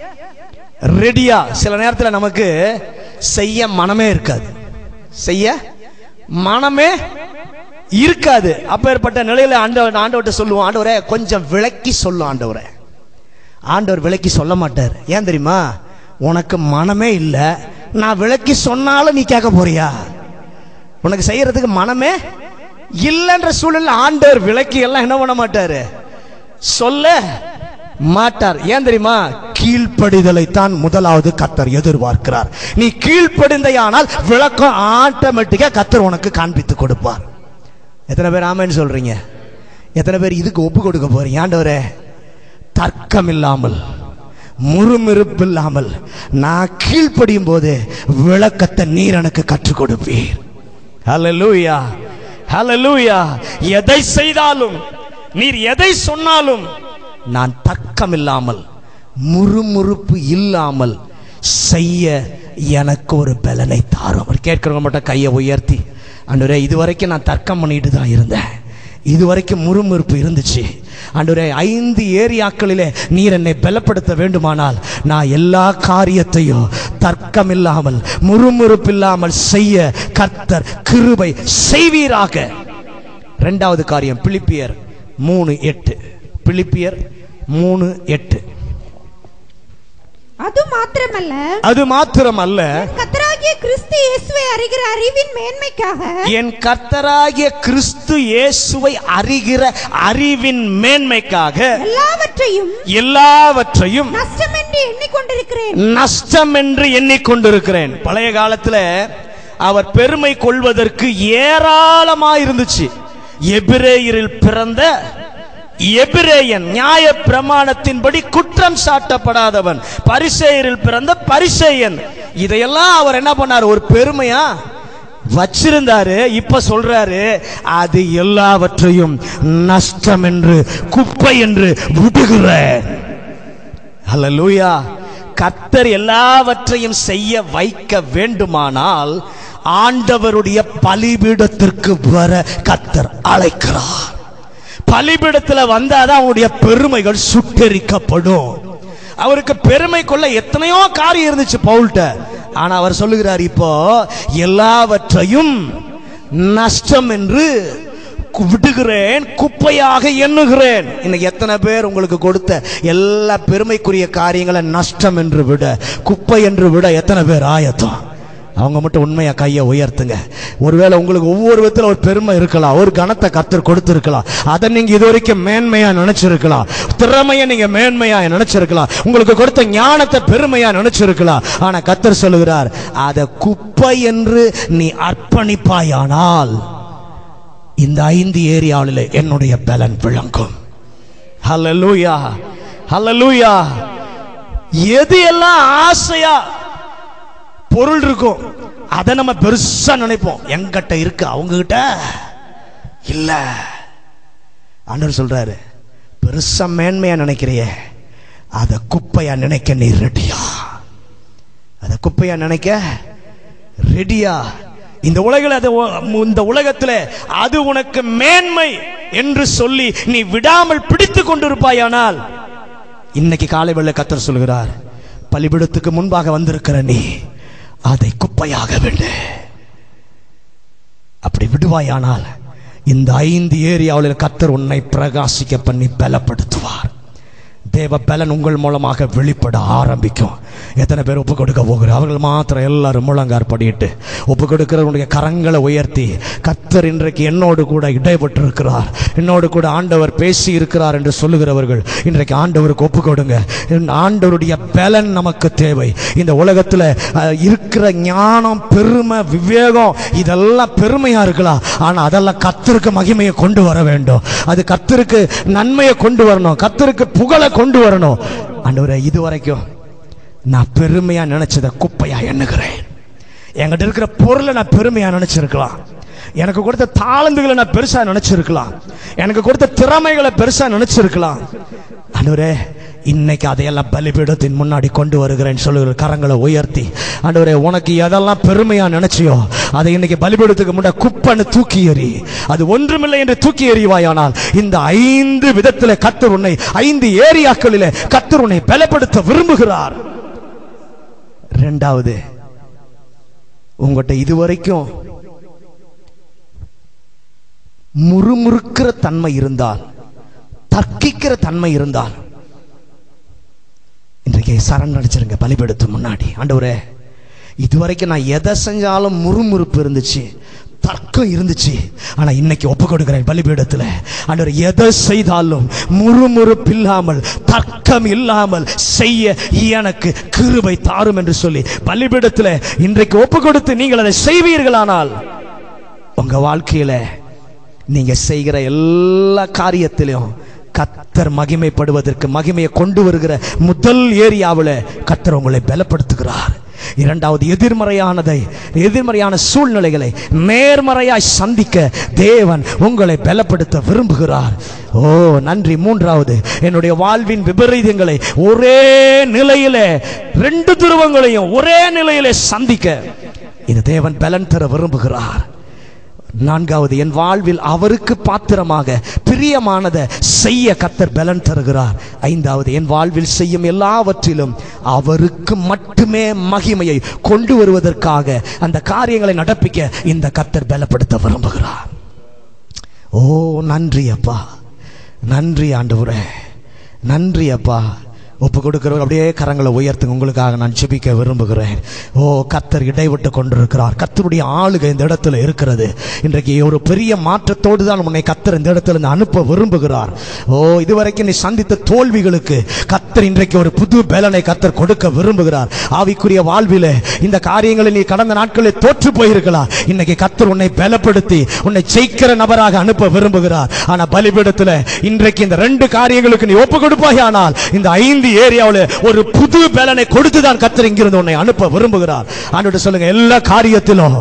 ரெடியா சில நேரத்தில் நமக்கு செய்ய மனமே இருக்காது செய்ய மனமே இருக்காது அப்பேற்பட்ட நிலையில ஆண்டவர் ஆண்டவர்கிட்ட சொல்லுவோம் ஆண்டவரே கொஞ்சம் விளக்கி சொல்லும் ஆண்டவரே ஆண்டவர் விளக்கி சொல்ல மாட்டார் ஏன் தெரியுமா உனக்கு மனமே இல்லை நான் விளக்கி சொன்னாலும் நீ கேட்க போறியா உனக்கு செய்யறதுக்கு மனமே இல்லைன்ற சூழல்ல ஆண்டவர் விளக்கி எல்லாம் என்ன பண்ண மாட்டாரு சொல்ல மாட்டார் ஏன் தெரியுமா கீழ்ப்படிதலை தான் முதலாவது கத்தர் எதிர்பார்க்கிறார் நீ கீழ்ப்படிந்தையானால் விளக்கம் ஆட்டோமேட்டிக்கா கத்தர் உனக்கு காண்பித்து கொடுப்பார் எத்தனை பேர் ஆமைன்னு சொல்றீங்க எத்தனை பேர் இதுக்கு ஒப்பு கொடுக்க போறீங்க ஆண்டவரே தர்க்கம் இல்லாமல் முறுமுறுப்பு இல்லாமல் நான் கீழ்ப்படியும் போது விளக்கத்தை நீர் எனக்கு கற்றுக் கொடுப்பீர் ஹalleluya ஹalleluya எதை செய்தாலும் நீர் எதை சொன்னாலும் நான் தர்க்கம் இல்லாமல் முறுமுறுப்பு இல்லாமல் செய்ய எனக்கு ஒரு பலனை தாரும் கேட்கிறவங்க மட்டும் கையை உயர்த்தி ஆண்டவரே இதுவரைக்கும் நான் தர்க்கம் பண்ணிட்டு தான் இருந்தேன் இதுவரைக்கும் முறுமுறுப்பு இருந்துச்சு ஆண்டவரே ஐந்து ஏரியாக்களிலே நீர் என்னை பலப்படுத்த வேண்டுமானால் நான் எல்லா காரியத்தையும் தர்க்கம் இல்லாமல் முறுமுறுப்பு இல்லாமல் செய்ய கர்த்தர் கிருபை செய்வீராக இரண்டாவது காரியம் பிலிப்பியர் மூணு எட்டு பிலிப்பியர் மூணு எட்டு அது மாத்திரமல்ல அது மாத்திரம் அல்ல கத்தராகிய கிறிஸ்து இயேசுவை அறிகிற அறிவின் மேன்மைக்காக என் கர்த்தராகிய கிறிஸ்து இயேசுவை அறிகிற அறிவின் மேன்மைக்காக எல்லாவற்றையும் எல்லாவற்றையும் நஷ்டமென்று எண்ணிக்கொண்டிருக்கிறேன் நஷ்டம் என்று எண்ணிக்கொண்டிருக்கிறேன் பழைய காலத்துல அவர் பெருமை கொள்வதற்கு ஏராளமா இருந்துச்சு எபிரேயரில் பிறந்த எபிரேயன் நியாய பிரமாணத்தின்படி குற்றம் சாட்டப்படாதவன் பரிசேயரில் பிறந்த பரிசேயன் இதையெல்லாம் அவர் என்ன பண்ணார் ஒரு பெருமையா வச்சிருந்தாரு இப்ப சொல்றாரு அது எல்லாவற்றையும் நஷ்டம் என்று குப்பை என்று விடுகிறேன் ஹalleluya கர்த்தர் எல்லாவற்றையும் செய்ய வைக்க வேண்டுமானால் ஆண்டவருடைய பலிபீடத்திற்கு வர கர்த்தர் அழைக்கிறார் பலிபீடத்துல வந்தாதான் அவனுடைய பெருமைகள் சுட்டெரிக்கப்படும் அவருக்கு பெருமை கொள்ள எத்தனையோ காரியம் இருந்துச்சு பவுல்ட்ட ஆனா அவர் சொல்லுகிறார் இப்போ எல்லாவற்றையும் நஷ்டம் என்று கு- விடுகிறேன் குப்பையாக எண்ணுகிறேன் இன்னைக்கு எத்தனை பேர் உங்களுக்கு கொடுத்த எல்லா பெருமைக்குரிய காரியங்களை நஷ்டம் என்று விட குப்பை என்று விட எத்தனை பேர் ஆயத்தம் அவங்க மட்டும் உண்மையா கையை உயர்த்துங்க ஒருவேளை உங்களுக்கு ஒவ்வொரு விதத்துல ஒரு பெருமை இருக்கலாம் ஒரு கணத்தை கர்த்தர் கொடுத்திருக்கலாம் அதை நீங்க இது வரைக்கும் மேன்மையா நினைச்சிருக்கலாம் திறமையை நீங்க மேன்மையா நினைச்சிருக்கலாம் உங்களுக்கு கொடுத்த ஞானத்தை பெருமையா நினைச்சிருக்கலாம் ஆனா கர்த்தர் சொல்லுகிறார் அதை குப்பை என்று நீ அர்ப்பணிப்பாயானால் இந்த ஐந்து ஏரியாவில் என்னுடைய பலன் விளங்கும் ஹalleluya ஹalleluya எது எல்லாம் ஆசையா பொருள் இருக்கும் அதை நம்ம பெருசா நினைப்போம் எங்கிட்ட இருக்கு அவங்க கிட்ட இல்ல ஆண்டவர் சொல்றாரு பெருசா மேன்மையா நினைக்கிறியே அதை குப்பையா நினைக்க நீ ரெடியா அதை குப்பையா நினைக்க ரெடியா இந்த உலகில் அது உ- இந்த உலகத்தில் அது உனக்கு மேன்மை என்று சொல்லி நீ விடாமல் பிடித்து கொண்டிருப்பாயானால் இன்னைக்கு காலை வெள்ள கத்தர் சொல்கிறார் பலிபிடத்துக்கு முன்பாக வந்திருக்கிற நீ அதை குப்பையாக விடு அப்படி விடுவாயானால் இந்த ஐந்து ஏரியாவில் கத்தர் உன்னை பிரகாசிக்க பண்ணி பலப்படுத்துவார் தேவ பலன் உங்கள் மூலமாக வெளிப்பட ஆரம்பிக்கும் எத்தனை பேர் ஒப்பு கொடுக்க போகிற அவர்கள் மாத்திரம் எல்லாரும் முழங்கார் படிட்டு ஒப்பு கொடுக்கிறவனுடைய கரங்களை உயர்த்தி கத்தர் இன்றைக்கு என்னோடு கூட இடைப்பட்டிருக்கிறார் என்னோடு கூட ஆண்டவர் பேசி இருக்கிறார் என்று சொல்லுகிறவர்கள் இன்றைக்கு ஆண்டவருக்கு ஒப்பு கொடுங்க இந்த ஆண்டவருடைய பலன் நமக்கு தேவை இந்த உலகத்தில் அஹ், இருக்கிற ஞானம் பெருமை விவேகம் இதெல்லாம் பெருமையா இருக்கலாம் ஆனா அதெல்லாம் கத்தருக்கு மகிமையை கொண்டு வர வேண்டும் அது கத்தருக்கு நன்மையை கொண்டு வரணும் கத்தருக்கு புகழை கொண்டு வரணும் ஆண்டவரே இது வரைக்கும் நான் பெருமையா நினைச்சதை குப்பையா எண்ணுகிறேன் என்கிட்ட இருக்கிற பொருளை நான் பெருமையா நினைச்சிருக்கலாம் எனக்கு கொடுத்த தாளந்துகளை நான் பெருசா நினைச்சிருக்கலாம் எனக்கு கொடுத்த திறமைகளை பெருசா நினைச்சிருக்கலாம் ஆண்டவரே இன்னைக்கு அதையெல்லாம் பலிபீடத்தின் முன்னாடி கொண்டு வருகிறேன் சொல்லுகிற கரங்களை உயர்த்தி ஆண்டவரே உனக்கு எதெல்லாம் பெருமையா நினைச்சியோ அதை இன்னைக்கு பலிபீடத்துக்கு முன்ன குப்பன்னு தூக்கி எறி அது ஒன்றுமில்லை என்று தூக்கி எறிவாயானால் இந்த ஐந்து விதத்திலே கத்தர் உன்னை ஐந்து ஏரியாக்களிலே கத்தர் உன்னை பலப்படுத்த விரும்புகிறார் ரெண்டாவது உங்கள்கிட்ட இதுவரைக்கும் முறுமுறுக்கிற தன்மை இருந்தால் தர்க்கிக்கிற தன்மை இருந்தால் இன்றைக்கு சரண் அடிச்சிருங்க பலிபெடுத்து முன்னாடி ஆண்டவரே இதுவரைக்கும் நான் எதை செஞ்சாலும் முறுமுறுப்பு இருந்துச்சு தர்க்கம் இருந்துச்சு ஆனா இன்னைக்கு ஒப்பு கொடுக்கிறேன் பலிபீடத்துல ஆண்டவர் எதை செய்தாலும் முறுமுறுப்பு இல்லாமல் தர்க்கம் இல்லாமல் செய்ய எனக்கு கிருபை தாரும் என்று சொல்லி பலிபீடத்துல இன்றைக்கு ஒப்பு கொடுத்து நீங்கள் அதை செய்வீர்களானால் உங்க வாழ்க்கையில நீங்க செய்கிற எல்லா காரியத்திலும் கத்தர் மகிமைப்படுவதற்கு மகிமையை கொண்டு வருகிற முதல் ஏரியாவில் கத்தர் உங்களை பலப்படுத்துகிறார் இரண்டாவது எதிர்மறையானதை எதிர்மறையான சூழ்நிலைகளை நேர்மறையாய் சந்திக்க தேவன் உங்களை பலப்படுத்த விரும்புகிறார் ஓ நன்றி மூன்றாவது என்னுடைய வாழ்வின் விபரீதங்களை ஒரே நிலையிலே ரெண்டு துருவங்களையும் ஒரே நிலையிலே சந்திக்க இந்த தேவன் பலன் தர விரும்புகிறார் நான்காவது என் வாழ்வில் அவருக்கு பாத்திரமாக பிரியமானதை செய்ய கத்தர் பலன் தருகிறார் ஐந்தாவது என் வாழ்வில் செய்யும் எல்லாவற்றிலும் அவருக்கு மட்டுமே மகிமையை கொண்டு வருவதற்காக அந்த காரியங்களை நடப்பிக்க இந்த கத்தர் பலப்படுத்த விரும்புகிறார் ஓ நன்றி அப்பா நன்றி ஆண்டவரே நன்றி அப்பா ஒப்பு கொடுக்கிறவர் அப்படியே கரங்களை உயர்த்துங்க உங்களுக்காக நான் ஜெபிக்க விரும்புகிறேன் ஓ கத்தர் இடைவிட்டு கொண்டிருக்கிறார் கத்தருடைய ஆளுகை இந்த இடத்துல இருக்கிறது இன்றைக்கு ஒரு பெரிய மாற்றத்தோடு தான் உன்னை கத்தர் இந்த இடத்துல இருந்து அனுப்ப விரும்புகிறார் ஓ இதுவரைக்கும் நீ சந்தித்த தோல்விகளுக்கு கத்தர் இன்றைக்கு ஒரு புது பலனை கத்தர் கொடுக்க விரும்புகிறார் ஆவிக்குரிய வாழ்விலே இந்த காரியங்களை நீ கடந்த நாட்களில் தோற்று போயிருக்கலாம் இன்னைக்கு கத்தர் உன்னை பலப்படுத்தி உன்னை ஜெயிக்கிற நபராக அனுப்ப விரும்புகிறார் ஆனா பலிபீடத்துல இன்றைக்கு இந்த ரெண்டு காரியங்களுக்கு நீ ஒப்பு கொடுப்பாயானால் இந்த ஐந்து ஏரியாவுல ஒரு புது பலனை கொடுத்து தான் கத்தர் இங்கிருந்து உன்னை அனுப்ப விரும்புகிறார் ஆண்டு சொல்லுங்க எல்லா காரியத்திலும்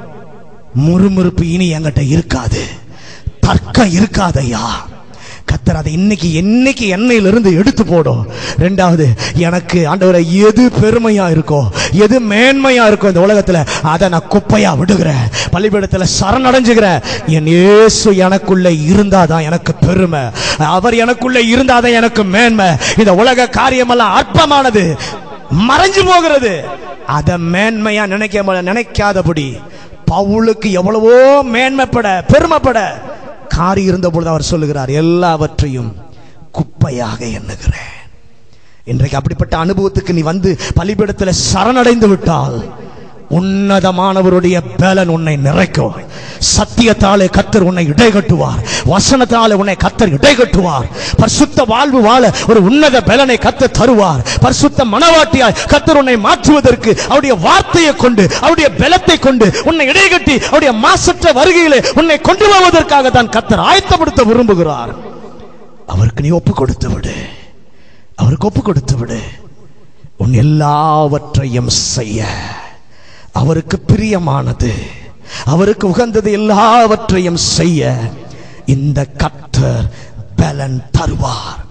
முறுமுறுப்பு இனி என்கிட்ட இருக்காது தர்க்கம் இருக்காதையா கத்தர் அதை இன்னைக்கு என்னைக்கு எண்ணெயிலிருந்து எடுத்து போடும் ரெண்டாவது எனக்கு ஆண்டவரை எது பெருமையா இருக்கோ எது மேன்மையா இருக்கோ இந்த உலகத்துல அதை நான் குப்பையா விடுகிறேன் பள்ளிப்பீடத்துல சரணடைஞ்சுகிறேன் என் இயேசு எனக்குள்ள இருந்தாதான் எனக்கு பெருமை அவர் எனக்குள்ள இருந்தாதான் எனக்கு மேன்மை இந்த உலக காரியமெல்லாம் அற்பமானது மறைஞ்சு போகிறது அதை மேன்மையா நினைக்க நினைக்காதபடி பவுலுக்கு எவ்வளவோ மேன்மைப்பட பெருமைப்பட காரி இருந்த பொழுது அவர் சொல்லுகிறார் எல்லாவற்றையும் குப்பையாக எண்ணுகிறேன் இன்றைக்கு அப்படிப்பட்ட அனுபவத்துக்கு நீ வந்து பலிபீடத்தில் சரணடைந்து விட்டால் உன்னதமானவருடைய பலன் உன்னை நிறைக்கும் சத்தியத்தாலே கத்தர் உன்னை இடைகட்டுவார் வசனத்தாலே உன்னை கத்தர் இடைகட்டுவார் பரிசுத்த வாழ்வு வாழ ஒரு உன்னத பலனை கத்தர் தருவார் பரிசுத்த மனவாட்டியாய் கத்தர் உன்னை மாற்றுவதற்கு அவருடைய வார்த்தையை கொண்டு அவருடைய பலத்தை கொண்டு உன்னை இடைகட்டி அவருடைய மாசற்ற வருகையிலே உன்னை கொண்டு போவதற்காக தான் கத்தர் ஆயத்தப்படுத்த விரும்புகிறார் அவருக்கு நீ ஒப்பு கொடுத்து விடு அவருக்கு ஒப்பு கொடுத்து விடு உன் எல்லாவற்றையும் செய்ய அவருக்கு பிரியமானது அவருக்கு உகந்தது எல்லாவற்றையும் செய்ய இந்த கத்தர் பலன் தருவார்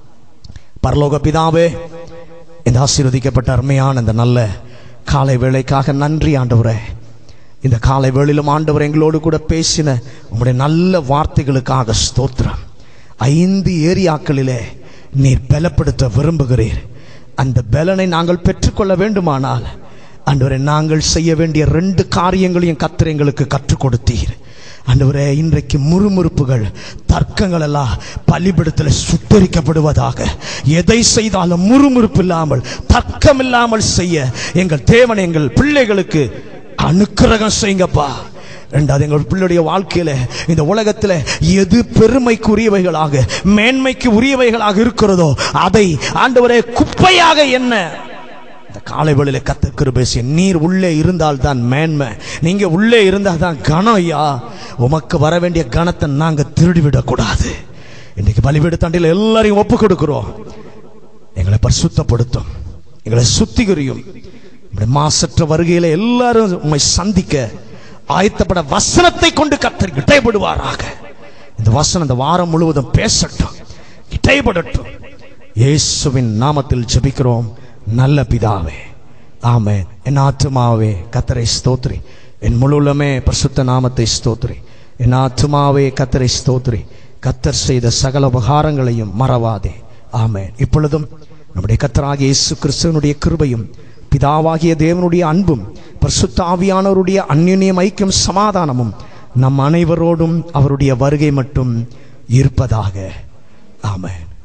பரலோக பிதாவே இந்த ஆசீர்வதிக்கப்பட்ட அருமையான இந்த நல்ல காலை வேளைக்காக நன்றி ஆண்டவரே இந்த காலை வேளையிலும் ஆண்டவர் எங்களோடு கூட பேசின உங்களுடைய நல்ல வார்த்தைகளுக்காக ஸ்தோத்திரம் ஐந்து ஏரியாக்களிலே நீர் பலப்படுத்த விரும்புகிறீர் அந்த பலனை நாங்கள் பெற்றுக்கொள்ள வேண்டுமானால் ஆண்டவரே நாங்கள் செய்ய வேண்டிய ரெண்டு காரியங்களையும் கத்தர் எங்களுக்கு கற்றுக் கொடுத்தீர் ஆண்டவரே இன்றைக்கு முறுமுறுப்புகள் தர்க்கங்கள் எல்லாம் பள்ளிப்படத்தில் சுட்டரிக்கப்படுவதாக எதை செய்தாலும் முறுமுறுப்பு இல்லாமல் தர்க்கம் இல்லாமல் செய்ய எங்கள் தேவன் எங்கள் பிள்ளைகளுக்கு அனுக்கிரகம் செய்யுங்கப்பா ரெண்டாவது எங்கள் பிள்ளைடைய வாழ்க்கையில இந்த உலகத்துல எது பெருமைக்குரியவைகளாக மேன்மைக்கு உரியவைகளாக இருக்கிறதோ அதை ஆண்டவரே குப்பையாக என்ன இந்த காலை வேளையில கத்த கிருபேசி நீர் உள்ளே இருந்தால் தான் மேன்மை நீங்க உள்ளே இருந்தால் தான் கனம் ஐயா உமக்கு வர வேண்டிய கனத்தை நாங்க திருடிவிடக் கூடாது இன்னைக்கு பலிபீட தாண்டியில் எல்லாரையும் ஒப்பு கொடுக்கிறோம் எங்களை பரிசுத்தப்படுத்தும் எங்களை சுத்திகரியும் நம்முடைய மாசற்ற வருகையில எல்லாரும் உண்மை சந்திக்க ஆயத்தப்பட வசனத்தை கொண்டு கத்தர் இடைபடுவாராக இந்த வசனம் இந்த வாரம் முழுவதும் பேசட்டும் இடைபடட்டும் இயேசுவின் நாமத்தில் ஜெபிக்கிறோம் நல்ல பிதாவே ஆமென் என் ஆத்துமாவே கத்தரை ஸ்தோத்ரி என் முழுலமே பரிசுத்த நாமத்தை ஸ்தோத்ரி என் ஆத்துமாவே கத்தரை ஸ்தோத்ரி கத்தர் செய்த சகல உபகாரங்களையும் மறவாதே ஆமென் இப்பொழுதும் நம்முடைய கத்தராகிய இயேசு கிறிஸ்துவனுடைய கிருபையும் பிதாவாகிய தேவனுடைய அன்பும் பரிசுத்த ஆவியானவருடைய அந்யுன்யம் ஐக்கியம் சமாதானமும் நம் அனைவரோடும் அவருடைய வருகை மட்டும் இருப்பதாக ஆமென்